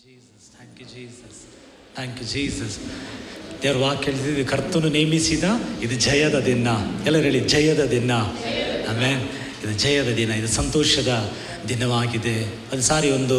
Jesus thank you Jesus thank you Jesus ದೇವ್ರ ವಾಕ್ಯ ಹೇಳ್ತಿದ್ವಿ ಕರ್ತನು ನೇಮಿಸಿದ ಇದು ಜಯದ ದಿನ ಎಲ್ಲರೂ ಹೇಳಿ ಜಯದ ದಿನ ಆಮೇಲೆ ಇದು ಜಯದ ದಿನ ಇದು ಸಂತೋಷದ ದಿನವಾಗಿದೆ ಅದು ಸಾರಿ ಒಂದು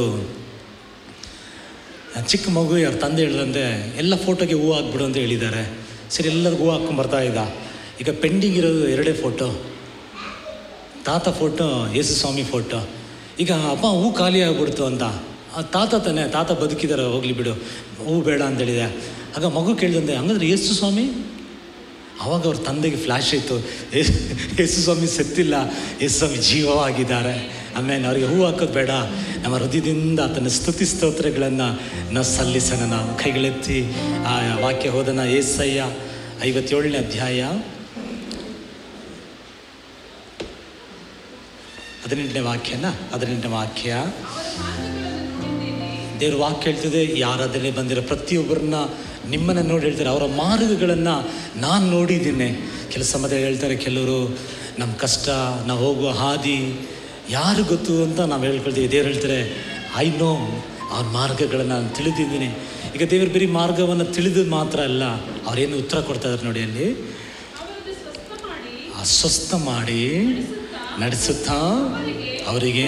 ಚಿಕ್ಕ ಮಗು ಯಾರು ತಂದೆ ಹೇಳಿದಂತೆ ಎಲ್ಲ ಫೋಟೋಗೆ ಹೂ ಹಾಕ್ಬಿಡು ಅಂತ ಹೇಳಿದ್ದಾರೆ ಸರಿ ಎಲ್ಲರಿಗೂ ಹೂ ಹಾಕ್ಕೊಂಡು ಬರ್ತಾ ಇದ್ದ ಈಗ ಪೆಂಡಿಂಗ್ ಇರೋದು ಎರಡೇ ಫೋಟೋ ತಾತ ಫೋಟೋ ಯೇಸು ಸ್ವಾಮಿ ಫೋಟೋ ಈಗ ಅಪ್ಪ ಹೂ ಖಾಲಿ ಆಗ್ಬಿಡ್ತು ಅಂತ ಆ ತಾತ ತಾನೆ ತಾತ ಬದುಕಿದ್ದಾರೆ ಹೋಗ್ಲಿ ಬಿಡು ಹೂ ಬೇಡ ಅಂತ ಹೇಳಿದೆ ಆಗ ಮಗು ಕೇಳಿದಂತೆ ಹಂಗಂದ್ರೆ ಯೇಸು ಸ್ವಾಮಿ ಆವಾಗ ಅವ್ರ ತಂದೆಗೆ ಫ್ಲ್ಯಾಶ್ ಆಯಿತು ಯೇಸು ಸ್ವಾಮಿ ಸತ್ತಿಲ್ಲ ಯೇಸು ಸ್ವಾಮಿ ಜೀವವಾಗಿದ್ದಾರೆ ಆಮೇಲೆ ಅವರಿಗೆ ಹೂ ಹಾಕೋದು ಬೇಡ ನಮ್ಮ ಹೃದಯದಿಂದ ಆತನ ಸ್ತುತಿ ಸ್ತೋತ್ರಗಳನ್ನು ನಾವು ಸಲ್ಲಿಸೋಣ ನಾವು ಕೈಗಳೆತ್ತಿ ಆ ವಾಕ್ಯ ಹೋದನ ಏಸಯ್ಯ ಐವತ್ತೇಳನೇ ಅಧ್ಯಾಯ ಹದಿನೆಂಟನೇ ವಾಕ್ಯನ ಹದಿನೆಂಟನೇ ವಾಕ್ಯ ದೇವ್ರ ವಾಕ್ಯ ಹೇಳ್ತದೆ ಯಾರಾದರೆ ಬಂದಿರೋ ಪ್ರತಿಯೊಬ್ಬರನ್ನ ನಿಮ್ಮನ್ನು ನೋಡಿ ಹೇಳ್ತಾರೆ ಅವರ ಮಾರ್ಗಗಳನ್ನು ನಾನು ನೋಡಿದ್ದೀನಿ ಕೆಲಸ ಮತ್ತೆ ಹೇಳ್ತಾರೆ ಕೆಲವರು ನಮ್ಮ ಕಷ್ಟ ನಾವು ಹೋಗುವ ಹಾದಿ ಯಾರು ಗೊತ್ತು ಅಂತ ನಾವು ಹೇಳ್ಕೊಳ್ತೀವಿ ದೇವ್ರು ಹೇಳ್ತಾರೆ ಐ ನೋ ಅವ್ರ ಮಾರ್ಗಗಳನ್ನು ನಾನು ತಿಳಿದಿದ್ದೀನಿ ಈಗ ದೇವ್ರ ಬರೀ ಮಾರ್ಗವನ್ನು ತಿಳಿದು ಮಾತ್ರ ಅಲ್ಲ ಅವ್ರೇನು ಉತ್ತರ ಕೊಡ್ತಾ ಇದ್ದಾರೆ ನೋಡಿ ಅಲ್ಲಿ ಅಸ್ವಸ್ಥ ಮಾಡಿ ನಡೆಸುತ್ತಾ ಅವರಿಗೆ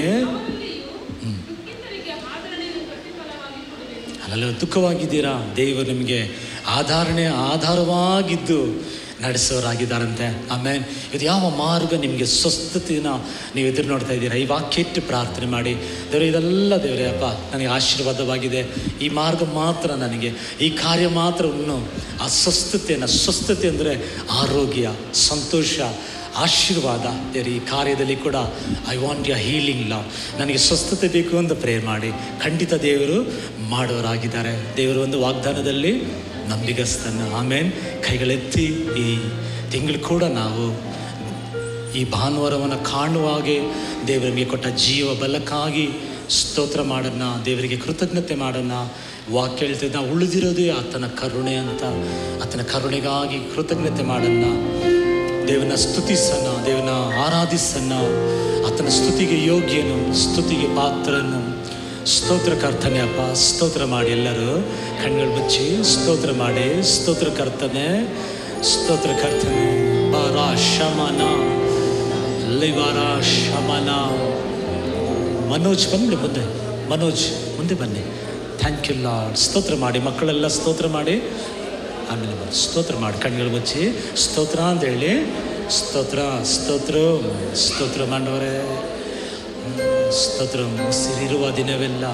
ಅಲ್ಲೆಲ್ಲ ದುಃಖವಾಗಿದ್ದೀರಾ ದೇವರು ನಿಮಗೆ ಆಧಾರಣೆ ಆಧಾರವಾಗಿದ್ದು ನಡೆಸೋರಾಗಿದ್ದಾರಂತೆ ಆಮೇಲೆ ಇದು ಯಾವ ಮಾರ್ಗ ನಿಮಗೆ ಸ್ವಸ್ಥತೆನ ನೀವು ಎದುರು ನೋಡ್ತಾ ಇದ್ದೀರಾ ಈ ವಾಕ್ಯ ಇಟ್ಟು ಪ್ರಾರ್ಥನೆ ಮಾಡಿ ದೇವರೇ ಇದೆಲ್ಲ ದೇವರೇ ಅಪ್ಪ ನನಗೆ ಆಶೀರ್ವಾದವಾಗಿದೆ ಈ ಮಾರ್ಗ ಮಾತ್ರ ನನಗೆ ಈ ಕಾರ್ಯ ಮಾತ್ರ ಇನ್ನು ಆ ಸ್ವಸ್ಥತೆಯನ್ನು ಸ್ವಸ್ಥತೆ ಅಂದರೆ ಆರೋಗ್ಯ ಸಂತೋಷ ಆಶೀರ್ವಾದ ದೇವರು ಈ ಕಾರ್ಯದಲ್ಲಿ ಕೂಡ I want you healing love ನನಗೆ ಸ್ವಸ್ಥತೆ ಬೇಕು ಅಂತ ಪ್ರೇಯರ್ ಮಾಡಿ ಖಂಡಿತ ದೇವರು ಮಾಡೋರಾಗಿದ್ದಾರೆ ದೇವರು ಒಂದು ವಾಗ್ದಾನದಲ್ಲಿ ನಂಬಿಗಸ್ತನ ಆಮೇಲೆ ಕೈಗಳೆತ್ತಿ ಈ ತಿಂಗಳು ಕೂಡ ನಾವು ಈ ಭಾನುವಾರವನ್ನು ಕಾಣುವ ಹಾಗೆ ದೇವರಿಗೆ ಕೊಟ್ಟ ಜೀವ ಬಲಕ್ಕಾಗಿ ಸ್ತೋತ್ರ ಮಾಡೋಣ ದೇವರಿಗೆ ಕೃತಜ್ಞತೆ ಮಾಡೋಣ ವಾಕ್ಯ ಹೇಳ್ತಿದ್ದ ನಾವು ಉಳಿದಿರೋದೇ ಆತನ ಕರುಣೆ ಅಂತ ಆತನ ಕರುಣೆಗಾಗಿ ಕೃತಜ್ಞತೆ ಮಾಡೋಣ ದೇವನ ಸ್ತುತಿಸೋಣ ದೇವನ ಆರಾಧಿಸೋಣ ಆತನ ಸ್ತುತಿಗೆ ಯೋಗ್ಯನು ಸ್ತುತಿಗೆ ಪಾತ್ರನು ಸ್ತೋತ್ರಕರ್ತನೆ ಅಪ್ಪ ಸ್ತೋತ್ರ ಮಾಡಿ ಎಲ್ಲರೂ ಕಣ್ಗಳು ಮುಚ್ಚಿ ಸ್ತೋತ್ರ ಮಾಡಿ ಸ್ತೋತ್ರಕರ್ತನೆ ಸ್ತೋತ್ರಕರ್ತನೆ ಬಾರ ಶಮನ ಲಿವಾರ ಶಮನ ಮನೋಜ್ ಬಂದ್ಬಿಡಿ ಮುಂದೆ ಮನೋಜ್ ಮುಂದೆ ಬನ್ನಿ ಥ್ಯಾಂಕ್ ಯು ಲಾರ್ಡ್ ಸ್ತೋತ್ರ ಮಾಡಿ ಮಕ್ಕಳೆಲ್ಲ ಸ್ತೋತ್ರ ಮಾಡಿ ಆಮೇಲೆ ಬನ್ನಿ ಸ್ತೋತ್ರ ಮಾಡಿ ಕಣ್ಗಳು ಮುಚ್ಚಿ ಸ್ತೋತ್ರ ಅಂತ ಹೇಳಿ ಸ್ತೋತ್ರ ಸ್ತೋತ್ರ ಸ್ತೋತ್ರ ಮಾಡವರೇ ಸ್ತೋತ್ರ ಉಸಿರಿರುವ ದಿನವೆಲ್ಲ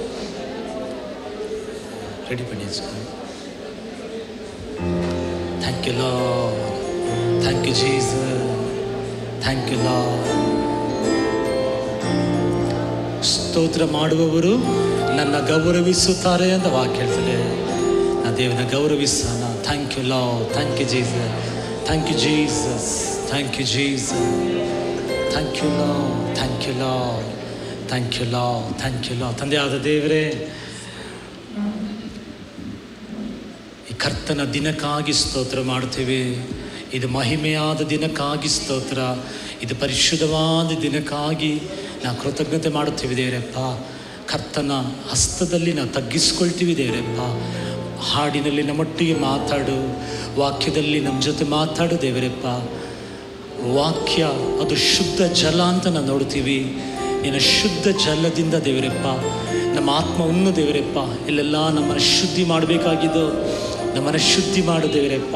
ರೆಡಿ ಬನ್ನಿ thank you Lord thank you Jesus thank you Lord ಸ್ತೋತ್ರ ಮಾಡುವವರು ನನ್ನ ಗೌರವಿಸುತ್ತಾರೆ ಅಂತ ವಾಕ್ಯ ಹೇಳ್ತದೆ ನಾ ದೇವನ ಗೌರವಿಸೋಣ thank you Lord thank you Jesus thank you Jesus thank you Jesus thank you Lord thank you Lord thank you Lord thank you Lord ತಂದೆ ಆದ ದೇವರೇ ಈ ಕರ್ತನ ದಿನಕ್ಕಾಗಿ ಸ್ತೋತ್ರ ಮಾಡ್ತೀವಿ ಇದು ಮಹಿಮೆಯಾದ ದಿನಕ್ಕಾಗಿ ಸ್ತೋತ್ರ ಇದು ಪರಿಶುದ್ಧವಾದ ದಿನಕ್ಕಾಗಿ ನಾವು ಕೃತಜ್ಞತೆ ಮಾಡುತ್ತೀವಿ ದೇವರಪ್ಪ ಕರ್ತನ ಹಸ್ತದಲ್ಲಿ ನಾವು ತಗ್ಗಿಸ್ಕೊಳ್ತೀವಿ ದೇವರಪ್ಪ ಹಾಡಿನಲ್ಲಿ ನಮ್ಮೊಟ್ಟಿಗೆ ಮಾತಾಡು ವಾಕ್ಯದಲ್ಲಿ ನಮ್ಮ ಜೊತೆ ಮಾತಾಡು ದೇವರಪ್ಪ ವಾಕ್ಯ ಅದು ಶುದ್ಧ ಜಲ ಅಂತ ನಾವು ನೋಡ್ತೀವಿ ನಿನ್ನ ಶುದ್ಧ ಜಲದಿಂದ ದೇವರಪ್ಪ ನಮ್ಮ ಆತ್ಮವನ್ನು ದೇವರಪ್ಪ ಇಲ್ಲೆಲ್ಲ ನಮ್ಮನ್ನು ಶುದ್ಧಿ ಮಾಡಬೇಕಾಗಿದ್ದು ನಮ್ಮನ್ನು ಶುದ್ಧಿ ಮಾಡು ದೇವರಪ್ಪ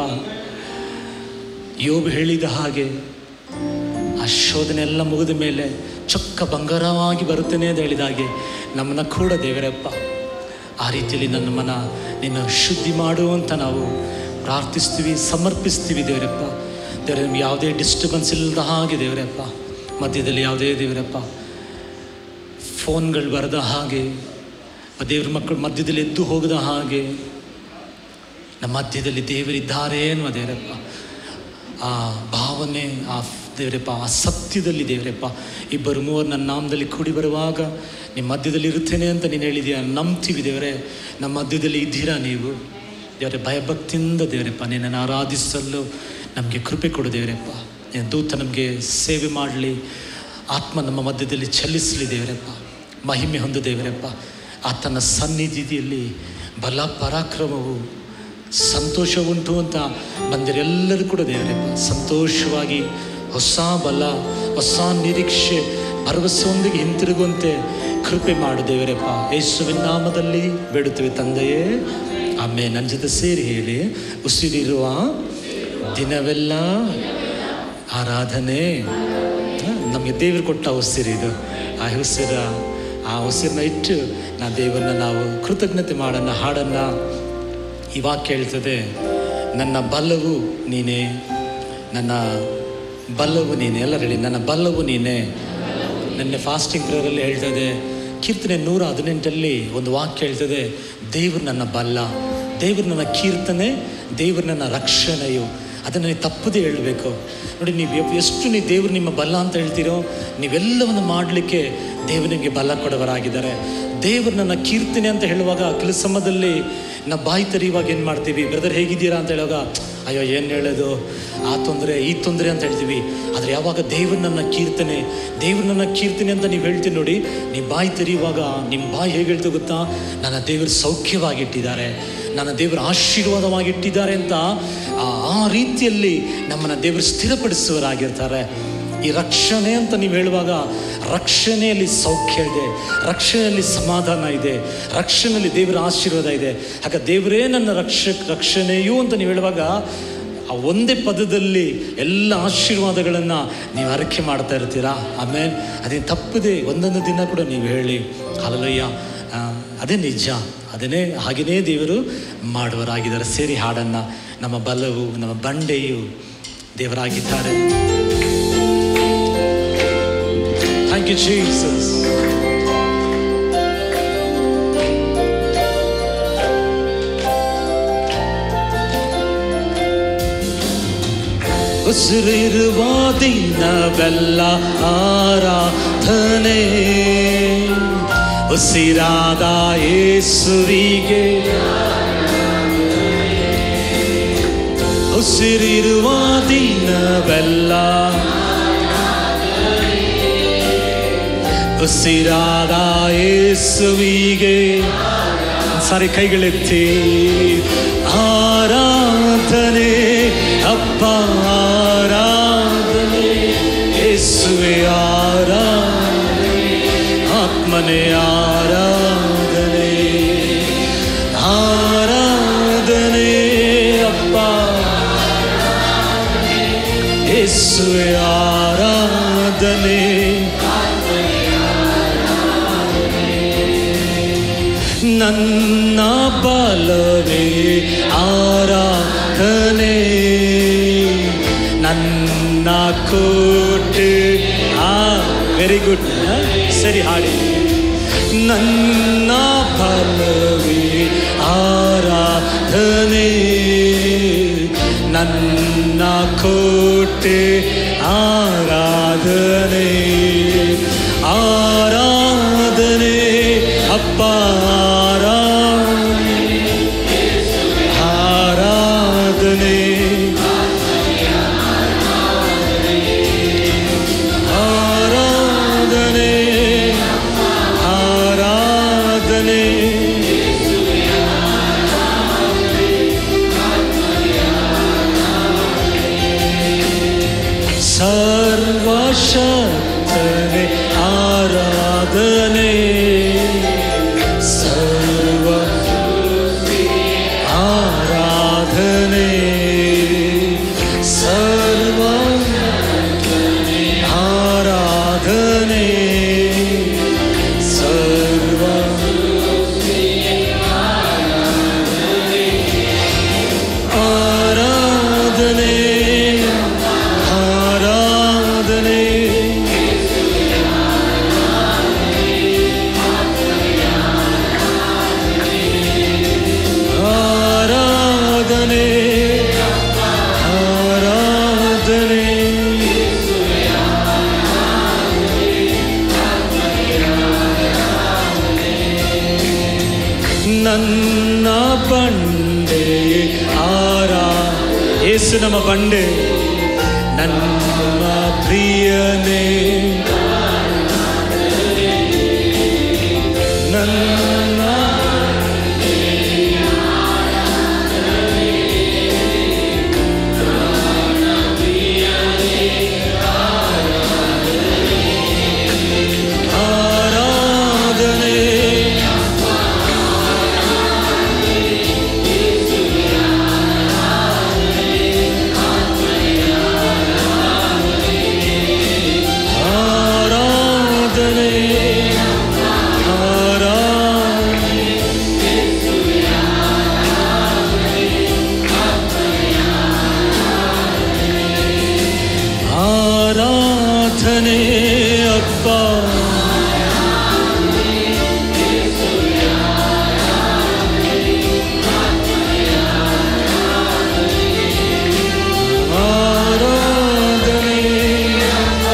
ಯೋಬ್ ಹೇಳಿದ ಹಾಗೆ ಆ ಶೋಧನೆ ಎಲ್ಲ ಮುಗಿದ ಮೇಲೆ ಚೊಕ್ಕ ಬಂಗಾರವಾಗಿ ಬರುತ್ತೇನೆ ಅಂತ ಹೇಳಿದ ಹಾಗೆ ನಮ್ಮನ್ನು ಕೂಡ ದೇವರಪ್ಪ ಆ ರೀತಿಯಲ್ಲಿ ನನ್ನ ಮನ ನಿನ್ನ ಶುದ್ಧಿ ಮಾಡುವಂತ ನಾವು ಪ್ರಾರ್ಥಿಸ್ತೀವಿ ಸಮರ್ಪಿಸ್ತೀವಿ ದೇವರಪ್ಪ ದೇವರ ನಮ್ಗೆ ಯಾವುದೇ ಡಿಸ್ಟರ್ಬೆನ್ಸ್ ಇಲ್ಲದ ಹಾಗೆ ದೇವರಪ್ಪ ಮಧ್ಯದಲ್ಲಿ ಯಾವುದೇ ದೇವರಪ್ಪ ಫೋನ್ಗಳು ಬರದ ಹಾಗೆ ದೇವ್ರ ಮಕ್ಕಳು ಮಧ್ಯದಲ್ಲಿ ಎದ್ದು ಹೋಗದ ಹಾಗೆ ನಮ್ಮ ಮಧ್ಯದಲ್ಲಿ ದೇವರಿದ್ದಾರೆ ಅನ್ನುವ ದೇವರಪ್ಪ ಆ ಭಾವನೆ ಆ ದೇವರಪ್ಪ ಆ ಸತ್ಯದಲ್ಲಿ ದೇವರಪ್ಪ ಇಬ್ಬರು ಮೂವರು ನನ್ನ ನಾಮದಲ್ಲಿ ಕೂಡಿ ಬರುವಾಗ ನಿಮ್ಮ ಮಧ್ಯದಲ್ಲಿ ಇರುತ್ತೇನೆ ಅಂತ ನೀನು ಹೇಳಿದೀಯ ನಂಬ್ತೀವಿ ದೇವರೇ ನಮ್ಮ ಮಧ್ಯದಲ್ಲಿ ಇದ್ದೀರಾ ನೀವು ದೇವರೇ ಭಯಭಕ್ತಿಯಿಂದ ದೇವರಪ್ಪ ನಿನ್ನನ್ನು ಆರಾಧಿಸಲು ನಮಗೆ ಕೃಪೆ ಕೊಡು ದೇವರಪ್ಪ ನಿನ್ನ ದೂತ ನಮಗೆ ಸೇವೆ ಮಾಡಲಿ ಆತ್ಮ ನಮ್ಮ ಮಧ್ಯದಲ್ಲಿ ಚಲಿಸಲಿ ದೇವರಪ್ಪ ಮಹಿಮೆ ಹೊಂದು ದೇವರಪ್ಪ ಆತನ ಸನ್ನಿಧಿಯಲ್ಲಿ ಬಲ ಪರಾಕ್ರಮವು ಸಂತೋಷ ಉಂಟು ಅಂತ ಬಂದಿರೆಲ್ಲರೂ ಕೂಡ ದೇವರೇ ಸಂತೋಷವಾಗಿ ಹೊಸ ಬಲ ಹೊಸ ನಿರೀಕ್ಷೆ ಭರವಸೆಯೊಂದಿಗೆ ಹಿಂತಿರುಗುವಂತೆ ಕೃಪೆ ಮಾಡು ದೇವರಪ್ಪ ಯೇಸುವಿನ ನಾಮದಲ್ಲಿ ಬೇಡುತ್ತೇವೆ ತಂದೆಯೇ ಆಮೇಲೆ ನನ್ನ ಜೊತೆ ಸೇರಿ ಹೇಳಿ ಉಸಿರಿರುವ ದಿನವೆಲ್ಲ ಆರಾಧನೆ ನಮಗೆ ದೇವರು ಕೊಟ್ಟ ಉಸಿರಿದು ಆ ಉಸಿರ ಆ ಉಸಿರನ್ನ ಇಟ್ಟು ನಾ ದೇವರನ್ನ ನಾವು ಕೃತಜ್ಞತೆ ಮಾಡೋಣ ಹಾಡನ್ನ ಈ ವಾಕ್ಯ ಹೇಳ್ತದೆ ನನ್ನ ಬಲವು ನೀನೇ ನನ್ನ ಬಲವು ನೀನೆ ಎಲ್ಲರೂ ಹೇಳಿ ನನ್ನ ಬಲವು ನೀನೆ ನನ್ನ ಫಾಸ್ಟಿಂಗ್ ಪ್ರೇಯರಲ್ಲಿ ಹೇಳ್ತದೆ ಕೀರ್ತನೆ ನೂರ ಹದಿನೆಂಟಲ್ಲಿ ಒಂದು ವಾಕ್ಯ ಹೇಳ್ತದೆ ದೇವರು ನನ್ನ ಬಲ್ಲ ದೇವರು ನನ್ನ ಕೀರ್ತನೆ ದೇವರು ನನ್ನ ರಕ್ಷಣೆಯು ಅದನ್ನು ನೀವು ತಪ್ಪದೇ ಹೇಳಬೇಕು ನೋಡಿ ನೀವು ಎಪ್- ಎಷ್ಟು ನೀವು ದೇವರು ನಿಮ್ಮ ಬಲ ಅಂತ ಹೇಳ್ತೀರೋ ನೀವೆಲ್ಲವನ್ನು ಮಾಡಲಿಕ್ಕೆ ದೇವರು ನಿಮಗೆ ಬಲ ಕೊಡವರಾಗಿದ್ದಾರೆ ದೇವರು ನನ್ನ ಕೀರ್ತನೆ ಅಂತ ಹೇಳುವಾಗ ಕೆಲವು ಸಮಯದಲ್ಲಿ ನಾವು ಬಾಯಿ ತೆರೆಯುವಾಗ ಏನು ಮಾಡ್ತೀವಿ ಬ್ರದರ್ ಹೇಗಿದ್ದೀರಾ ಅಂತ ಹೇಳುವಾಗ ಅಯ್ಯೋ ಏನು ಹೇಳೋದು ಆ ತೊಂದರೆ ಈ ತೊಂದರೆ ಅಂತ ಹೇಳ್ತೀವಿ ಆದರೆ ಯಾವಾಗ ದೇವ್ರು ನನ್ನ ಕೀರ್ತನೆ ದೇವ್ರು ನನ್ನ ಕೀರ್ತನೆ ಅಂತ ನೀವು ಹೇಳ್ತೀವಿ ನೋಡಿ ನೀವು ಬಾಯಿ ತೆರೆಯುವಾಗ ನಿಮ್ಮ ಬಾಯಿ ಹೇಗೆ ಹೇಳ್ತು ಗೊತ್ತಾ ನನ್ನ ದೇವರು ಸೌಖ್ಯವಾಗಿಟ್ಟಿದ್ದಾರೆ ನನ್ನ ದೇವರು ಆಶೀರ್ವಾದವಾಗಿಟ್ಟಿದ್ದಾರೆ ಅಂತ ಆ ಆ ರೀತಿಯಲ್ಲಿ ನಮ್ಮನ್ನು ದೇವರು ಸ್ಥಿರಪಡಿಸುವರಾಗಿರ್ತಾರೆ ಈ ರಕ್ಷಣೆ ಅಂತ ನೀವು ಹೇಳುವಾಗ ರಕ್ಷಣೆಯಲ್ಲಿ ಸೌಖ್ಯ ಇದೆ ರಕ್ಷಣೆಯಲ್ಲಿ ಸಮಾಧಾನ ಇದೆ ರಕ್ಷಣೆಯಲ್ಲಿ ದೇವರ ಆಶೀರ್ವಾದ ಇದೆ ಹಾಗೆ ದೇವರೇ ನನ್ನ ರಕ್ಷ ರಕ್ಷಣೆಯು ಅಂತ ನೀವು ಹೇಳುವಾಗ ಆ ಒಂದೇ ಪದದಲ್ಲಿ ಎಲ್ಲ ಆಶೀರ್ವಾದಗಳನ್ನು ನೀವು ಅರಕೆ ಮಾಡ್ತಾ ಇರ್ತೀರಾ ಆಮೇಲೆ ಅದೇ ತಪ್ಪದೆ ಒಂದೊಂದು ದಿನ ಕೂಡ ನೀವು ಹೇಳಿ ಹಾಲಲಯ್ಯ ಆ, ಅದೇ ನಿಜ ಅದನ್ನೇ ಹಾಗೆಯೇ ದೇವರು ಮಾಡುವರಾಗಿದ್ದಾರೆ ಸೇರಿ ಹಾಡನ್ನು ನಮ್ಮ ಬಲವು ನಮ್ಮ ಬಂಡೆಯು ದೇವರಾಗಿದ್ದಾರೆ Thank you, Jesus. ಉಸಿರಿರುವ ದಿನವೆಲ್ಲ ಆರಾಧನೆ ಉಸಿರಾದ ಯೇಸುವಿಗೆ ಉಸಿರಿರುವ ದಿನವೆಲ್ಲ ಉಸಿರಾದ ಯೇಸುವಿಗೆ ಸಾರಿ ಕೈಗಳೆತ್ತಿ ಆರಾಧನೆ ಅಪ್ಪ ಆರಾಧನೆ ಯೇಸುವೆ ಆರಾಧನೆ ಆತ್ಮನೆ ಆರಾಧನೆ ಆರಾಧನೆ ಅಪ್ಪ ಯೇಸುವೆ ಆರಾಧನೆ ನನ್ನ ಬಲವೇ ಆರಾಧನೆ ನನ್ನ ಕೋಟೆ ಆ ವೆರಿ ಗುಡ್ ಸರಿ ಹಾಡಿ ನನ್ನ ಬಲವೇ ಆರಾಧನೆ ನನ್ನ ಕೋಟೆ ಆರಾಧನೆ ಆರಾಧನೆ ಅಪ್ಪ ಆರಾಧನೆ ಆರಾಧನೆ ಆರಾಧನೆ ಆರಾಧನೆ ಸರ್ವಶಕ್ತನೆ ಆರಾಧನೆ ಸರ್ವ ಆರಾಧನೆ ಸರ್ವ ಆರಾಧನೆ ಸರ್ವ ಆರಾಧನೆ ಆರಾಧನೆ ಆರಾಧನೆ ಆರಾಧನೆ ನನ್ನ ಬಂಡೆ ಆರಾ ಏಸು ನಮ್ಮ ಬಂಡೆ ನನ್ನ ಪ್ರಿಯನೇ ನನ್ನ ಆರಾಧನೆ ಅಪ್ಪ ಆರಾಧನೆ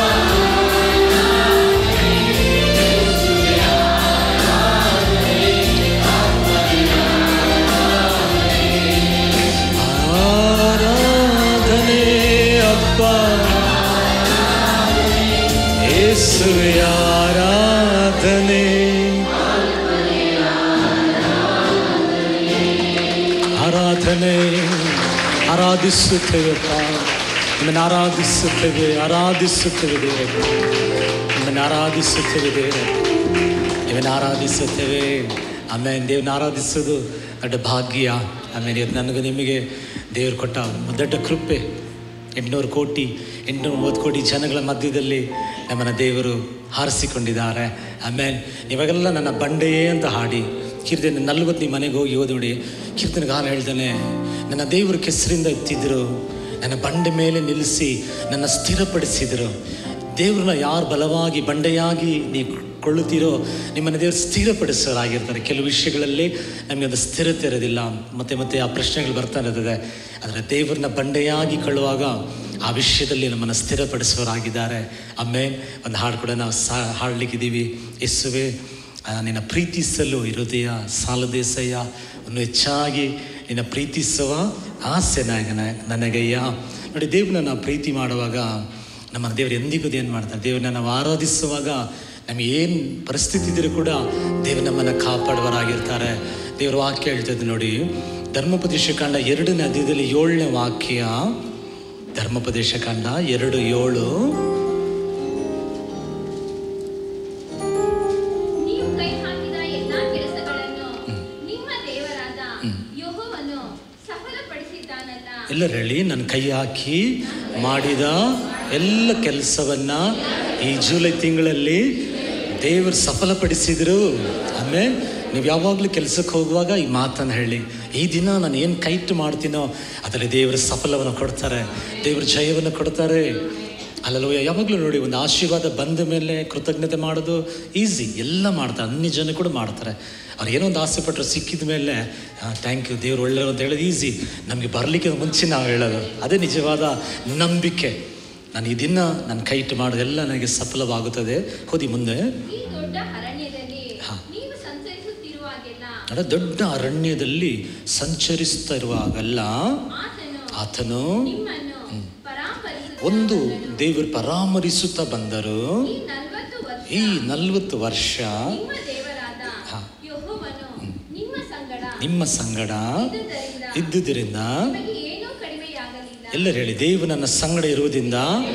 ಆರಾಧನೆ ಅಪ್ಪ ಯೇಸುವೆ ಆರಾಧನೆ ಆರಾಧನೆ ಆರಾಧಿಸುತ್ತೇವೆ ಅಪ್ಪ ನಿಮ್ಮನ್ನು ಆರಾಧಿಸುತ್ತೇವೆ ಆರಾಧಿಸುತ್ತೇವೆ ದೇವರೇ ನಿಮ್ಮನ್ನು ಆರಾಧಿಸುತ್ತೇವೆ ದೇವರೇ ನಿಮ್ಮನ್ನು ಆರಾಧಿಸುತ್ತೇವೆ ಆಮೇಲೆ ದೇವ್ರನ್ನ ಆರಾಧಿಸೋದು ದೊಡ್ಡ ಭಾಗ್ಯ ಆಮೇಲೆ ಇವತ್ತು ನನಗೆ ನಿಮಗೆ ದೇವರು ಕೊಟ್ಟ ದೊಡ್ಡ ಕೃಪೆ ಎಂಟುನೂರು ಕೋಟಿ ಎಂಟುನೂರ ಮೂವತ್ತು ಕೋಟಿ ಜನಗಳ ಮಧ್ಯದಲ್ಲಿ ನಮ್ಮನ್ನು ದೇವರು ಹಾರಿಸಿಕೊಂಡಿದ್ದಾರೆ ಆಮೇಲೆ ಇವಾಗೆಲ್ಲ ನನ್ನ ಬಂಡೆಯೇ ಅಂತ ಹಾಡಿ ಕೀರ್ತನೆ ನಲ್ವತ್ತು ನಿಮ್ಮ ಮನೆಗೆ ಹೋಗಿ ಓದಿ ನೋಡಿ ಕೀರ್ತನೆ ಗಾನ ಹೇಳ್ತಾನೆ ನನ್ನ ದೇವರು ಕೆಸರಿಂದ ಎತ್ತಿದ್ರು ನನ್ನ ಬಂಡೆ ಮೇಲೆ ನಿಲ್ಲಿಸಿ ನನ್ನ ಸ್ಥಿರಪಡಿಸಿದರು ದೇವ್ರನ್ನ ಯಾರು ಬಲವಾಗಿ ಬಂಡೆಯಾಗಿ ನೀವು ಕೊಳ್ಳುತ್ತೀರೋ ನಿಮ್ಮನ್ನು ದೇವರು ಸ್ಥಿರಪಡಿಸೋರಾಗಿರ್ತಾರೆ ಕೆಲವು ವಿಷಯಗಳಲ್ಲಿ ನಮಗೆ ಒಂದು ಸ್ಥಿರತೆ ಇರೋದಿಲ್ಲ ಮತ್ತೆ ಮತ್ತೆ ಆ ಪ್ರಶ್ನೆಗಳು ಬರ್ತಾ ಇರ್ತದೆ ಆದರೆ ದೇವ್ರನ್ನ ಬಂಡೆಯಾಗಿ ಕೊಳ್ಳುವಾಗ ಆ ವಿಷಯದಲ್ಲಿ ನಮ್ಮನ್ನು ಸ್ಥಿರಪಡಿಸೋರಾಗಿದ್ದಾರೆ ಅಮ್ಮೆ ಒಂದು ಹಾಡು ಕೂಡ ನಾವು ಸಾ ಹಾಡ್ಲಿಕ್ಕಿದ್ದೀವಿ ಯೇಸುವೆ ಆ, ನಿನ್ನ ಪ್ರೀತಿಸಲು ಹೃದಯ ಸಾಲದೇಸಯ್ಯ ಒಂದು ಹೆಚ್ಚಾಗಿ ನಿನ್ನ ಪ್ರೀತಿಸುವ ಆಸೆ ನನಗೆ ನನಗಯ್ಯ ನೋಡಿ ದೇವ್ರನ್ನ ನಾವು ಪ್ರೀತಿ ಮಾಡುವಾಗ ನಮ್ಮ ದೇವರು ಎಂದಿಗೂ ಏನು ಮಾಡ್ತಾರೆ ದೇವ್ರನ್ನ ನಾವು ಆರಾಧಿಸುವಾಗ ನಮಗೆ ಏನು ಪರಿಸ್ಥಿತಿ ಇದ್ರೂ ಕೂಡ ದೇವರು ನಮ್ಮನ್ನು ಕಾಪಾಡುವರಾಗಿರ್ತಾರೆ ದೇವ್ರ ವಾಕ್ಯ ಹೇಳ್ತದೆ ನೋಡಿ ಧರ್ಮೋಪದೇಶ ಕಾಂಡ ಎರಡನೇ ಅಧ್ಯಾಯದಲ್ಲಿ ಏಳನೇ ವಾಕ್ಯ ಧರ್ಮೋಪದೇಶ ಕಾಂಡ ಎರಡು ಏಳು ನೀವು ಕೈ ಹಾಕಿದ ಎಲ್ಲಾ ಕೆಲಸಗಳನ್ನು ನಿಮ್ಮ ದೇವರಾದ ಯೆಹೋವನು ಸಫಲಪಡಿಸಿದ್ದಾನಲ್ಲ ಎಲ್ಲರೂ ಹೇಳಿ ನನ್ನ ಕೈ ಹಾಕಿ ಮಾಡಿದ ಎಲ್ಲ ಕೆಲಸವನ್ನ ಈ ಜೂಲೈ ತಿಂಗಳಲ್ಲಿ ದೇವರು ಸಫಲಪಡಿಸಿದ್ರು ಆಮೇಲೆ ನೀವು ಯಾವಾಗಲೂ ಕೆಲಸಕ್ಕೆ ಹೋಗುವಾಗ ಈ ಮಾತನ್ನು ಹೇಳಿ ಈ ದಿನ ನಾನು ಏನು ಕೈಟ್ ಮಾಡ್ತೀನೋ ಅದರಲ್ಲಿ ದೇವರು ಸಫಲವನ್ನು ಕೊಡ್ತಾರೆ ದೇವರು ಜಯವನ್ನು ಕೊಡ್ತಾರೆ ಅಲ್ಲಲ್ಲ ಯಾವಾಗಲೂ ನೋಡಿ ಒಂದು ಆಶೀರ್ವಾದ ಬಂದ ಮೇಲೆ ಕೃತಜ್ಞತೆ ಮಾಡೋದು ಈಸಿ ಎಲ್ಲ ಮಾಡ್ತಾರೆ ಅನ್ಯ ಜನ ಕೂಡ ಮಾಡ್ತಾರೆ ಅವ್ರು ಏನೋ ಒಂದು ಆಸೆ ಪಟ್ಟರು ಸಿಕ್ಕಿದ ಮೇಲೆ ಥ್ಯಾಂಕ್ ಯು ದೇವ್ರು ಒಳ್ಳೆಯವರು ಅಂತ ಹೇಳೋದು ಈಸಿ ನಮಗೆ ಬರಲಿಕ್ಕೆ ಮುಂಚೆ ನಾವು ಹೇಳೋದು ಅದೇ ನಿಜವಾದ ನಂಬಿಕೆ ನಾನು ಈ ದಿನ ನನ್ನ ಕೈಟ್ ಮಾಡೋದೆಲ್ಲ ನನಗೆ ಸಫಲವಾಗುತ್ತದೆ ಹೋದಿ ಮುಂದೆ ಈ ದೊಡ್ಡ ಅರಣ್ಯದಲ್ಲಿ ಹಾ. ನೀವು ಸಂಚರಿಸುತ್ತಿರುವಾಗೆಲ್ಲ ಅಲ್ಲ ದೊಡ್ಡ ಅರಣ್ಯದಲ್ಲಿ ಸಂಚರಿಸ್ತಾ ಇರುವಾಗೆಲ್ಲ ಆತನು ಆತನು ನಿಮ್ಮನ್ನು ಪರಾಮರಿಸುತ್ತಾ ಒಂದು ಬಂದನು. ದೇವರು ಪರಾಮರಿಸುತ್ತಾ ಬಂದರು ಈ ನಲವತ್ತು ವರ್ಷ ಈ ನಲ್ವತ್ತು ವರ್ಷ ನಿಮ್ಮ ದೇವರಾದ ಹಾ. ಯೆಹೋವನು ನಿಮ್ಮ ಸಂಗಡ ನಿಮ್ಮ ಸಂಗಡ ಇದ್ದುದರಿಂದ ಇದ್ದುದರಿಂದ ನಿಮಗೆ ಏನೂ ಕಡಿಮೆಯಾಗಲಿಲ್ಲ ಎಲ್ಲರೂ ಹೇಳಿ ದೇವರು ನನ್ನ ಸಂಗಡ ಇರುವುದರಿಂದ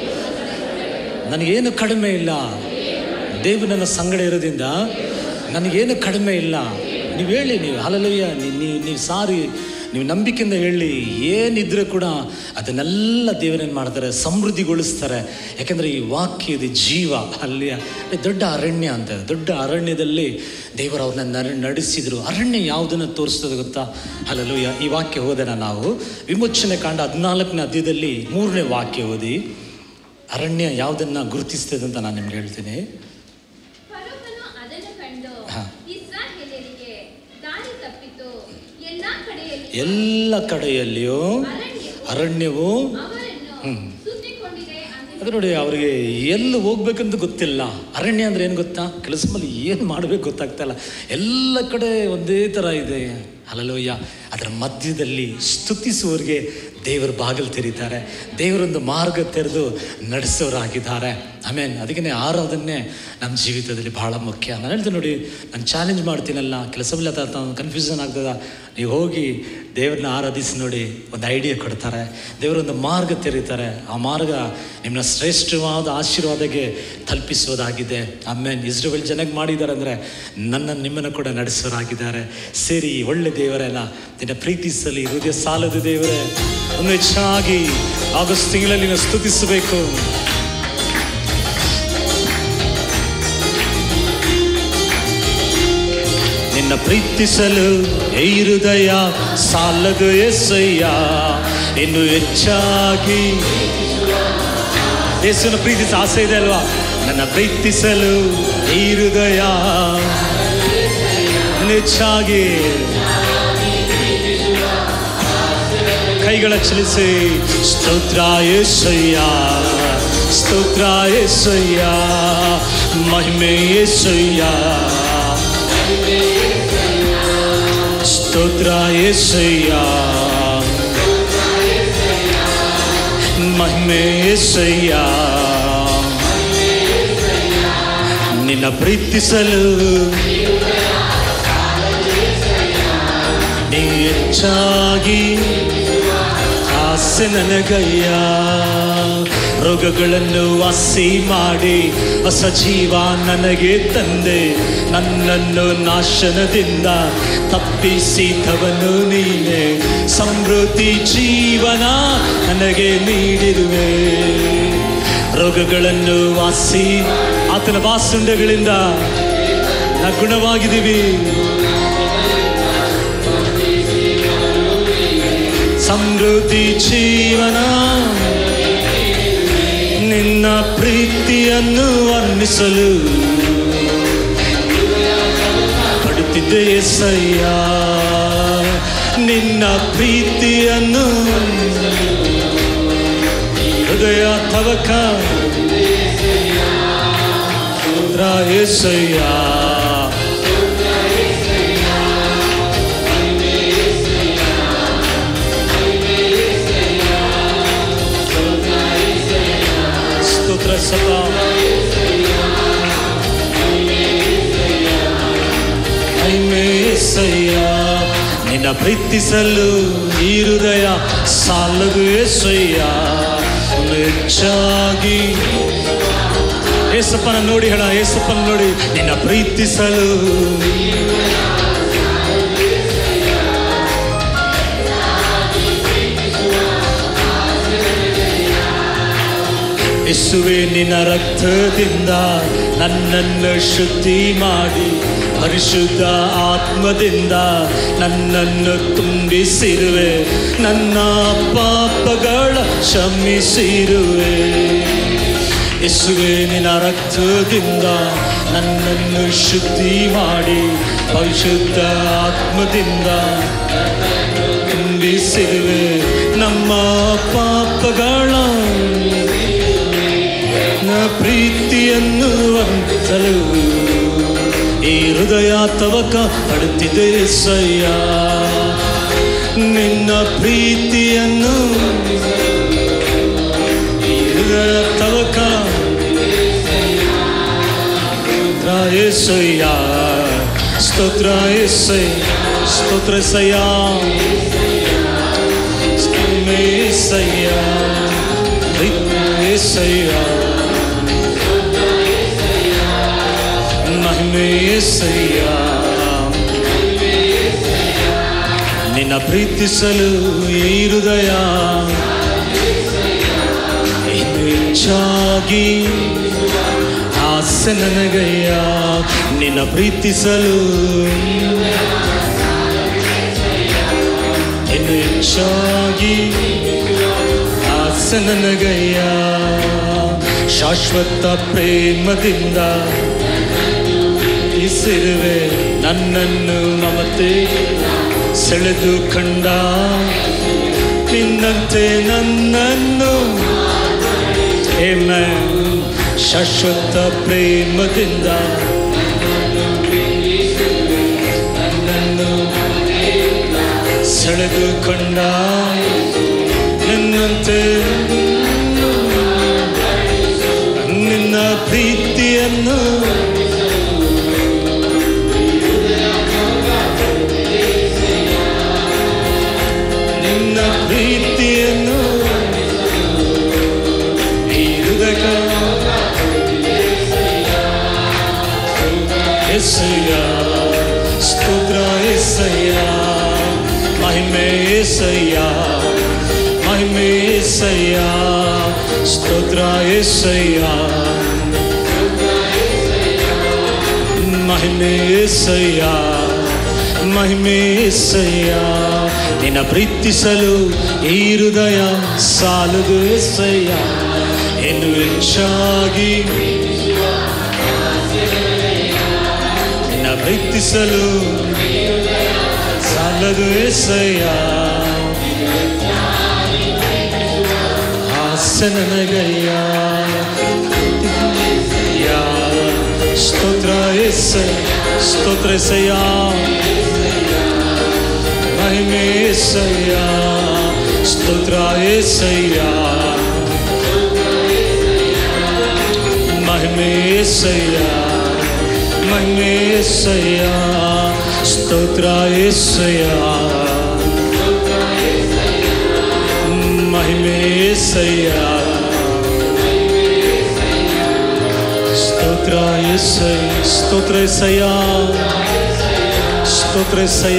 ನನಗೇನು ಕಡಿಮೆ ಇಲ್ಲ ದೇವರು ನನ್ನ ಸಂಗಡ ಇರೋದ್ರಿಂದ ನನಗೇನು ಕಡಿಮೆ ಇಲ್ಲ ನೀವು ಹೇಳಿ ನೀವು ಹಲಲಯ್ಯ ನೀವು ನೀವು ಸಾರಿ ನೀವು ನಂಬಿಕೆಯಿಂದ ಹೇಳಿ ಏನಿದ್ರೆ ಕೂಡ ಅದನ್ನೆಲ್ಲ ದೇವರೇನು ಮಾಡ್ತಾರೆ ಸಮೃದ್ಧಿಗೊಳಿಸ್ತಾರೆ ಯಾಕೆಂದರೆ ಈ ವಾಕ್ಯ ಇದು ಜೀವ ಅಲ್ಲಿ ದೊಡ್ಡ ಅರಣ್ಯ ಅಂತ ದೊಡ್ಡ ಅರಣ್ಯದಲ್ಲಿ ದೇವರು ಅವ್ರನ್ನ ನರ- ನಡೆಸಿದ್ರು ಅರಣ್ಯ ಯಾವುದನ್ನು ತೋರಿಸ್ತದೆ ಗೊತ್ತಾ ಅಲ್ಲಲ್ಲೂಯ್ಯ ಈ ವಾಕ್ಯ ಹೋದನ ನಾವು ವಿಮೋಚನೆ ಕಾಂಡ ಹದಿನಾಲ್ಕನೇ ಅಧ್ಯಾಯದಲ್ಲಿ ಮೂರನೇ ವಾಕ್ಯ ಓದಿ ಅರಣ್ಯ ಯಾವುದನ್ನು ಗುರುತಿಸ್ತದೆ ಅಂತ ನಾನು ನಿಮ್ಗೆ ಹೇಳ್ತೀನಿ ಫರೋಹನು ಅದನ್ನು ಕಂಡು ಹಾ. ಇಸ್ರಾಯೇಲರಿಗೆ ದಾರಿ ತಪ್ಪಿತು ಎಲ್ಲಾ ಕಡೆಯಲ್ಲಿ ಎಲ್ಲ ಕಡೆಯಲ್ಲಿಯೂ ಅರಣ್ಯವು ಅರಣ್ಯವು ಅವರನ್ನು ಸುತ್ತಿಕೊಂಡಿದೆ ಅಂತ ಅದು ನೋಡಿ ಅವರಿಗೆ ಎಲ್ಲಿ ಹೋಗ್ಬೇಕಂತ ಗೊತ್ತಿಲ್ಲ ಅರಣ್ಯ ಅಂದ್ರೆ ಏನು ಗೊತ್ತಾ ಕೆಲಸ ಮೇಲೆ ಏನು ಮಾಡಬೇಕು ಗೊತ್ತಾಗ್ತಾ ಇಲ್ಲ ಎಲ್ಲ ಕಡೆ ಒಂದೇ ಥರ ಇದೆ ಅಲ್ಲಲೋಯ್ಯ ಅದರ ಮಧ್ಯದಲ್ಲಿ ಸ್ತುತಿಸುವವರಿಗೆ ದೇವರು ಬಾಗಿಲು ತೆರೀತಾರೆ ದೇವರೊಂದು ಮಾರ್ಗ ತೆರೆದು ನಡೆಸೋರಾಗಿದ್ದಾರೆ ಆಮೇಲೆ ಅದಕ್ಕೆ ಆರಾಧನೆ ನಮ್ಮ ಜೀವಿತದಲ್ಲಿ ಭಾಳ ಮುಖ್ಯ ನಾನು ಹೇಳ್ತೀನಿ ನೋಡಿ ನಾನು ಚಾಲೆಂಜ್ ಮಾಡ್ತೀನಲ್ಲ ಕೆಲಸವಿಲ್ಲ ಕನ್ಫ್ಯೂಷನ್ ಆಗ್ತದ ನೀವು ಹೋಗಿ ದೇವ್ರನ್ನ ಆರಾಧಿಸಿ ನೋಡಿ ಒಂದು ಐಡಿಯಾ ಕೊಡ್ತಾರೆ ದೇವರೊಂದು ಮಾರ್ಗ ತೆರೀತಾರೆ ಆ ಮಾರ್ಗ ನಿಮ್ಮನ್ನ ಶ್ರೇಷ್ಠವಾದ ಆಶೀರ್ವಾದಕ್ಕೆ ತಲುಪಿಸೋದಾಗಿದೆ ಆಮೇಲೆ ಇಸ್ರೇಲ್ ಜನಕ್ಕೆ ಮಾಡಿದ್ದಾರೆ ಅಂದರೆ ನನ್ನನ್ನು ನಿಮ್ಮನ್ನು ಕೂಡ ನಡೆಸೋರಾಗಿದ್ದಾರೆ ಸೇರಿ ಒಳ್ಳೆ ದೇವರೆಲ್ಲ ನಿನ್ನ ಪ್ರೀತಿಸಲಿ ಹೃದಯ ಸಾಲದ ದೇವರೇ ಒಂದು ಹೆಚ್ಚಾಗಿ ಆಗಸ್ಟ್ ತಿಂಗಳಲ್ಲಿ ನೀವು ಸ್ತುತಿಸಬೇಕು ನಿನ್ನ ಪ್ರೀತಿಸಲು ಈ ಹೃದಯ ಸಾಲದು ಎಸಯ್ಯ ಇನ್ನು ಹೆಚ್ಚಾಗಿ ಯೇಸುನ ಪ್ರೀತಿಸ ಆಸೆ ಇದೆ ಅಲ್ವಾ ನನ್ನ ಪ್ರೀತಿಸಲು ಈ ಹೃದಯ ಹೆಚ್ಚಾಗಿ ಕೈಗಳ ಚಲಿಸಿ ಸ್ತೋತ್ರ ಯೇಸಯ್ಯ ಸ್ತೋತ್ರ ಯೇಸಯ್ಯ ಮಹಿಮೆ ಯೇಸಯ್ಯ ಸ್ತೋತ್ರ ಯೇಸಯ್ಯ ಮಹಿಮೆ ಯೇಸಯ್ಯ ನಿನ್ನ ಪ್ರೀತಿಸಲು ನೀ ಹೆಚ್ಚಾಗಿ ಆಸೆ ನನಗಯ್ಯ ರೋಗಗಳನ್ನು ವಾಸಿ ಮಾಡಿ ಹೊಸ ಜೀವ ನನಗೆ ತಂದೆ ನನ್ನನ್ನು ನಾಶನದಿಂದ ತಪ್ಪಿಸಿದವನು ನೀನೆ ಸಮೃದ್ಧಿ ಜೀವನ ನನಗೆ ನೀಡಿರುವೆ ರೋಗಗಳನ್ನು ವಾಸಿ ಆತನ ವಾಸುಂಡಗಳಿಂದ ನಾ ಗುಣವಾಗಿದ್ದೀವಿ ಸಮೃದ್ಧಿ ಜೀವನ ನಿನ್ನ ಪ್ರೀತಿಯನ್ನು ವರ್ಣಿಸಲು ಪಡುತ್ತಿದ್ದೆ ಎಸಯ್ಯ ನಿನ್ನ ಪ್ರೀತಿಯನ್ನು ಹೃದಯ ತವಕ ಎಸಯ್ಯ ಸ್ತೋತ್ರ ಸಭಾ ಐಮೇಸಯ್ಯ ನಿನ್ನ ಪ್ರೀತಿಸಲು ಈ ಹೃದಯ ಸಾಲದು ಏಸಯ್ಯ ಹೆಚ್ಚಾಗಿ ಏಸಪ್ಪನ ನೋಡಿ ಹೇಳ ಏಸಪ್ಪನ ನೋಡಿ ನಿನ್ನ ಪ್ರೀತಿಸಲು ಯೇಸುವೆ ನಿನ್ನ ರಕ್ತದಿಂದ ನನ್ನನ್ನು ಶುದ್ಧಿ ಮಾಡಿ ಪರಿಶುದ್ಧ ಆತ್ಮದಿಂದ ನನ್ನನ್ನು ತುಂಬಿಸಿರುವೆ ನನ್ನ ಪಾಪಗಳ ಕ್ಷಮಿಸಿರುವೆ ಯೇಸುವೆ ನಿನ್ನ ರಕ್ತದಿಂದ ನನ್ನನ್ನು ಶುದ್ಧಿ ಮಾಡಿ ಪರಿಶುದ್ಧ ಆತ್ಮದಿಂದ ತುಂಬಿಸಿರುವೆ ನಮ್ಮ ಪಾಪಗಳ ನ ಪ್ರೀತಿಯನ್ನು ವಂಚಲು ಈ ಹೃದಯ ತವಕ ಪಡುತ್ತಿದೆ ಸಯ್ಯ ನಿನ್ನ ಪ್ರೀತಿಯನ್ನು ಈ ಹೃದಯ ತವಕ ಏಸಯ್ಯ ಸ್ತೋತ್ರ ಏಸೈ ಸ್ತೋತ್ರ ಸಯ್ಯ ಏಸಯ್ಯ ಏಸಯ್ಯ ಮಹಿಮೆ ಏಸಯ್ಯ ನಿನ್ನ ಪ್ರೀತಿಸಲು ಈ ಹೃದಯ ಇನ್ನು ಹೆಚ್ಚಾಗಿ ಆಸೆ ನನಗಯ್ಯ ನಿನ್ನ ಪ್ರೀತಿಸಲು ಇನ್ನು ಹೆಚ್ಚಾಗಿ ಆಸೆ ನನಗಯ್ಯ ಶಾಶ್ವತ ಪ್ರೇಮದಿಂದ ಇಸಿರುವೆ ನನ್ನನ್ನು ಮಮತೆ ಸೆಳೆದು ಕಂಡ ನಿನ್ನಂತೆ ನನ್ನನ್ನು Amen. ಶಾಶ್ವತ ಪ್ರೇಮದಿಂದ ನನ್ನನ್ನು ಸೆಳೆದುಕೊಂಡ ನಿನ್ನಂತೆ ನಿನ್ನ ಪ್ರೀತಿಯನ್ನು ನಿನ್ನ ಪ್ರೀತಿಯನ್ನು ಈ ಹೃದಯ ಎಸಯ್ಯ ಸ್ತೋತ್ರ ಎಸಯ್ಯ ಮಹಿಮೆ ಎಸಯ್ಯ ಮಹಿಮೆ ಎಸಯ್ಯ ಸ್ತೋತ್ರ ಎಸಯ್ಯ ಮಹಿಮೆ ಎಸಯ್ಯ ಮಹಿಮೆ ಎಸಯ್ಯ ನಿನ್ನ ಪ್ರೀತಿಸಲು ಈ ಹೃದಯ ಸಾಲದು ಎಸಯ್ಯ ಇನ್ನು ಹೆಚ್ಚಾಗಿ ನಿನ್ನ ಪ್ರೀತಿಸಲು ಸಾಲದು ಎಸಯ್ಯ ಆಸೆ ನನಗಯ್ಯ ಯಾ ಸ್ತೋತ್ರ ಎಸ ಸ್ತೋತ್ರ ಎಸಯ್ಯ ಮಹಿಮೆ ಎಸಯ್ಯ ಸ್ತೋತ್ರ ಎಸಯ್ಯ ಮಹಿಮೆ ಎಸಯ್ಯ ಮಹಿಮೆ ಎಸಯ್ಯ ಸ್ತೋತ್ರ ಎಸಯ್ಯ ಮಹಿಮೆ ಎಸಯ್ಯ ಸ್ತೋತ್ರ ಎಸಯ್ಯ ಸ್ತೋತ್ರ ಎಸಯ್ಯ ಸ್ತೋತ್ರ ಎಸಯ್ಯ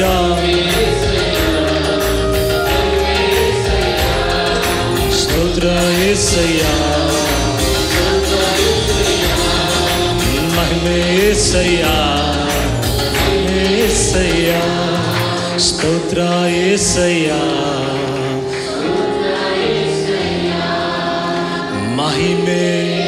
ಸ್ತೋತ್ರ ಎಸಯ್ಯ ಮಹಿಮೆ ಎಸಯ್ಯ ಎಸಯ್ಯ ಸ್ತೋತ್ರ ಎಸಯ್ಯ ಮಹಿಮೆ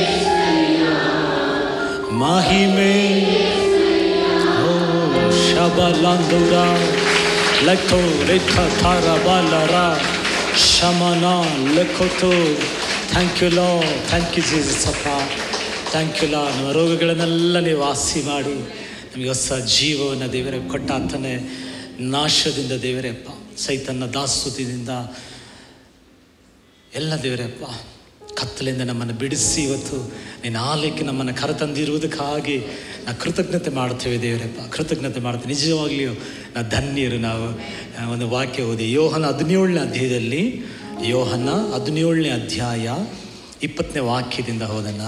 ಮಹಿಮೆ ಓ ಶಬಲಂದುರ ಲಖೋ ರೇಖ ಥಾರ ಬಾಲರ ಶಮನ ಲಖೋತು thank you Lord thank you Jesus ಅಪ್ಪ ಥ್ಯಾಂಕ್ ಯು ಲಾ ನಮ್ಮ ರೋಗಗಳನ್ನೆಲ್ಲ ನೀವು ವಾಸಿ ಮಾಡಿ ನಮಗೆ ಹೊಸ ಜೀವವನ್ನು ದೇವರೇ ಕೊಟ್ಟ ಅಂತಾನೆ ನಾಶದಿಂದ ದೇವರೇ ಅಪ್ಪ ಸೈತನ್ನ ದಾಸ್ತುತಿಯಿಂದ ಎಲ್ಲ ದೇವರಪ್ಪ ಕತ್ತಲಿಂದ ನಮ್ಮನ್ನು ಬಿಡಿಸಿ ಇವತ್ತು ನಿನ್ನ ಆಲಯಕ್ಕೆ ನಮ್ಮನ್ನು ಕರೆತಂದಿರುವುದಕ್ಕಾಗಿ ನಾ ಕೃತಜ್ಞತೆ ಮಾಡ್ತೇವೆ ದೇವರಪ್ಪ ಕೃತಜ್ಞತೆ ಮಾಡ್ತೇವೆ ನಿಜವಾಗ್ಲಿಯೂ ನಾ ಧನ್ಯರು ನಾವು ಆ, ಒಂದು ವಾಕ್ಯ ಓದಿ ಯೋಹನ ಹದಿನೇಳನೇ ಅಧ್ಯಾಯದಲ್ಲಿ ಯೋಹನ ಹದಿನೇಳನೇ ಅಧ್ಯಾಯ ಇಪ್ಪತ್ತನೇ ವಾಕ್ಯದಿಂದ ಹೋದನ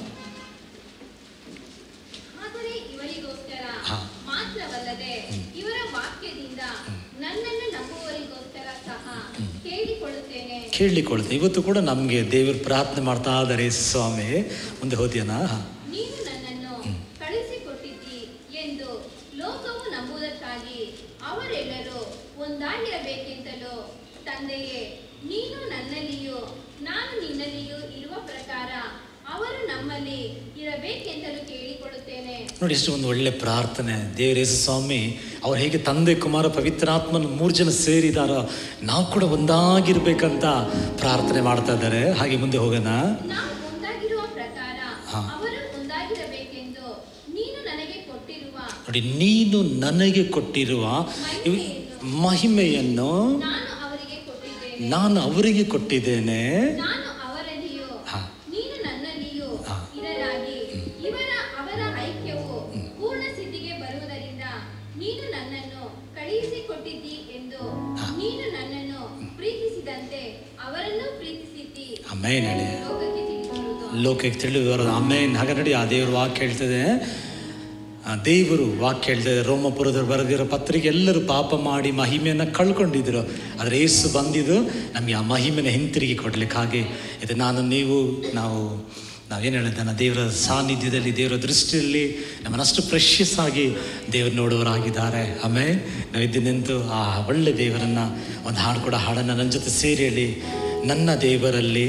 ಆದರೆ ಇವರಿಗೋಸ್ಕರ ಹಾ. ಮಾತ್ರವಲ್ಲದೆ ಇವರ ವಾಕ್ಯದಿಂದ ನನ್ನನ್ನು ನಂಬುವವರಿಗೋಸ್ಕರ ಸಹ ಕೇಳಿಕೊಳ್ಳುತ್ತೇನೆ ಕೇಳಲಿಕೊಳ್ತೇನೆ ಇವತ್ತು ಕೂಡ ನಮಗೆ ದೇವರು ಪ್ರಾರ್ಥನೆ ಮಾಡ್ತಾ ಇದ್ದಾರೆ ಸ್ವಾಮಿ ಮುಂದೆ ಹೋದ್ಯಾನಾ ನೀನು ನನ್ನನ್ನು ಕಳುಹಿಸಿಕೊಟ್ಟಿದ್ದಿ ಎಂದು ಲೋಕವು ನಂಬುವುದಕ್ಕಾಗಿ ಅವರೆಲ್ಲರೂ ಒಂದಾಗಿರಬೇಕೆಂತಲೂ ತಂದೆಯೇ ನೀನು ನನ್ನಲ್ಲಿಯೂ ನಾನು ನಿನ್ನಲ್ಲಿಯೂ ಇರುವ ಪ್ರಕಾರ ಅವರು ನಮ್ಮಲ್ಲಿ ಇರಬೇಕೆಂತಲೂ ಕೇಳಿಕೊಳ್ಳುತ್ತೇನೆ ನೋಡಿ ಎಷ್ಟು ಒಂದು ಒಳ್ಳೆ ಪ್ರಾರ್ಥನೆ ದೇವರ ಯೇಸು ಸ್ವಾಮಿ ಅವ್ರು ಹೇಗೆ ತಂದೆ ಕುಮಾರ ಪವಿತ್ರಾತ್ಮನ ಮೂರು ಜನ ಸೇರಿದಾರೋ ನಾವು ಕೂಡ ಒಂದಾಗಿರ್ಬೇಕಂತ ಪ್ರಾರ್ಥನೆ ಮಾಡ್ತಾ ಇದ್ದಾರೆ ಹಾಗೆ ಮುಂದೆ ಹೋಗೋಣ ನಾವು ಒಂದಾಗಿರುವ ಪ್ರಕಾರ ಹಾ. ಅವರು ಒಂದಾಗಿರಬೇಕೆಂದು ನೀನು ನನಗೆ ಕೊಟ್ಟಿರುವ ನೋಡಿ ನೀನು ನನಗೆ ಕೊಟ್ಟಿರುವ ಇವ್- ಮಹಿಮೆಯನ್ನು ನಾನು ಅವರಿಗೆ ಕೊಟ್ಟಿದ್ದೇನೆ ನಾನು ಅವರಿಗೆ ಕೊಟ್ಟಿದ್ದೇನೆ ನಾನು ಅವರಲ್ಲಿಯೂ ಹಾ. ನೀನು ನನ್ನಲ್ಲಿಯೂ ಹಾ. ಇರಲಾಗಿ ಇವರ ಅವರ ಐಕ್ಯವು ಪೂರ್ಣ ಸ್ಥಿತಿಗೆ ಬರುವುದರಿಂದ ನೀನು ನನ್ನನ್ನು ಕಳುಹಿಸಿಕೊಟ್ಟಿದ್ದಿ ಎಂದು ಹಾ. ನೀನು ನನ್ನನ್ನು ಪ್ರೀತಿಸಿದಂತೆ ಅವರನ್ನು ಪ್ರೀತಿಸಿದ್ದಿ ಆಮೇನ್ ಹೇಳಿ ಲೋಕಕ್ಕೆ ತಿಳಿದಿರುವುದು ಲೋಕಕ್ಕೆ ತಿಳಿದು ಬರೋದು ಆಮೇನ್ ಹಾಗೆ ನೋಡಿ ಆ ದೇವರು ವಾಕ್ಯ ಹೇಳ್ತದೆ ಆ ದೇವರು ವಾಕ್ಯ ಹೇಳ್ತದೆ ರೋಮಪುರದವ್ರು ಬರೆದಿರೋ ಪತ್ರಿಕೆ ಎಲ್ಲರೂ ಪಾಪ ಮಾಡಿ ಮಹಿಮೆಯನ್ನು ಕಳ್ಕೊಂಡಿದ್ರು ಆದರೆ ಏಸು ಬಂದಿದ್ದು ನಮಗೆ ಆ ಮಹಿಮೆನ ಹಿಂತಿರುಗಿ ಕೊಡ್ಲಿಕ್ಕೆ ಹಾಗೆ ಇದು ನಾನು ನೀವು ನಾವು ನಾವೇನು ಹೇಳಿದ್ದಾನೆ ದೇವರ ಸಾನ್ನಿಧ್ಯದಲ್ಲಿ ದೇವರ ದೃಷ್ಟಿಯಲ್ಲಿ ನಮ್ಮನ್ನಷ್ಟು ಪ್ರೆಷಿಯಸ್ ಆಗಿ ದೇವರು ನೋಡುವರಾಗಿದ್ದಾರೆ ಆಮೇಲೆ ನಾವು ಇದ್ದು ನಿಂತು ಆ ಒಳ್ಳೆ ದೇವರನ್ನು ಒಂದು ಹಾಡು ಕೂಡ ಹಾಡನ್ನು ನನ್ನ ಜೊತೆ ಸೇರಿ ಹೇಳಿ ನನ್ನ ದೇವರಲ್ಲಿ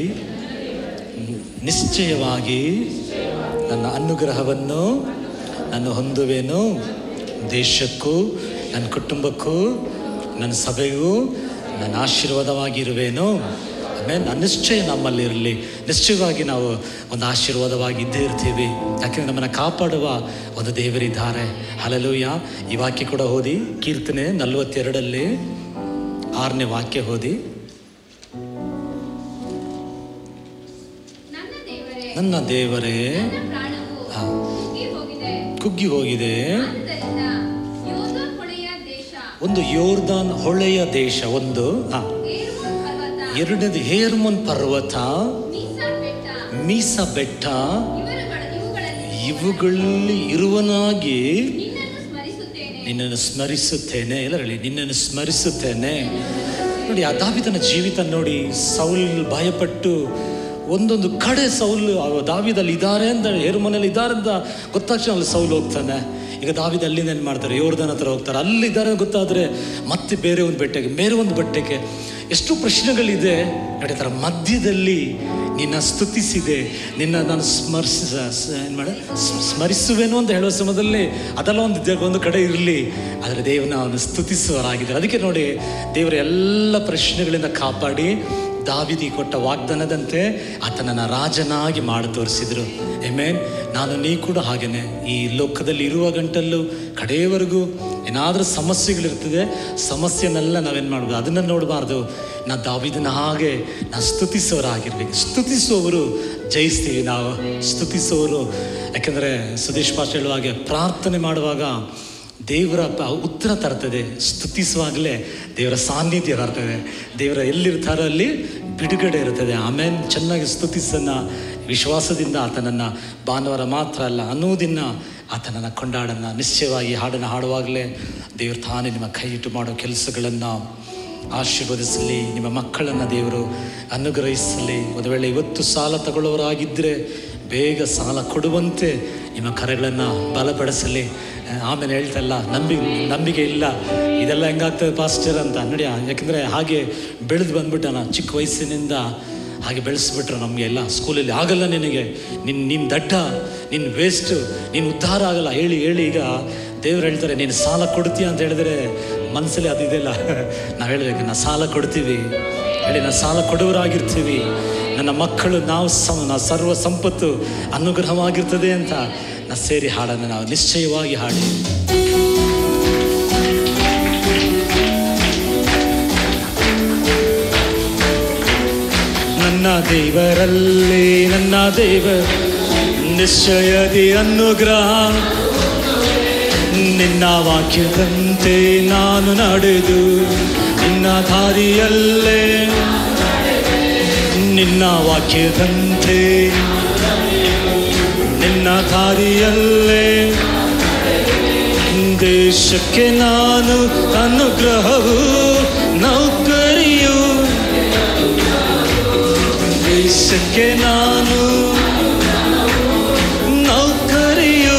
ನಿಶ್ಚಯವಾಗಿ ನನ್ನ ಅನುಗ್ರಹವನ್ನು ನಾನು ಹೊಂದುವೆನು ದೇಶಕ್ಕೂ ನನ್ನ ಕುಟುಂಬಕ್ಕೂ ನನ್ನ ಸಭೆಗೂ ನನ್ನ ಆಶೀರ್ವಾದವಾಗಿರುವೇನು ಆಮೇಲೆ ನನ್ನ ನಿಶ್ಚಯ ನಮ್ಮಲ್ಲಿರಲಿ ನಿಶ್ಚಯವಾಗಿ ನಾವು ಒಂದು ಆಶೀರ್ವಾದವಾಗಿ ಇದ್ದೇ ಇರ್ತೀವಿ ಯಾಕೆಂದರೆ ನಮ್ಮನ್ನು ಕಾಪಾಡುವ ಒಂದು ದೇವರಿದ್ದಾರೆ ಹಲಲೂಯ ಈ ವಾಕ್ಯ ಕೂಡ ಓದಿ ಕೀರ್ತನೆ ನಲವತ್ತೆರಡಲ್ಲಿ ಆರನೇ ವಾಕ್ಯ ಓದಿ ನನ್ನ ದೇವರೇ ನನ್ನ ದೇವರೇ ನನ್ನ ಪ್ರಾಣವು ಹಾ. ಕುಗ್ಗಿ ಹೋಗಿದೆ ಕುಗ್ಗಿ ಹೋಗಿದೆ ಆದ್ದರಿಂದ ಯೋಧ ಹೊಳೆಯ ದೇಶ ಒಂದು ಯೋರ್ದಾನ್ ಹೊಳೆಯ ದೇಶ ಒಂದು ಆ, ಏರ್ಮೋನ್ ಪರ್ವತ ಎರಡನೇದು ಹೇರ್ಮೋನ್ ಪರ್ವತ ಮೀಸಾ ಬೆಟ್ಟ ಮೀಸ ಬೆಟ್ಟ ಇವರುಗಳ ಇವುಗಳಲ್ಲಿ ಇವುಗಳಲ್ಲಿ ಇರುವನಾಗಿ ನಿನ್ನನ್ನು ಸ್ಮರಿಸುತ್ತೇನೆ ನಿನ್ನನ್ನು ಸ್ಮರಿಸುತ್ತೇನೆ ಎಲ್ಲ ಹೇಳಿ ನಿನ್ನನ್ನು ಸ್ಮರಿಸುತ್ತೇನೆ ನೋಡಿ ಆ ದಾವಿದನ ಜೀವಿತ ನೋಡಿ ಸೌಲ್ ಭಯಪಟ್ಟು ಒಂದೊಂದು ಕಡೆ ಸೌಲ್ ಆ ದಾವಿದಲ್ಲಿ ಇದ್ದಾರೆ ಅಂತ ಹೇರ್ಮನಲ್ಲಿ ಇದ್ದಾರೆ ಅಂತ ಗೊತ್ತಾಕ್ಷಣ ಅಲ್ಲಿ ಸೌಲ್ ಹೋಗ್ತಾನೆ ಈಗ ದಾವಿದ ಅಲ್ಲಿಂದ ಏನು ಮಾಡ್ತಾರೆ ಯೋರ್ಧನ ಹತ್ರ ಹೋಗ್ತಾರೆ ಅಲ್ಲಿದ್ದಾರೆ ಗೊತ್ತಾದರೆ ಮತ್ತೆ ಬೇರೆ ಒಂದು ಬೆಟ್ಟಕ್ಕೆ ಬೇರೆ ಒಂದು ಬೆಟ್ಟಕ್ಕೆ ಎಷ್ಟು ಪ್ರಶ್ನೆಗಳಿದೆ ನಡೀತಾರೆ ಮಧ್ಯದಲ್ಲಿ ನಿನ್ನ ಸ್ತುತಿಸಿದೆ ನಿನ್ನ ನಾನು ಸ್ಮರಿಸ ಏನು ಮಾಡ ಸ್- ಸ್ಮರಿಸುವೆನು ಅಂತ ಹೇಳುವ ಸಮಯದಲ್ಲಿ ಅದೆಲ್ಲ ಒಂದು ದೇ- ಒಂದು ಕಡೆ ಇರಲಿ ಆದರೆ ದೇವನ ಅವನು ಸ್ತುತಿಸುವರಾಗಿದ್ದಾರೆ ಅದಕ್ಕೆ ನೋಡಿ ದೇವರ ಎಲ್ಲ ಪ್ರಶ್ನೆಗಳಿಂದ ಕಾಪಾಡಿ ದಾವಿದಿ ಕೊಟ್ಟ ವಾಗ್ದಾನದಂತೆ ಆತನನ್ನು ರಾಜನಾಗಿ ಮಾಡಿ ತೋರಿಸಿದ್ರು ಎಮೇನ್ ನಾನು ನೀ ಕೂಡ ಹಾಗೇನೆ ಈ ಲೋಕದಲ್ಲಿ ಇರುವ ಗಂಟಲ್ಲೂ ಕಡೆಯವರೆಗೂ ಏನಾದರೂ ಸಮಸ್ಯೆಗಳಿರ್ತದೆ ಸಮಸ್ಯೆನೆಲ್ಲ ನಾವೇನು ಮಾಡ್ಬೋದು ಅದನ್ನು ನೋಡಬಾರ್ದು ನಾ ದಾವಿದನ ಹಾಗೆ ನಾ ಸ್ತುತಿಸೋರಾಗಿರ್ಬೇಕು ಸ್ತುತಿಸುವವರು ಜಯಿಸ್ತೀವಿ ನಾವು ಸ್ತುತಿಸುವವರು ಯಾಕೆಂದರೆ ಸುದೇಶ್ ಪಾಷ ಹೇಳುವ ಹಾಗೆ ಪ್ರಾರ್ಥನೆ ಮಾಡುವಾಗ ದೇವರ ಪ- ಉತ್ತರ ತರ್ತದೆ ಸ್ತುತಿಸುವಾಗಲೇ ದೇವರ ಸಾನ್ನಿಧ್ಯ ಬರ್ತದೆ ದೇವರ ಎಲ್ಲಿರ್ತಾರೋ ಅಲ್ಲಿ ಬಿಡುಗಡೆ ಇರ್ತದೆ ಆಮೇಲೆ ಚೆನ್ನಾಗಿ ಸ್ತುತಿಸನ್ನ ವಿಶ್ವಾಸದಿಂದ ಆತನನ್ನು ಭಾನುವಾರ ಮಾತ್ರ ಅಲ್ಲ ಅನ್ನೋದಿನ ಆತನನ್ನು ಕೊಂಡಾಡನ್ನು ನಿಶ್ಚಯವಾಗಿ ಹಾಡನ್ನು ಹಾಡುವಾಗಲೇ ದೇವರು ತಾನೇ ನಿಮ್ಮ ಕೈ ಇಟ್ಟು ಮಾಡೋ ಕೆಲಸಗಳನ್ನು ಆಶೀರ್ವದಿಸಲಿ ನಿಮ್ಮ ಮಕ್ಕಳನ್ನು ದೇವರು ಅನುಗ್ರಹಿಸಲಿ ಒಂದು ವೇಳೆ ಇವತ್ತು ಸಾಲ ತಗೊಳ್ಳೋರಾಗಿದ್ದರೆ ಬೇಗ ಸಾಲ ಕೊಡುವಂತೆ ನಿಮ್ಮ ಕರೆಗಳನ್ನು ಬಲಪಡಿಸಲಿ ಆಮೇಲೆ ಹೇಳ್ತಲ್ಲ ನಂಬಿ ನಂಬಿಕೆ ಇಲ್ಲ ಇದೆಲ್ಲ ಹೆಂಗಾಗ್ತದೆ ಪಾಸ್ಟರ್ ಅಂತ ನೋಡಿ ಯಾಕೆಂದರೆ ಹಾಗೆ ಬೆಳೆದು ಬಂದ್ಬಿಟ್ಟನ ಚಿಕ್ಕ ವಯಸ್ಸಿನಿಂದ ಹಾಗೆ ಬೆಳೆಸ್ಬಿಟ್ರು ನಮಗೆ ಎಲ್ಲ ಸ್ಕೂಲಲ್ಲಿ ಆಗಲ್ಲ ನಿನಗೆ ನಿನ್ನ ನಿನ್ನ ದಡ್ಡ ನಿನ್ನ ವೇಸ್ಟು ನೀನು ಉದ್ಧಾರ ಆಗಲ್ಲ ಹೇಳಿ ಹೇಳಿ ಈಗ ದೇವ್ರು ಹೇಳ್ತಾರೆ ನೀನು ಸಾಲ ಕೊಡ್ತೀಯ ಅಂತ ಹೇಳಿದ್ರೆ ಮನಸ್ಸಲ್ಲಿ ಅದು ಇದೆಲ್ಲ ನಾವು ಹೇಳ್ಬೇಕು ನಾ ಸಾಲ ಕೊಡ್ತೀವಿ ಹೇಳಿ ನಾ ಸಾಲ ಕೊಡುವರಾಗಿರ್ತೀವಿ ನನ್ನ ಮಕ್ಕಳು ನಾವು ಸಮ ನಾ ಸರ್ವ ಸಂಪತ್ತು ಅನುಗ್ರಹವಾಗಿರ್ತದೆ ಅಂತ ನಾ ಸೇರಿ ಹಾಡನ್ನು ನಾವು ನಿಶ್ಚಯವಾಗಿ ಹಾಡಿ ನನ್ನ ದೇವರಲ್ಲಿ ನನ್ನ ದೇವ ನಿಶ್ಚಯದಿ ಅನುಗ್ರಹ ನಿನ್ನ ವಾಕ್ಯದಂತೆ ನಾನು ನಡೆದು ನಿನ್ನ ದಾರಿಯಲ್ಲೇ ನಿನ್ನ ವಾಕ್ಯದಂತೆ ನಿನ್ನ ದಾರಿಯಲ್ಲೇ ದೇಶಕ್ಕೆ ನಾನು ಅನುಗ್ರಹವು ನೌಕರಿಯು ದೇಶಕ್ಕೆ ನಾನು ನೌಕರಿಯು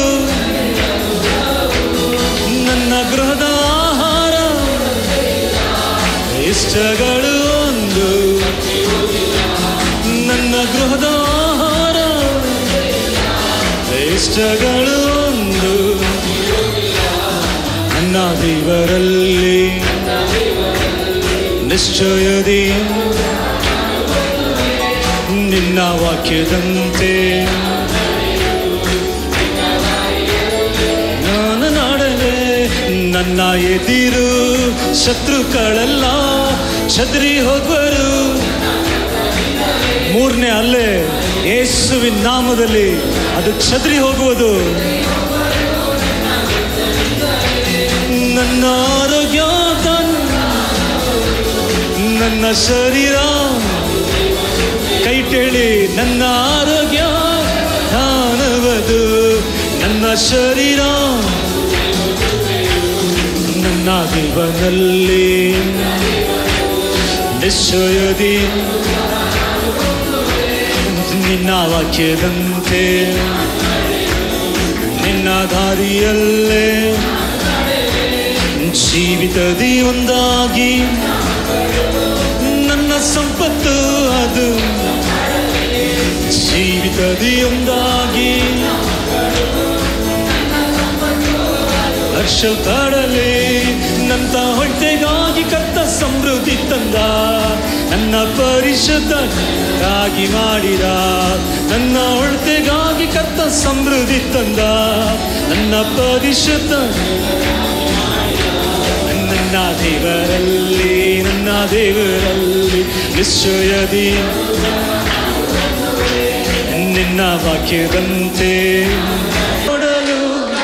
ನನ್ನ ಗೃಹದ ಆಹಾರ ಇಷ್ಟಗಳು ಒಂದು ನನ್ನ ಗೃಹದ ಆಹಾರ ಇಷ್ಟಗಳು ಒಂದು ನನ್ನ ದೇವರಲ್ಲಿ ನಿಶ್ಚಯದಿ ನಿನ್ನ ವಾಕ್ಯದಂತೆ ನಾನು ನಾಡಲೆ ನನ್ನ ಎದಿರು ಶತ್ರುಗಳೆಲ್ಲ ಚದ್ರಿ ಹೋಗುವರು ಮೂರನೇ ಅಲ್ಲೇ ಯೇಸುವಿನ ನಾಮದಲ್ಲಿ ಅದು ಚದ್ರಿ ಹೋಗುವುದು ನನ್ನ ಆರೋಗ್ಯ ತನ್ನ ನನ್ನ ಶರೀರ ಕೈ ಟೇಳಿ ನನ್ನ ಆರೋಗ್ಯ ದಾನವದು ನನ್ನ ಶರೀರ ನನ್ನ ಜೀವನಲ್ಲಿ ನಿಶ್ಚಯದಿ ನಿನ್ನ ವಾಕ್ಯದಂತೆ ನಿನ್ನ ದಾರಿಯಲ್ಲೇ ಜೀವಿತದಿ ಒಂದಾಗಿ ನನ್ನ ಸಂಪತ್ತು ಅದು ಜೀವಿತದಿ ಒಂದಾಗಿ ಹರ್ಷ ಕಾಡಲಿ ನನ್ನ ಹೊಟ್ಟೆಗಾಗಿ ಕತ್ತ ಸಮೃದ್ಧಿ ತಂದ ನನ್ನ ಪರಿಶುದ್ಧಗಾಗಿ ಮಾಡಿದ ನನ್ನ ಹೊಟ್ಟೆಗಾಗಿ ಕತ್ತ ಸಮೃದ್ಧಿ ತಂದ ನನ್ನ ಪರಿಶುದ್ಧ ನನ್ನ ದೇವರಲ್ಲಿ ನನ್ನ ದೇವರಲ್ಲಿ ನಿಶ್ಚಯದಿ ನಿನ್ನ ವಾಕ್ಯದಂತೆ ನೋಡಲು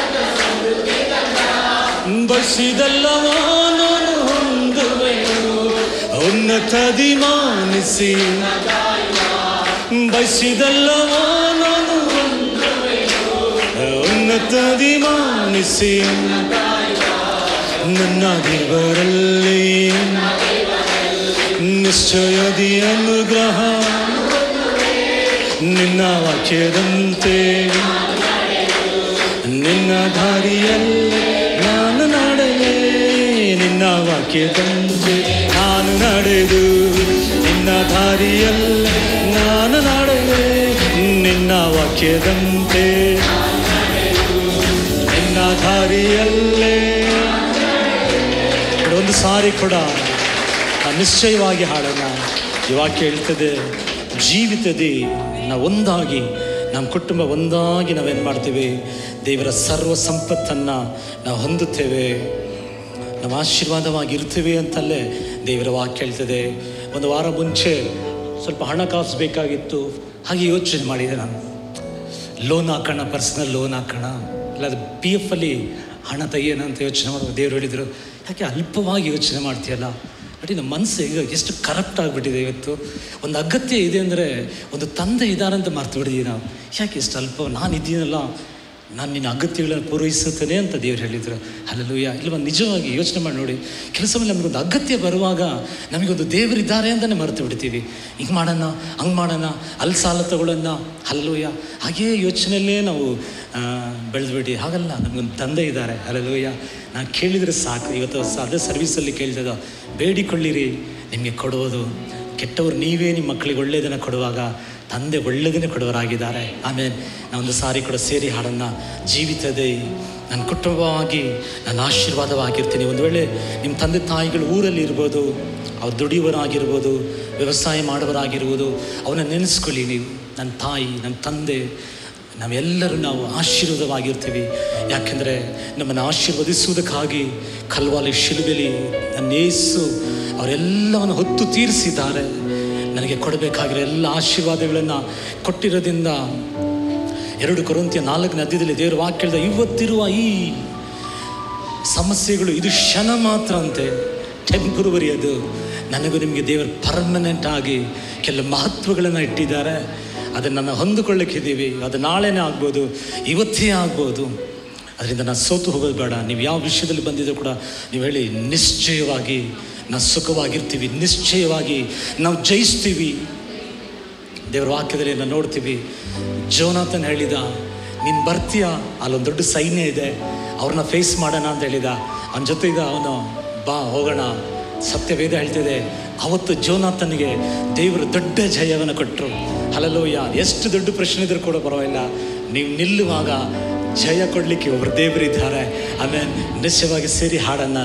ಬಯಸಿದಲ್ಲವೋ ನಾನು ಹೊಂದುವೆನು ಉನ್ನತದಿ ಮಾನಿಸಿ ಬಯಸಿದಲ್ಲವೋ ನಾನು ಉನ್ನತದಿ ಮಾನಿಸಿ ನನ್ನ ದೇವರಲ್ಲಿ ನಿಶ್ಚಯದಿ ಅನುಗ್ರಹ ನಿನ್ನ ವಾಕ್ಯದಂತೆ ನಿನ್ನ ದಾರಿಯಲ್ಲಿ ನಾನು ನಡೆದೆ ನಿನ್ನ ವಾಕ್ಯದಂತೆ ನಾನು ನಡೆದು ನಿನ್ನ ದಾರಿಯಲ್ಲಿ ನಾನು ನಡೆದೆ ನಿನ್ನ ವಾಕ್ಯದಂತೆ ನಿನ್ನ ದಾರಿಯಲ್ಲೇ ನೋಡಿ, ಒಂದು ಸಾರಿ ಕೂಡ ನಾವು ನಿಶ್ಚಯವಾಗಿ ಹಾಡೋಣ ಈ ವಾಕ್ಯ ಹೇಳ್ತದೆ ಜೀವಿತದಿ ನಾವು ಒಂದಾಗಿ ನಮ್ಮ ಕುಟುಂಬ ಒಂದಾಗಿ ನಾವೇನು ಮಾಡ್ತೀವಿ ದೇವರ ಸರ್ವ ಸಂಪತ್ತನ್ನು ನಾವು ಹೊಂದುತ್ತೇವೆ ನಾವು ಆಶೀರ್ವಾದವಾಗಿರ್ತೀವಿ ಅಂತಲ್ಲೇ ದೇವರ ವಾಕ್ಯ ಹೇಳ್ತದೆ ಒಂದು ವಾರ ಮುಂಚೆ ಸ್ವಲ್ಪ ಹಣಕಾಸು ಬೇಕಾಗಿತ್ತು ಹಾಗೆ ಯೋಚನೆ ಮಾಡಿದೆ ನಾನು ಲೋನ್ ಹಾಕೋಣ ಪರ್ಸ್ನಲ್ ಲೋನ್ ಹಾಕೋಣ ಇಲ್ಲ ಅದು ಪಿ ಎಫ್ ಅಲ್ಲಿ ಹಣ ತೆಗಿಯೋಣ ಅಂತ ಯೋಚನೆ ಮಾಡುವಾಗ ದೇವ್ರು ಹೇಳಿದರು ಯಾಕೆ ಅಲ್ಪವಾಗಿ ಯೋಚನೆ ಮಾಡ್ತೀಯಲ್ಲ ನೋಡಿ ನಮ್ಮ ಮನಸ್ಸು ಈಗ ಎಷ್ಟು ಕರಪ್ಟ್ ಆಗಿಬಿಟ್ಟಿದೆ ಇವತ್ತು ಒಂದು ಅಗತ್ಯ ಇದೆ ಅಂದರೆ ಒಂದು ತಂದೆ ಇದ್ದಾರೆ ಅಂತ ಮರ್ತು ಬಿಟ್ಟಿದ್ದೀವಿ ನಾವು ಯಾಕೆ ಎಷ್ಟು ಅಲ್ಪ ನಾನು ಇದ್ದೀನಲ್ಲ ನಾನು ನಿನ್ನ ಅಗತ್ಯಗಳನ್ನು ಪೂರೈಸುತ್ತೇನೆ ಅಂತ ದೇವ್ರು ಹೇಳಿದರು ಅಲ್ಲೂಯ ಇಲ್ವ ನಿಜವಾಗಿ ಯೋಚನೆ ಮಾಡಿ ನೋಡಿ ಕೆಲಸ ಮೇಲೆ ನಮಗೊಂದು ಅಗತ್ಯ ಬರುವಾಗ ನಮಗೊಂದು ದೇವರಿದ್ದಾರೆ ಅಂತಲೇ ಮರೆತು ಬಿಡ್ತೀವಿ ಹಿಂಗೆ ಮಾಡೋಣ ಹಂಗೆ ಮಾಡೋಣ ಅಲ್ಲಿ ಸಾಲ ತಗೊಳ್ಳೋಣ ಅಲ್ಲೂಯ ಹಾಗೇ ಯೋಚನೆಯಲ್ಲೇ ನಾವು ಬೆಳೆದ್ಬಿಟ್ಟು ಹಾಗಲ್ಲ ನಮಗೊಂದು ತಂದೆ ಇದ್ದಾರೆ ಅಲ್ಲೂಯ ನಾನು ಕೇಳಿದರೆ ಸಾಕು ಇವತ್ತು ಸ- ಅದೇ ಸರ್ವಿಸಲ್ಲಿ ಕೇಳ್ತದ ಬೇಡಿಕೊಳ್ಳಿರಿ ನಿಮಗೆ ಕೊಡುವುದು ಕೆಟ್ಟವರು ನೀವೇ ನಿಮ್ಮ ಮಕ್ಕಳಿಗೆ ಒಳ್ಳೆಯದನ್ನು ಕೊಡುವಾಗ ತಂದೆ ಒಳ್ಳೆಯದನ್ನೇ ಕೊಡುವರಾಗಿದ್ದಾರೆ ಆಮೇಲೆ ನಾವೊಂದು ಸಾರಿ ಕೂಡ ಸೇರಿ ಹಾಡನ್ನು ಜೀವಿತದೆ ನನ್ನ ಕುಟುಂಬವಾಗಿ ನನ್ನ ಆಶೀರ್ವಾದವಾಗಿರ್ತೀನಿ ಒಂದು ವೇಳೆ ನಿಮ್ಮ ತಂದೆ ತಾಯಿಗಳು ಊರಲ್ಲಿ ಇರ್ಬೋದು ಅವ್ರು ದುಡಿಯುವರಾಗಿರ್ಬೋದು ವ್ಯವಸಾಯ ಮಾಡುವರಾಗಿರ್ಬೋದು ಅವನ್ನ ನೆನೆಸ್ಕೊಳ್ಳಿ ನೀವು ನನ್ನ ತಾಯಿ ನನ್ನ ತಂದೆ ನಾವೆಲ್ಲರೂ ನಾವು ಆಶೀರ್ವಾದವಾಗಿರ್ತೀವಿ ಯಾಕೆಂದರೆ ನಮ್ಮನ್ನು ಆಶೀರ್ವದಿಸುವುದಕ್ಕಾಗಿ ಕಲ್ವಾಲಿ ಶಿಲುಬೆಲಿ ನನ್ನ ಯೇಸು ಅವರೆಲ್ಲವನ್ನು ಹೊತ್ತು ತೀರಿಸಿದ್ದಾರೆ ನನಗೆ ಕೊಡಬೇಕಾಗಿರೋ ಎಲ್ಲ ಆಶೀರ್ವಾದಗಳನ್ನು ಕೊಟ್ಟಿರೋದ್ರಿಂದ ಎರಡು ಕೊರಂತಿಯ ನಾಲ್ಕನೇ ಅಧ್ಯದಲ್ಲಿ ದೇವರ ವಾಕ್ಯದ ಇವತ್ತಿರುವ ಈ ಸಮಸ್ಯೆಗಳು ಇದು ಕ್ಷಣ ಮಾತ್ರ ಅಂತೆ ಟೆಂಪರವರಿ ಅದು ನನಗೂ ನಿಮಗೆ ದೇವರು ಪರ್ಮನೆಂಟ್ ಆಗಿ ಕೆಲವು ಮಹತ್ವಗಳನ್ನು ಇಟ್ಟಿದ್ದಾರೆ ಅದನ್ನು ನಾನು ಹೊಂದಿಕೊಳ್ಳಕ್ಕಿದ್ದೀವಿ ಅದು ನಾಳೆನೇ ಆಗ್ಬೋದು ಇವತ್ತೇ ಆಗ್ಬೋದು ಅದರಿಂದ ನಾನು ಸೋತು ಹೋಗೋದು ಬೇಡ ನೀವು ಯಾವ ವಿಷಯದಲ್ಲಿ ಬಂದಿದ್ದು ಕೂಡ ನೀವು ಹೇಳಿ ನಿಶ್ಚಯವಾಗಿ ನಾವು ಸುಖವಾಗಿರ್ತೀವಿ ನಿಶ್ಚಯವಾಗಿ ನಾವು ಜಯಿಸ್ತೀವಿ ದೇವರ ವಾಕ್ಯದಲ್ಲಿ ನಾವು ನೋಡ್ತೀವಿ ಜೋನಾಥನ್ ಹೇಳಿದ ನೀನು ಬರ್ತೀಯ ಅಲ್ಲೊಂದು ದೊಡ್ಡ ಸೈನ್ಯ ಇದೆ ಅವ್ರನ್ನ ಫೇಸ್ ಮಾಡೋಣ ಅಂತ ಹೇಳಿದ ಅವನ ಜೊತೆ ಇದ್ದ ಅವನು ಬಾ ಹೋಗೋಣ ಸತ್ಯವೇದ ಹೇಳ್ತಿದೆ ಅವತ್ತು ಜೋನಾಥನಿಗೆ ದೇವರು ದೊಡ್ಡ ಜಯವನ್ನು ಕೊಟ್ಟರು ಹಲಲೋಯ ಎಷ್ಟು ದೊಡ್ಡ ಪ್ರಶ್ನೆ ಇದ್ರೂ ಕೂಡ ಪರವಾಗಿಲ್ಲ ನೀವು ನಿಲ್ಲುವಾಗ ಜಯ ಕೊಡಲಿಕ್ಕೆ ಒಬ್ಬರು ದೇವರಿದ್ದಾರೆ ಆಮೇಲೆ ನಿಶ್ಚಯವಾಗಿ ಸೇರಿ ಹಾಡನ್ನು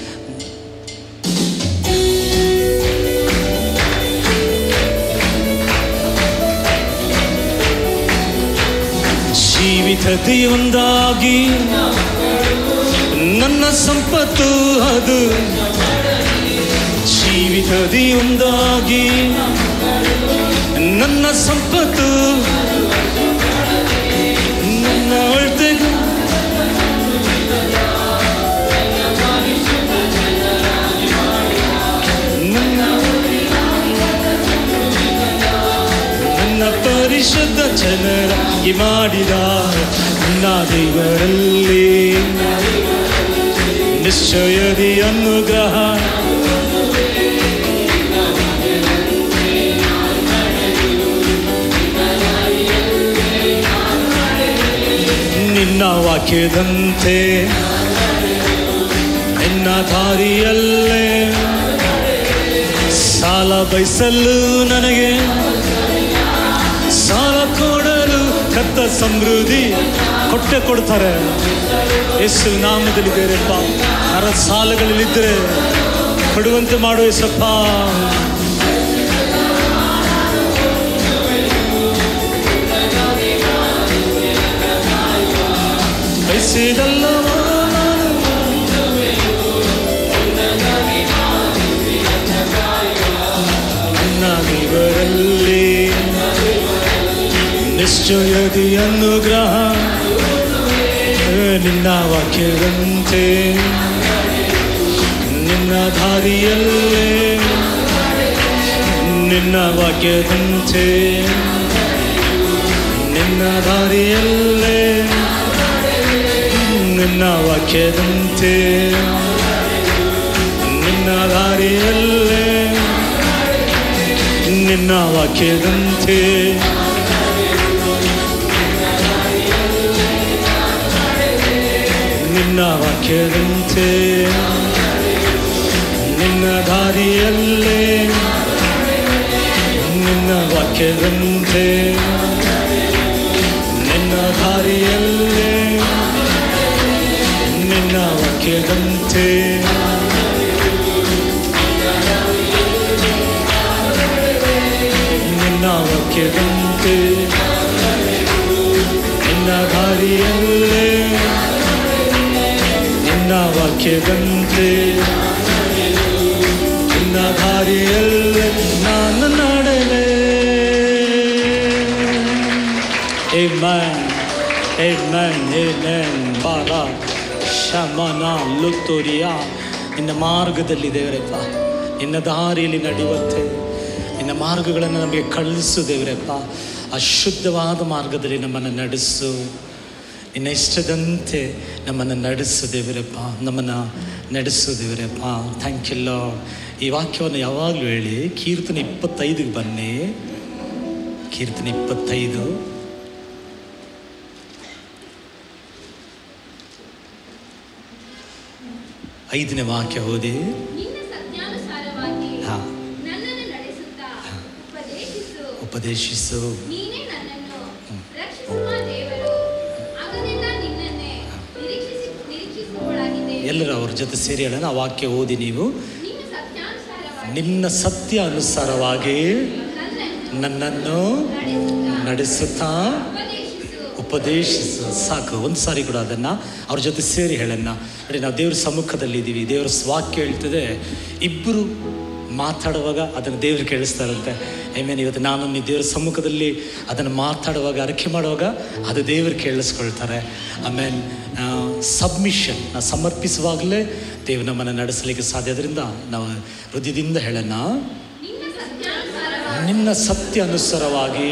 ಜೀವಿತದಿ ಒಂದಾಗಿ ನನ್ನ ಸಂಪತ್ತು ಅದು ಜೀವಿತದಿ ಒಂದಾಗಿ ನನ್ನ ಸಂಪತ್ತು ನನ್ನ ಅಳ್ತೆಗೂ ನನ್ನ ನನ್ನ ಪರಿಶುದ್ಧ ಜನರಾಗಿ ಮಾಡಿದ ನನ್ನ ದೇವರಲ್ಲಿ ನಿಶ್ಚಯದಿ ಅನುಗ್ರಹ ನಿನ್ನ ವಾಕ್ಯದಂತೆ ನಿನ್ನ ದಾರಿಯಲ್ಲೇ ಸಾಲ ಬಯಸಲು ನನಗೆ ಸಾಲ ಕೊಡಲು ಕತ್ತ ಸಮೃದ್ಧಿ ಕೊಟ್ಟೆ ಕೊಡ್ತಾರೆ ಯೇಸು ನಾಮದಲ್ಲಿದ್ದೇರೆಪ್ಪ ಯಾರ ಸಾಲಗಳಲ್ಲಿದ್ದರೆ ಕೊಡುವಂತೆ ಮಾಡು ಯೇಸಪ್ಪ ಬಯಸಿದಲ್ಲವ ನಾನು ನನ್ನ ದೇವರಲ್ಲಿ ನಿಶ್ಚಯದಿ ಅನುಗ್ರಹ ನಿನ್ನ ವಾಕ್ಯದಂತೆ ನಿನ್ನ ದಾರಿಯಲ್ಲೇ ನಿನ್ನ ವಾಕ್ಯದಂತೆ ನಿನ್ನ ದಾರಿಯಲ್ಲೇ ನಿನ್ನ ವಾಕ್ಯದಂತೆ ನಿನ್ನ ದಾರಿಯಲ್ಲೇ ನಿನ್ನ ವಾಕ್ಯದಂತೆ ನಿನ್ನ ವಾಕ್ಯದಂತೆ ನಿನ್ನ ದಾರಿಯಲ್ಲೇ ನಿನ್ನ ವಾಕ್ಯದಂತೆ ನಿನ್ನ ದಾರಿಯಲ್ಲೇ ನಿನ್ನ ವಾಕ್ಯದಂತೆ ನಿನ್ನ ವಾಕ್ಯದಂತೆ ನಿನ್ನ ದಾರಿಯಲ್ಲೇ ನಿನ್ನ ವಾಕ್ಯದಂತೆ ನಿನ್ನ ದಾರಿಯಲ್ಲೇ ನಾನು ನಡೆಲೆ Amen. Amen. Amen. ಬಾರ ಶಮನ ಲುತ್ತುರಿಯ ನಿನ್ನ ಮಾರ್ಗದಲ್ಲಿ ದೇವರಪ್ಪ ನಿನ್ನ ದಾರಿಯಲ್ಲಿ ನಡೆಯುವಂತೆ ನಿನ್ನ ಮಾರ್ಗಗಳನ್ನು ನಮಗೆ ಕಳಿಸು ದೇವರಪ್ಪ ಅಶುದ್ಧವಾದ ಮಾರ್ಗದಲ್ಲಿ ನಮ್ಮನ್ನು ನಡೆಸು ನಿನ್ನ ಇಷ್ಟದಂತೆ ನಮ್ಮನ್ನು ನಡೆಸು ದೇವರಪ್ಪ ನಮ್ಮನ್ನು ನಡೆಸು ದೇವರಪ್ಪ ಥ್ಯಾಂಕ್ ಯು ಲಾರ್ಡ್ ಈ ವಾಕ್ಯವನ್ನು ಯಾವಾಗಲೂ ಹೇಳಿ ಕೀರ್ತನೆ ಇಪ್ಪತ್ತೈದಿಗೆ ಬನ್ನಿ ಕೀರ್ತನೆ ಇಪ್ಪತ್ತೈದು ಐದನೇ ವಾಕ್ಯ ಓದಿ ನಿನ್ನ ಸತ್ಯಾನುಸಾರವಾಗಿ ಹಾ. ನನ್ನನ್ನು ನಡೆಸುತ್ತಾ ಉಪದೇಶಿಸು ಉಪದೇಶಿಸು ನೀನೇ ನನ್ನನ್ನು ರಕ್ಷಿಸುವ ದೇವರು ಆಗಲಿಲ್ಲ ನಿನ್ನನ್ನೇ ನಿರೀಕ್ಷಿಸಿ ನಿರೀಕ್ಷಿಸುವಳಾಗಿದೆ ಎಲ್ಲರೂ ಅವ್ರ ಜೊತೆ ಸೇರಿ ಹೇಳೋಣ ಆ ವಾಕ್ಯ ಓದಿ ನೀವು ನಿನ್ನ ಸತ್ಯಾನುಸಾರವಾಗಿ ನಿನ್ನ ಸತ್ಯ ಅನುಸಾರವಾಗಿ ನನ್ನನ್ನು ನನ್ನನ್ನು ನಡೆಸುತ್ತಾ ನಡೆಸುತ್ತಾ ಉಪದೇಶಿಸು ಉಪದೇಶಿಸು ಸಾಕು ಒಂದು ಸಾರಿ ಕೂಡ ಅದನ್ನು ಅವ್ರ ಜೊತೆ ಸೇರಿ ಹೇಳಣ್ಣ ನೋಡಿ ನಾವು ದೇವ್ರ ಸಮ್ಮುಖದಲ್ಲಿ ಇದ್ದೀವಿ ದೇವರ ವಾಕ್ಯ ಹೇಳ್ತದೆ ಇಬ್ಬರು ಮಾತಾಡುವಾಗ ಅದನ್ನು ದೇವರು ಕೇಳಿಸ್ತಾರಂತೆ ಐಮೇನ್ ಇವತ್ತು ನಾನು ನೀವು ದೇವರ ಸಮ್ಮುಖದಲ್ಲಿ ಅದನ್ನು ಮಾತಾಡುವಾಗ ಅರಕೆ ಮಾಡುವಾಗ ಅದು ದೇವರು ಕೇಳಿಸ್ಕೊಳ್ತಾರೆ ಆಮೇಲೆ ಸಬ್ಮಿಷನ್ ನಾವು ಸಮರ್ಪಿಸುವಾಗಲೇ ದೇವರು ನಮ್ಮನ್ನು ನಡೆಸಲಿಕ್ಕೆ ಸಾಧ್ಯ ಅದರಿಂದ ನಾವು ಹೃದಯದಿಂದ ಹೇಳೋಣ ನಿನ್ನ ಸತ್ಯಾನುಸಾರವಾಗಿ ನಿನ್ನ ಸತ್ಯ ಅನುಸಾರವಾಗಿ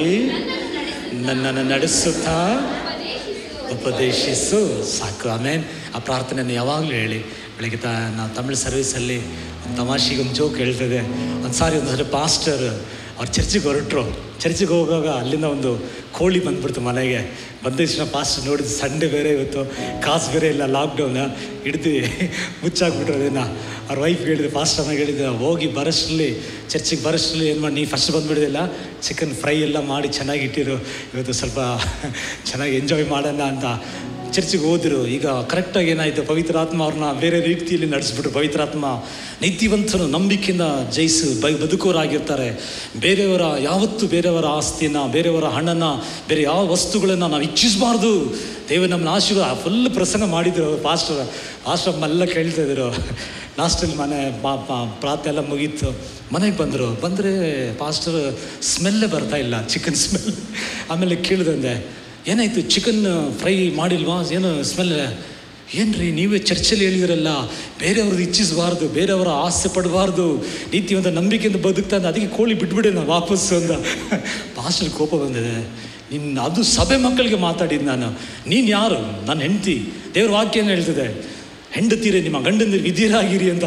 ನನ್ನನ್ನು ನಡೆಸುತ್ತಾ ನನ್ನನ್ನು ನಡೆಸುತ್ತಾ ಉಪದೇಶಿಸು ಉಪದೇಶಿಸು ಸಾಕು ಆಮೇಲೆ ಆ ಪ್ರಾರ್ಥನೆಯನ್ನು ಯಾವಾಗಲೂ ಹೇಳಿ ಬೆಳಗ್ಗೆ ತ ನಾವು ತಮಿಳ್ ಸರ್ವೀಸಲ್ಲಿ ಒಂದು ತಮಾಷೆಗೆ ಒಂದು ಜೋಕ್ ಹೇಳ್ತದೆ ಒಂದು ಸಾರಿ ಒಂದು ಸರಿ ಪಾಸ್ಟರ್ ಅವ್ರು ಚರ್ಚಿಗೆ ಹೊರಟರು ಚರ್ಚಿಗೆ ಹೋಗುವಾಗ ಅಲ್ಲಿಂದ ಒಂದು ಕೋಳಿ ಬಂದ್ಬಿಡ್ತು ಮನೆಗೆ ಬಂದ ತಕ್ಷಣ ಪಾಸ್ಟರ್ ನೋಡಿದ್ದು ಸಂಡೇ ಬೇರೆ ಇವತ್ತು ಕಾಸು ಬೇರೆ ಇಲ್ಲ ಲಾಕ್ಡೌನ್ ಹಿಡ್ದು ಮುಚ್ಚಾಕ್ಬಿಟ್ರು ಅದನ್ನು ಅವ್ರ ವೈಫ್ ಹೇಳಿದ್ರು ಪಾಸ್ಟರ್ ಅನ್ನಾಗ ಹೇಳಿದ್ರು ಹೋಗಿ ಬರೋಷ್ಟರಲ್ಲಿ ಚರ್ಚಿಗೆ ಬರೋಷ್ಟರಲ್ಲಿ ಏನು ಮಾಡಿ ನೀ ಫಸ್ಟ್ ಬಂದುಬಿಡಿದಿಲ್ಲ ಚಿಕನ್ ಫ್ರೈ ಎಲ್ಲ ಮಾಡಿ ಚೆನ್ನಾಗಿ ಇಟ್ಟಿರು ಇವತ್ತು ಸ್ವಲ್ಪ ಚೆನ್ನಾಗಿ ಎಂಜಾಯ್ ಮಾಡೋಣ ಅಂತ ಚರ್ಚಿಗೆ ಹೋದರು ಈಗ ಕರೆಕ್ಟಾಗಿ ಏನಾಯಿತು ಪವಿತ್ರಾತ್ಮ ಅವ್ರನ್ನ ಬೇರೆ ರೀತಿಯಲ್ಲಿ ನಡೆಸ್ಬಿಟ್ರು ಪವಿತ್ರಾತ್ಮ ನೀತಿವಂತರು ನಂಬಿಕೆಯಿಂದ ಜಯಿಸು ಬೈ ಬದುಕೋರಾಗಿರ್ತಾರೆ ಬೇರೆಯವರ ಯಾವತ್ತೂ ಬೇರೆಯವರ ಆಸ್ತಿನ ಬೇರೆಯವರ ಹಣನ ಬೇರೆ ಯಾವ ವಸ್ತುಗಳನ್ನು ನಾವು ಇಚ್ಛಿಸಬಾರ್ದು ದೇವರು ನಮ್ಮನ್ನ ಆಶೀರ್ವಾದ ಫುಲ್ ಪ್ರಸಂಗ ಮಾಡಿದ್ರು ಪಾಸ್ಟರ್ ಪಾಸ್ಟರ್ ಎಲ್ಲ ಕೇಳ್ತಾ ಇದ್ರು ಲಾಸ್ಟಲ್ಲಿ ಮನೆ ಪಾ ಪಾ- ಪ್ರಾರ್ಥನೆ ಎಲ್ಲ ಮುಗೀತು ಮನೆಗೆ ಬಂದರು ಬಂದರೆ ಪಾಸ್ಟರ್ ಸ್ಮೆಲ್ಲೇ ಬರ್ತಾ ಇಲ್ಲ ಚಿಕನ್ ಸ್ಮೆಲ್ ಆಮೇಲೆ ಕೇಳಿದಂದೆ ಏನಾಯಿತು ಚಿಕನ್ ಫ್ರೈ ಮಾಡಿಲ್ವಾ ಏನು ಸ್ಮೆಲ್ ಏನ್ರಿ ನೀವೇ ಚರ್ಚಲ್ಲಿ ಹೇಳಿದ್ರಲ್ಲ ಬೇರೆಯವ್ರದ್ದು ಇಚ್ಛಿಸಬಾರ್ದು ಬೇರೆಯವರ ಆಸೆ ಪಡಬಾರ್ದು ನೀತಿವಂತ ನಂಬಿಕೆಯಿಂದ ಬದುಕ್ತಾ ಇದ್ದ ಅದಕ್ಕೆ ಕೋಳಿ ಬಿಟ್ಬಿಡೆ ನಾನು ವಾಪಸ್ಸು ಅಂತ ಪಾಸ್ಟರ್ ಕೋಪ ಬಂದಿದೆ ನಿನ್ನ ಅದು ಸಭೆ ಮಕ್ಕಳಿಗೆ ಮಾತಾಡಿದ್ದು ನಾನು ನೀನು ಯಾರು ನನ್ನ ಹೆಂಡತಿ ದೇವ್ರ ವಾಕ್ಯ ಏನು ಹೇಳ್ತಿದೆ ಹೆಂಡತೀರೆ ನಿಮ್ಮ ಗಂಡಂದಿರು ವಿಧಿರಾಗಿರಿ ಅಂತ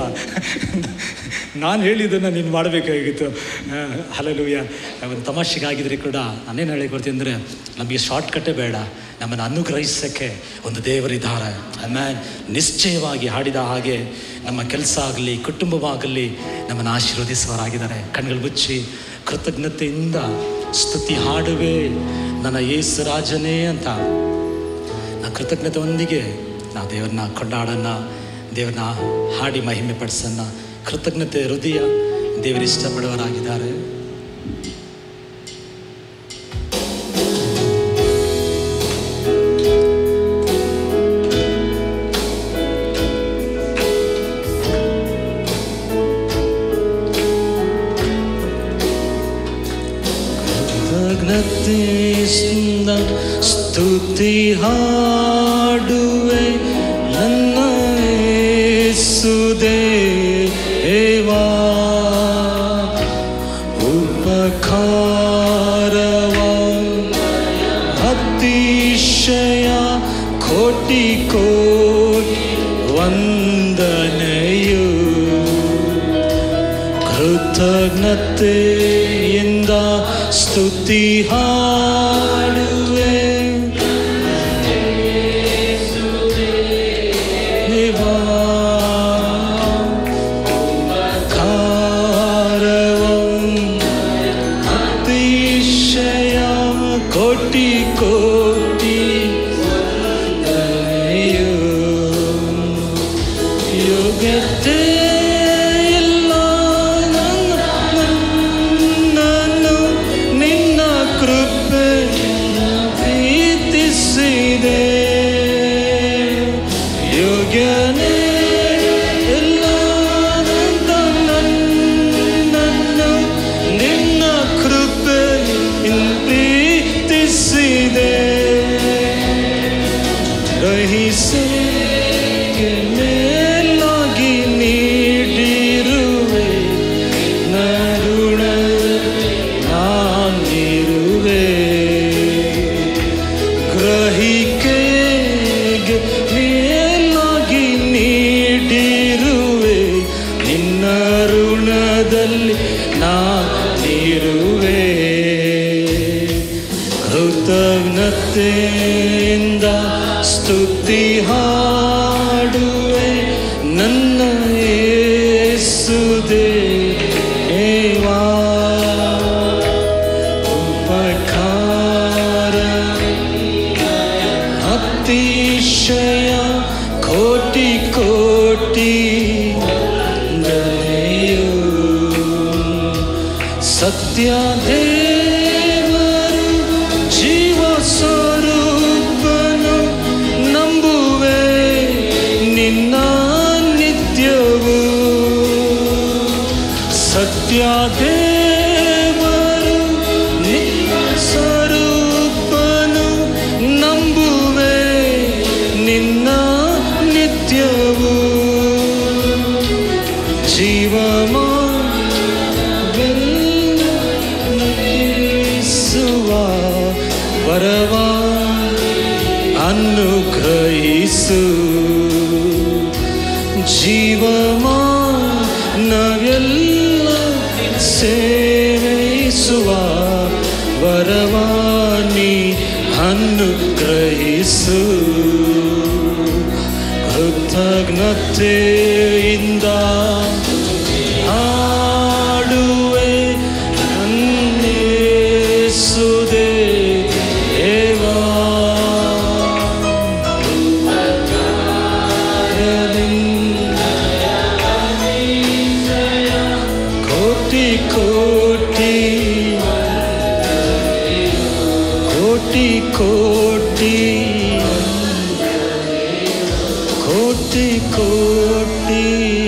ನಾನು ಹೇಳಿದ್ದನ್ನು ನೀನು ಮಾಡಬೇಕಾಗಿತ್ತು ಹಲಲುಯ್ಯ ಒಂದು ತಮಾಷೆಗಾಗಿದ್ರೆ ಕೂಡ ನಾನೇನು ಹೇಳಿ ಕೊಡ್ತೀನಿ ಅಂದರೆ ನಮಗೆ ಶಾರ್ಟ್ಕಟ್ಟೇ ಬೇಡ ನಮ್ಮನ್ನು ಅನುಗ್ರಹಿಸೋಕ್ಕೆ ಒಂದು ದೇವರಿದ್ದಾರೆ ಆಮೇಲೆ ನಿಶ್ಚಯವಾಗಿ ಹಾಡಿದ ಹಾಗೆ ನಮ್ಮ ಕೆಲಸ ಆಗಲಿ ಕುಟುಂಬವಾಗಲಿ ನಮ್ಮನ್ನು ಆಶೀರ್ವದಿಸುವರಾಗಿದ್ದಾರೆ ಕಣ್ಗಳು ಮುಚ್ಚಿ ಕೃತಜ್ಞತೆಯಿಂದ ಸ್ತುತಿ ಹಾಡುವೆ ನನ್ನ ಯೇಸು ರಾಜನೇ ಅಂತ ನಾ ಕೃತಜ್ಞತೆಯೊಂದಿಗೆ ನಾವು ದೇವ್ರನ್ನ ಕೊಂಡಾಡೋಣ ದೇವ್ರನ್ನ ಹಾಡಿ ಮಹಿಮೆ ಪಡಿಸೋಣ ಕೃತಜ್ಞತೆ ಹೃದಯ ದೇವರು ಇಷ್ಟಪಡುವರಾಗಿದ್ದಾರೆ ಕೃತಜ್ಞತೆಯಿಂದ ಸ್ತುತಿ ಹಾಡುವೆ ನನ್ನ ಯೇಸುದೇವಾ ಉಪಕಾರವ ಅತಿಶಯ ಕೋಟಿ ಕೋಟಿ ವಂದನೆಯು ಕೃತಜ್ಞತೆಯಿಂದ ಸ್ತುತಿ ಹಾಡುವೆ ಗ್ರಹಿಸು ಮೇಲಾಗಿ ನೀಡಿರುವೆ ನರುಣ ನಾನಿರುವೆ ಗ್ರಹಿಕೆಗೆ ಮೇಲಾಗಿ ನೀಡಿರುವೆ ನಿನ್ನ ಋಣದಲ್ಲಿ ನಾನಿರುವೆ ಕೃತಜ್ಞತೆಯಿಂದ ಸ್ತುತಿ ಹಾಡುವೆ ನನ್ನ ಯೇಸುದೇವಾ ಉಪಕಾರ ಅತಿಶಯ ಕೋಟಿ ಕೋಟಿ ದಯೆಯು ಸತ್ಯ ದೇವರು ಜೀವ ಸ್ವರೂಪನು ನಂಬುವೆ ನಿನ್ನ ನಿತ್ಯವು ಸತ್ಯ ದೇವರು ನಿನ್ನ ಸ್ವರೂಪನು ನಂಬುವೆ ನಿನ್ನ ನಿತ್ಯವು ಜೀವಮಾ ಬೆಲ್ಲಿಸುವ ವರವ ಅನುಗ್ರಹಿಸು ಜೀವಮಾ ನವೆಲ್ಲ ಸೇವಿಸುವ ವರವಾನಿ ಅನುಗ್ರಹಿಸು ಕೃತಜ್ಞತೆಯಿಂದ ಹಾಡುವೆ ನನ್ನೇಸುದೇ ದೇವಾ ಕೋಟಿ ಕೋಟಿ ಕೋಟಿ ಕೋಟಿ ಕೋಟಿ ಕೋಟಿ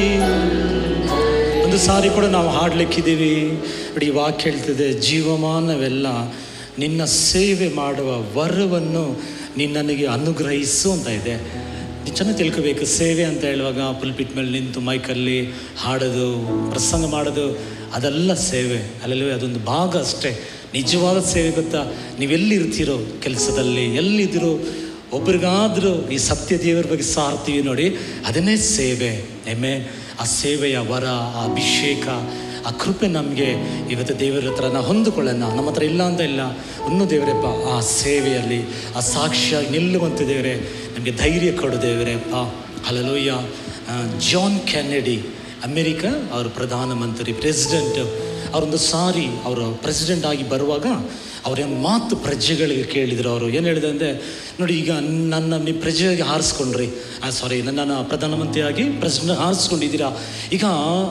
ಒಂದು ಸಾರಿ ಕೂಡ ನಾವು ಹಾಡ್ಲಿಕ್ಕಿದ್ದೀವಿ ನೋಡಿ ಈ ವಾಕ್ಯ ಹೇಳ್ತಿದೆ ಜೀವಮಾನವೆಲ್ಲ ನಿನ್ನ ಸೇವೆ ಮಾಡುವ ವರವನ್ನು ನೀನು ನನಗೆ ಅನುಗ್ರಹಿಸು ಅಂತ ಇದೆ ನೀನು ಚೆನ್ನಾಗಿ ತಿಳ್ಕೋಬೇಕು ಸೇವೆ ಅಂತ ಹೇಳುವಾಗ ಪುಲ್ಪಿಟ್ ಮೇಲೆ ನಿಂತು ಮೈಕಲ್ಲಿ ಹಾಡೋದು ಪ್ರಸಂಗ ಮಾಡೋದು ಅದೆಲ್ಲ ಸೇವೆ ಅಲ್ಲೆಲ್ಲ ಅದೊಂದು ಭಾಗ ಅಷ್ಟೇ ನಿಜವಾದ ಸೇವೆ ಗೊತ್ತಾ ನೀವೆಲ್ಲಿರ್ತೀರೋ ಕೆಲಸದಲ್ಲಿ ಎಲ್ಲಿದ್ದೀರೋ ಒಬ್ರಿಗಾದರೂ ಈ ಸತ್ಯ ದೇವರ ಬಗ್ಗೆ ಸಾರ್ತೀವಿ ನೋಡಿ ಅದನ್ನೇ ಸೇವೆ ಎಮ್ಮೆ ಆ ಸೇವೆಯ ವರ ಆ ಅಭಿಷೇಕ ಆ ಕೃಪೆ ನಮಗೆ ಇವತ್ತು ದೇವರ ಹತ್ರ ನಾವು ಹೊಂದಿಕೊಳ್ಳೋಣ ನಮ್ಮ ಹತ್ರ ಇಲ್ಲ ಅಂತ ಇಲ್ಲ ಇನ್ನೂ ದೇವರಪ್ಪ ಆ ಸೇವೆಯಲ್ಲಿ ಆ ಸಾಕ್ಷಿಯಾಗಿ ನಿಲ್ಲುವಂತೆ ದೇವರೇ ನಮಗೆ ಧೈರ್ಯ ಕೊಡು ದೇವರಪ್ಪ ಅಲ್ಲಲೋಯ್ಯ ಜಾನ್ ಕೆನೆಡಿ ಅಮೆರಿಕ ಅವರ ಪ್ರಧಾನಮಂತ್ರಿ ಪ್ರೆಸಿಡೆಂಟ್ ಅವರೊಂದು ಸಾರಿ ಅವರು ಪ್ರೆಸಿಡೆಂಟ್ ಆಗಿ ಬರುವಾಗ ಅವ್ರೇನು ಮಾತು ಪ್ರಜೆಗಳಿಗೆ ಕೇಳಿದ್ರು ಅವರು ಏನು ಹೇಳಿದೆ ಅಂದರೆ ನೋಡಿ ಈಗ ನನ್ನ ನೀವು ಪ್ರಜೆಗೆ ಹಾರಿಸ್ಕೊಂಡ್ರಿ ಸಾರಿ ನನ್ನನ್ನು ಪ್ರಧಾನಮಂತ್ರಿಯಾಗಿ ಪ್ರೆಸಿಡೆಂಟ್ ಹಾರಿಸ್ಕೊಂಡಿದ್ದೀರಾ ಈಗ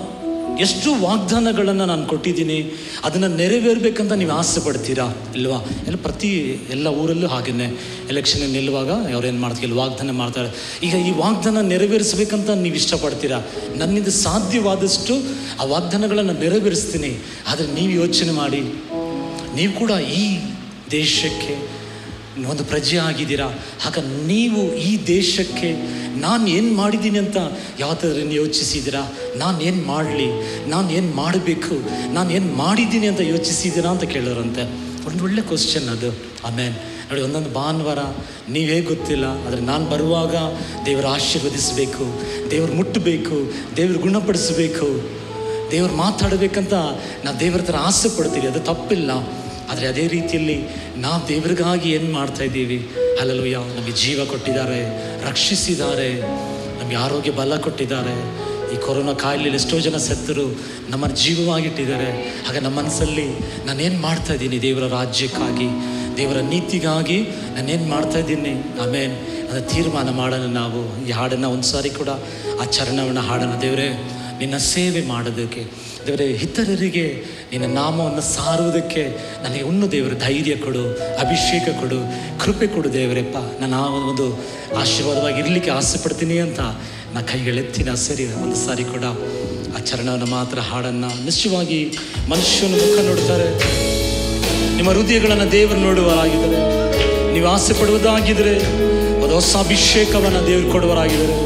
ಎಷ್ಟು ವಾಗ್ದಾನಗಳನ್ನು ನಾನು ಕೊಟ್ಟಿದ್ದೀನಿ ಅದನ್ನು ನೆರವೇರ್ಬೇಕಂತ ನೀವು ಆಸೆ ಪಡ್ತೀರಾ ಇಲ್ವಾ ಎಲ್ಲ ಪ್ರತಿ ಎಲ್ಲ ಊರಲ್ಲೂ ಹಾಗೇನೆ ಎಲೆಕ್ಷನ್ ನಿಲ್ಲುವಾಗ ಅವ್ರೇನು ಮಾಡ್ತಾರೆ ವಾಗ್ದಾನ ಮಾಡ್ತಾರೆ ಈಗ ಈ ವಾಗ್ದಾನ ನೆರವೇರಿಸ್ಬೇಕಂತ ನೀವು ಇಷ್ಟಪಡ್ತೀರಾ ನನ್ನಿಂದ ಸಾಧ್ಯವಾದಷ್ಟು ಆ ವಾಗ್ದಾನಗಳನ್ನು ನೆರವೇರಿಸ್ತೀನಿ ಆದರೆ ನೀವು ಯೋಚನೆ ಮಾಡಿ ನೀವು ಕೂಡ ಈ ದೇಶಕ್ಕೆ ಒಂದು ಪ್ರಜೆ ಆಗಿದ್ದೀರಾ ಆಗ ನೀವು ಈ ದೇಶಕ್ಕೆ ನಾನು ಏನು ಮಾಡಿದ್ದೀನಿ ಅಂತ ಯಾವ್ದಾದ್ರು ನೀವು ಯೋಚಿಸಿದ್ದೀರಾ ನಾನು ಏನು ಮಾಡಲಿ ನಾನು ಏನು ಮಾಡಬೇಕು ನಾನು ಏನು ಮಾಡಿದ್ದೀನಿ ಅಂತ ಯೋಚಿಸಿದ್ದೀರಾ ಅಂತ ಕೇಳೋರಂತೆ ಒಂದು ಒಳ್ಳೆ ಕ್ವಶನ್ ಅದು ಆಮೇಲೆ ನೋಡಿ ಒಂದೊಂದು ಭಾನುವಾರ ನೀವೇ ಗೊತ್ತಿಲ್ಲ ಆದರೆ ನಾನು ಬರುವಾಗ ದೇವರು ಆಶೀರ್ವದಿಸಬೇಕು ದೇವರು ಮುಟ್ಟಬೇಕು ದೇವರು ಗುಣಪಡಿಸಬೇಕು ದೇವ್ರು ಮಾತಾಡಬೇಕಂತ ನಾವು ದೇವ್ರ ಹತ್ರ ಆಸೆ ಪಡ್ತೀವಿ ಅದು ತಪ್ಪಿಲ್ಲ ಆದರೆ ಅದೇ ರೀತಿಯಲ್ಲಿ ನಾವು ದೇವ್ರಿಗಾಗಿ ಏನು ಮಾಡ್ತಾ ಇದ್ದೀವಿ ಅಲ್ಲಲ್ವಯ್ಯ ನಮಗೆ ಜೀವ ಕೊಟ್ಟಿದ್ದಾರೆ ರಕ್ಷಿಸಿದ್ದಾರೆ ನಮಗೆ ಆರೋಗ್ಯ ಬಲ ಕೊಟ್ಟಿದ್ದಾರೆ ಈ ಕೊರೋನಾ ಕಾಯಿಲೆಯಲ್ಲಿ ಎಷ್ಟೋ ಜನ ಸತ್ತರು ನಮ್ಮನ್ನು ಜೀವವಾಗಿಟ್ಟಿದ್ದಾರೆ ಆಗ ನಮ್ಮ ಮನಸ್ಸಲ್ಲಿ ನಾನೇನು ಮಾಡ್ತಾ ಇದ್ದೀನಿ ದೇವರ ರಾಜ್ಯಕ್ಕಾಗಿ ದೇವರ ನೀತಿಗಾಗಿ ನಾನೇನು ಮಾಡ್ತಾ ಇದ್ದೀನಿ ಆಮೇಲೆ ಅದನ್ನು ತೀರ್ಮಾನ ಮಾಡೋಣ ನಾವು ಈ ಹಾಡನ್ನು ಒಂದು ಸಾರಿ ಕೂಡ ಆ ಚರಣವನ್ನು ಹಾಡೋಣ ದೇವರೇ ನಿನ್ನ ಸೇವೆ ಮಾಡೋದಕ್ಕೆ ದೇವರೇ ಇತರರಿಗೆ ನಿನ್ನ ನಾಮವನ್ನು ಸಾರುವುದಕ್ಕೆ ನನಗೆ ಇನ್ನೂ ದೇವರು ಧೈರ್ಯ ಕೊಡು ಅಭಿಷೇಕ ಕೊಡು ಕೃಪೆ ಕೊಡು ದೇವರಪ್ಪ ನಾನು ಆ ಒಂದು ಆಶೀರ್ವಾದವಾಗಿ ಇರಲಿಕ್ಕೆ ಆಸೆ ಪಡ್ತೀನಿ ಅಂತ ನಾ ಕೈಗಳೆತ್ತಿನ ಸರಿ ಒಂದು ಸಾರಿ ಕೂಡ ಆ ಚರಣವನ್ನು ಮಾತ್ರ ಹಾಡನ್ನು ನಿಶ್ಚಯವಾಗಿ ಮನುಷ್ಯನ ಮುಖ ನೋಡ್ತಾರೆ ನಿಮ್ಮ ಹೃದಯಗಳನ್ನು ದೇವರು ನೋಡುವರಾಗಿದ್ದಾರೆ ನೀವು ಆಸೆ ಪಡುವುದಾಗಿದ್ದರೆ ಒಂದು ಹೊಸ ಅಭಿಷೇಕವನ್ನು ದೇವರು ಕೊಡುವರಾಗಿದ್ದಾರೆ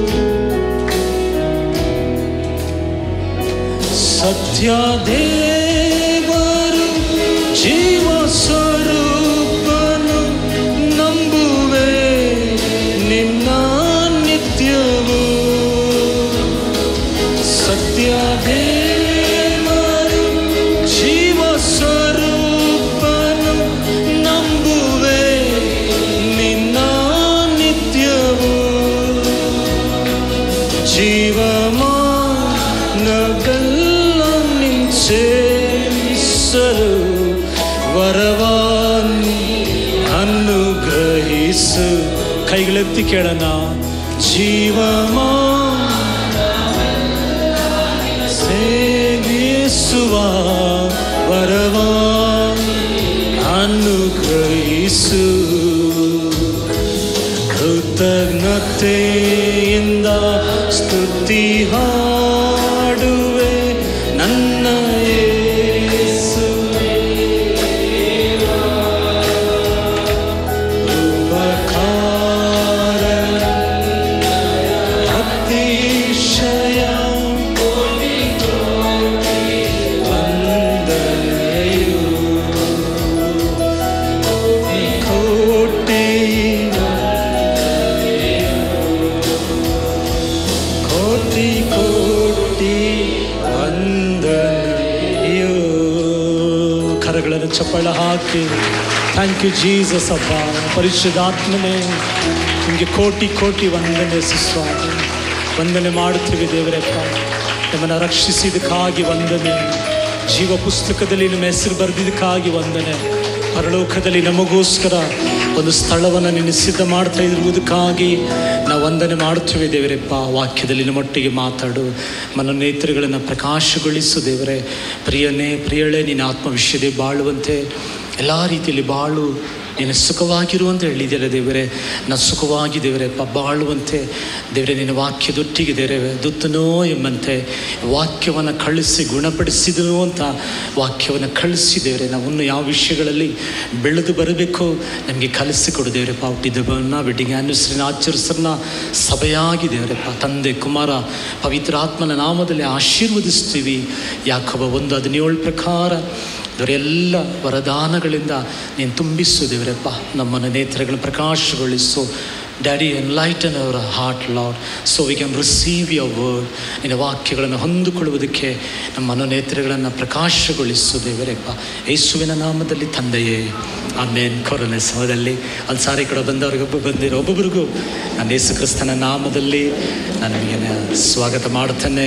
ಸತ್ಯ ದೇವರು ಜೀವ ಸ್ವರೂಪನು ನಂಬುವೆ ನಿನ್ನ ನಿತ್ಯವು ಸತ್ಯ ದೇವರು ಜೀವ ಸ್ವರೂಪನು ನಂಬುವೆ ನಿನ್ನ ನಿತ್ಯವು ಜೀವಮಾನಗಲ್ಲ ನಿಂಚೇಸಲು ವರವಾನಿ ಅನುಗ್ರಹಿಸು ಕೈಗಳೆತ್ತಿ ಕೇಳೋಣ ಜೀವಮಾ ಸೇವಿಸುವ ವರವಾ ಅನುಗ್ರಹಿಸು ಕೃತಜ್ಞತೆಯಿಂದ ಸ್ತುತಿ ಹಾಡುವೆ ನನ್ನ ಯೇಸುವೇ. ಉಪಕಾರ ಅತಿಶಯ ವಂದನೆಯು ಕೋಟಿ ಕೋಟಿ ಕೋಟಿ ವಂದನೆಯು ಕರಗಳನ್ನು ಚಪ್ಪಳ ಹಾಕಿ ಥ್ಯಾಂಕ್ ಯು ಜೀಸಸ್ ಅಪ್ಪ ಪರಿಶುದ್ಧಾತ್ಮನೇ ನಿಮಗೆ ಕೋಟಿ ಕೋಟಿ ವಂದನೆ ಸುಸ್ವಾಮಿ ವಂದನೆ ಮಾಡುತ್ತೀವಿ ದೇವರಪ್ಪ ನಮ್ಮನ್ನು ರಕ್ಷಿಸಿದಕ್ಕಾಗಿ ವಂದನೆ ಜೀವ ಪುಸ್ತಕದಲ್ಲಿ ನಿಮ್ಮ ಹೆಸರು ಬರೆದಿದ್ದಕ್ಕಾಗಿ ವಂದನೆ ಪರಲೋಕದಲ್ಲಿ ನಮಗೋಸ್ಕರ ಒಂದು ಸ್ಥಳವನ್ನು ನಿನ್ನ ಸಿದ್ಧ ಮಾಡ್ತಾ ಇರುವುದಕ್ಕಾಗಿ ನಾವು ವಂದನೆ ಮಾಡುತ್ತೇವೆ ದೇವರಪ್ಪ ವಾಕ್ಯದಲ್ಲಿ ನಮ್ಮೊಟ್ಟಿಗೆ ಮಾತಾಡು ಮನೋನೇತ್ರಗಳನ್ನು ಪ್ರಕಾಶಗೊಳಿಸು ದೇವರೇ ಪ್ರಿಯನೇ ಪ್ರಿಯಳೇ ನಿನ್ನ ಆತ್ಮವಿಷ್ಯದೆ ಬಾಳುವಂತೆ ಎಲ್ಲ ರೀತಿಯಲ್ಲಿ ಬಾಳು ನೀನು ಸುಖವಾಗಿರು ಅಂತ ಹೇಳಿದೆಯಲ್ಲ ದೇವರೇ ನಾ ಸುಖವಾಗಿ ದೇವರಪ್ಪ ಬಾಳುವಂತೆ ದೇವರೇ ನಿನ್ನ ವಾಕ್ಯದೊಟ್ಟಿಗೆ ದೇವರೇ ದುತ್ತನೋ ಎಂಬಂತೆ ವಾಕ್ಯವನ್ನು ಕಳಿಸಿ ಗುಣಪಡಿಸಿದನು ಅಂತ ವಾಕ್ಯವನ್ನು ಕಳಿಸಿ ದೇವರೇ ನಾವನ್ನು ಯಾವ ವಿಷಯಗಳಲ್ಲಿ ಬೆಳೆದು ಬರಬೇಕು ನಮಗೆ ಕಲಿಸಿಕೊಡು ದೇವರಪ್ಪ ಹುಟ್ಟಿದಬ್ಬನ ವೆಡ್ಡಿಂಗ್ ಆ್ಯನಿವರ್ಸರಿನ ಆಚರಿಸನ್ನ ಸಭೆಯಾಗಿ ದೇವರಪ್ಪ ತಂದೆ ಕುಮಾರ ಪವಿತ್ರಾತ್ಮನ ನಾಮದಲ್ಲಿ ಆಶೀರ್ವದಿಸ್ತೀವಿ ಯಾಕವ ಒಂದು ಹದಿನೇಳು ಪ್ರಕಾರ ಇವರೆಲ್ಲ ವರದಾನಗಳಿಂದ ನೀನು ತುಂಬಿಸು ದೇವರಪ್ಪ ನಮ್ಮನ್ನು ನೇತ್ರಗಳನ್ನು ಪ್ರಕಾಶಗೊಳಿಸು daddy enlighten our heart Lord so we can receive your word ನಿನ್ನ ವಾಕ್ಯಗಳನ್ನು ಹೊಂದಿಕೊಳ್ಳುವುದಕ್ಕೆ ನಮ್ಮ ಮನೋನೇತ್ರಗಳನ್ನು ಪ್ರಕಾಶಗೊಳಿಸು ದೇವರಪ್ಪ ಯೇಸುವಿನ ನಾಮದಲ್ಲಿ ತಂದೆಯೇ ಆಮೇನ್ ಕೊರೋನಾ ಸಮಯದಲ್ಲಿ ಅಲ್ಲಿ ಸಾರಿ ಕೂಡ ಬಂದವರಿಗೊಬ್ಬ ಬಂದಿರೋ ಒಬ್ಬೊಬ್ಬರಿಗೂ ನಾನು ಯೇಸು ಕ್ರಿಸ್ತನ ನಾಮದಲ್ಲಿ ನಾನು ನಿಮಗೆ ಸ್ವಾಗತ ಮಾಡುತ್ತೇನೆ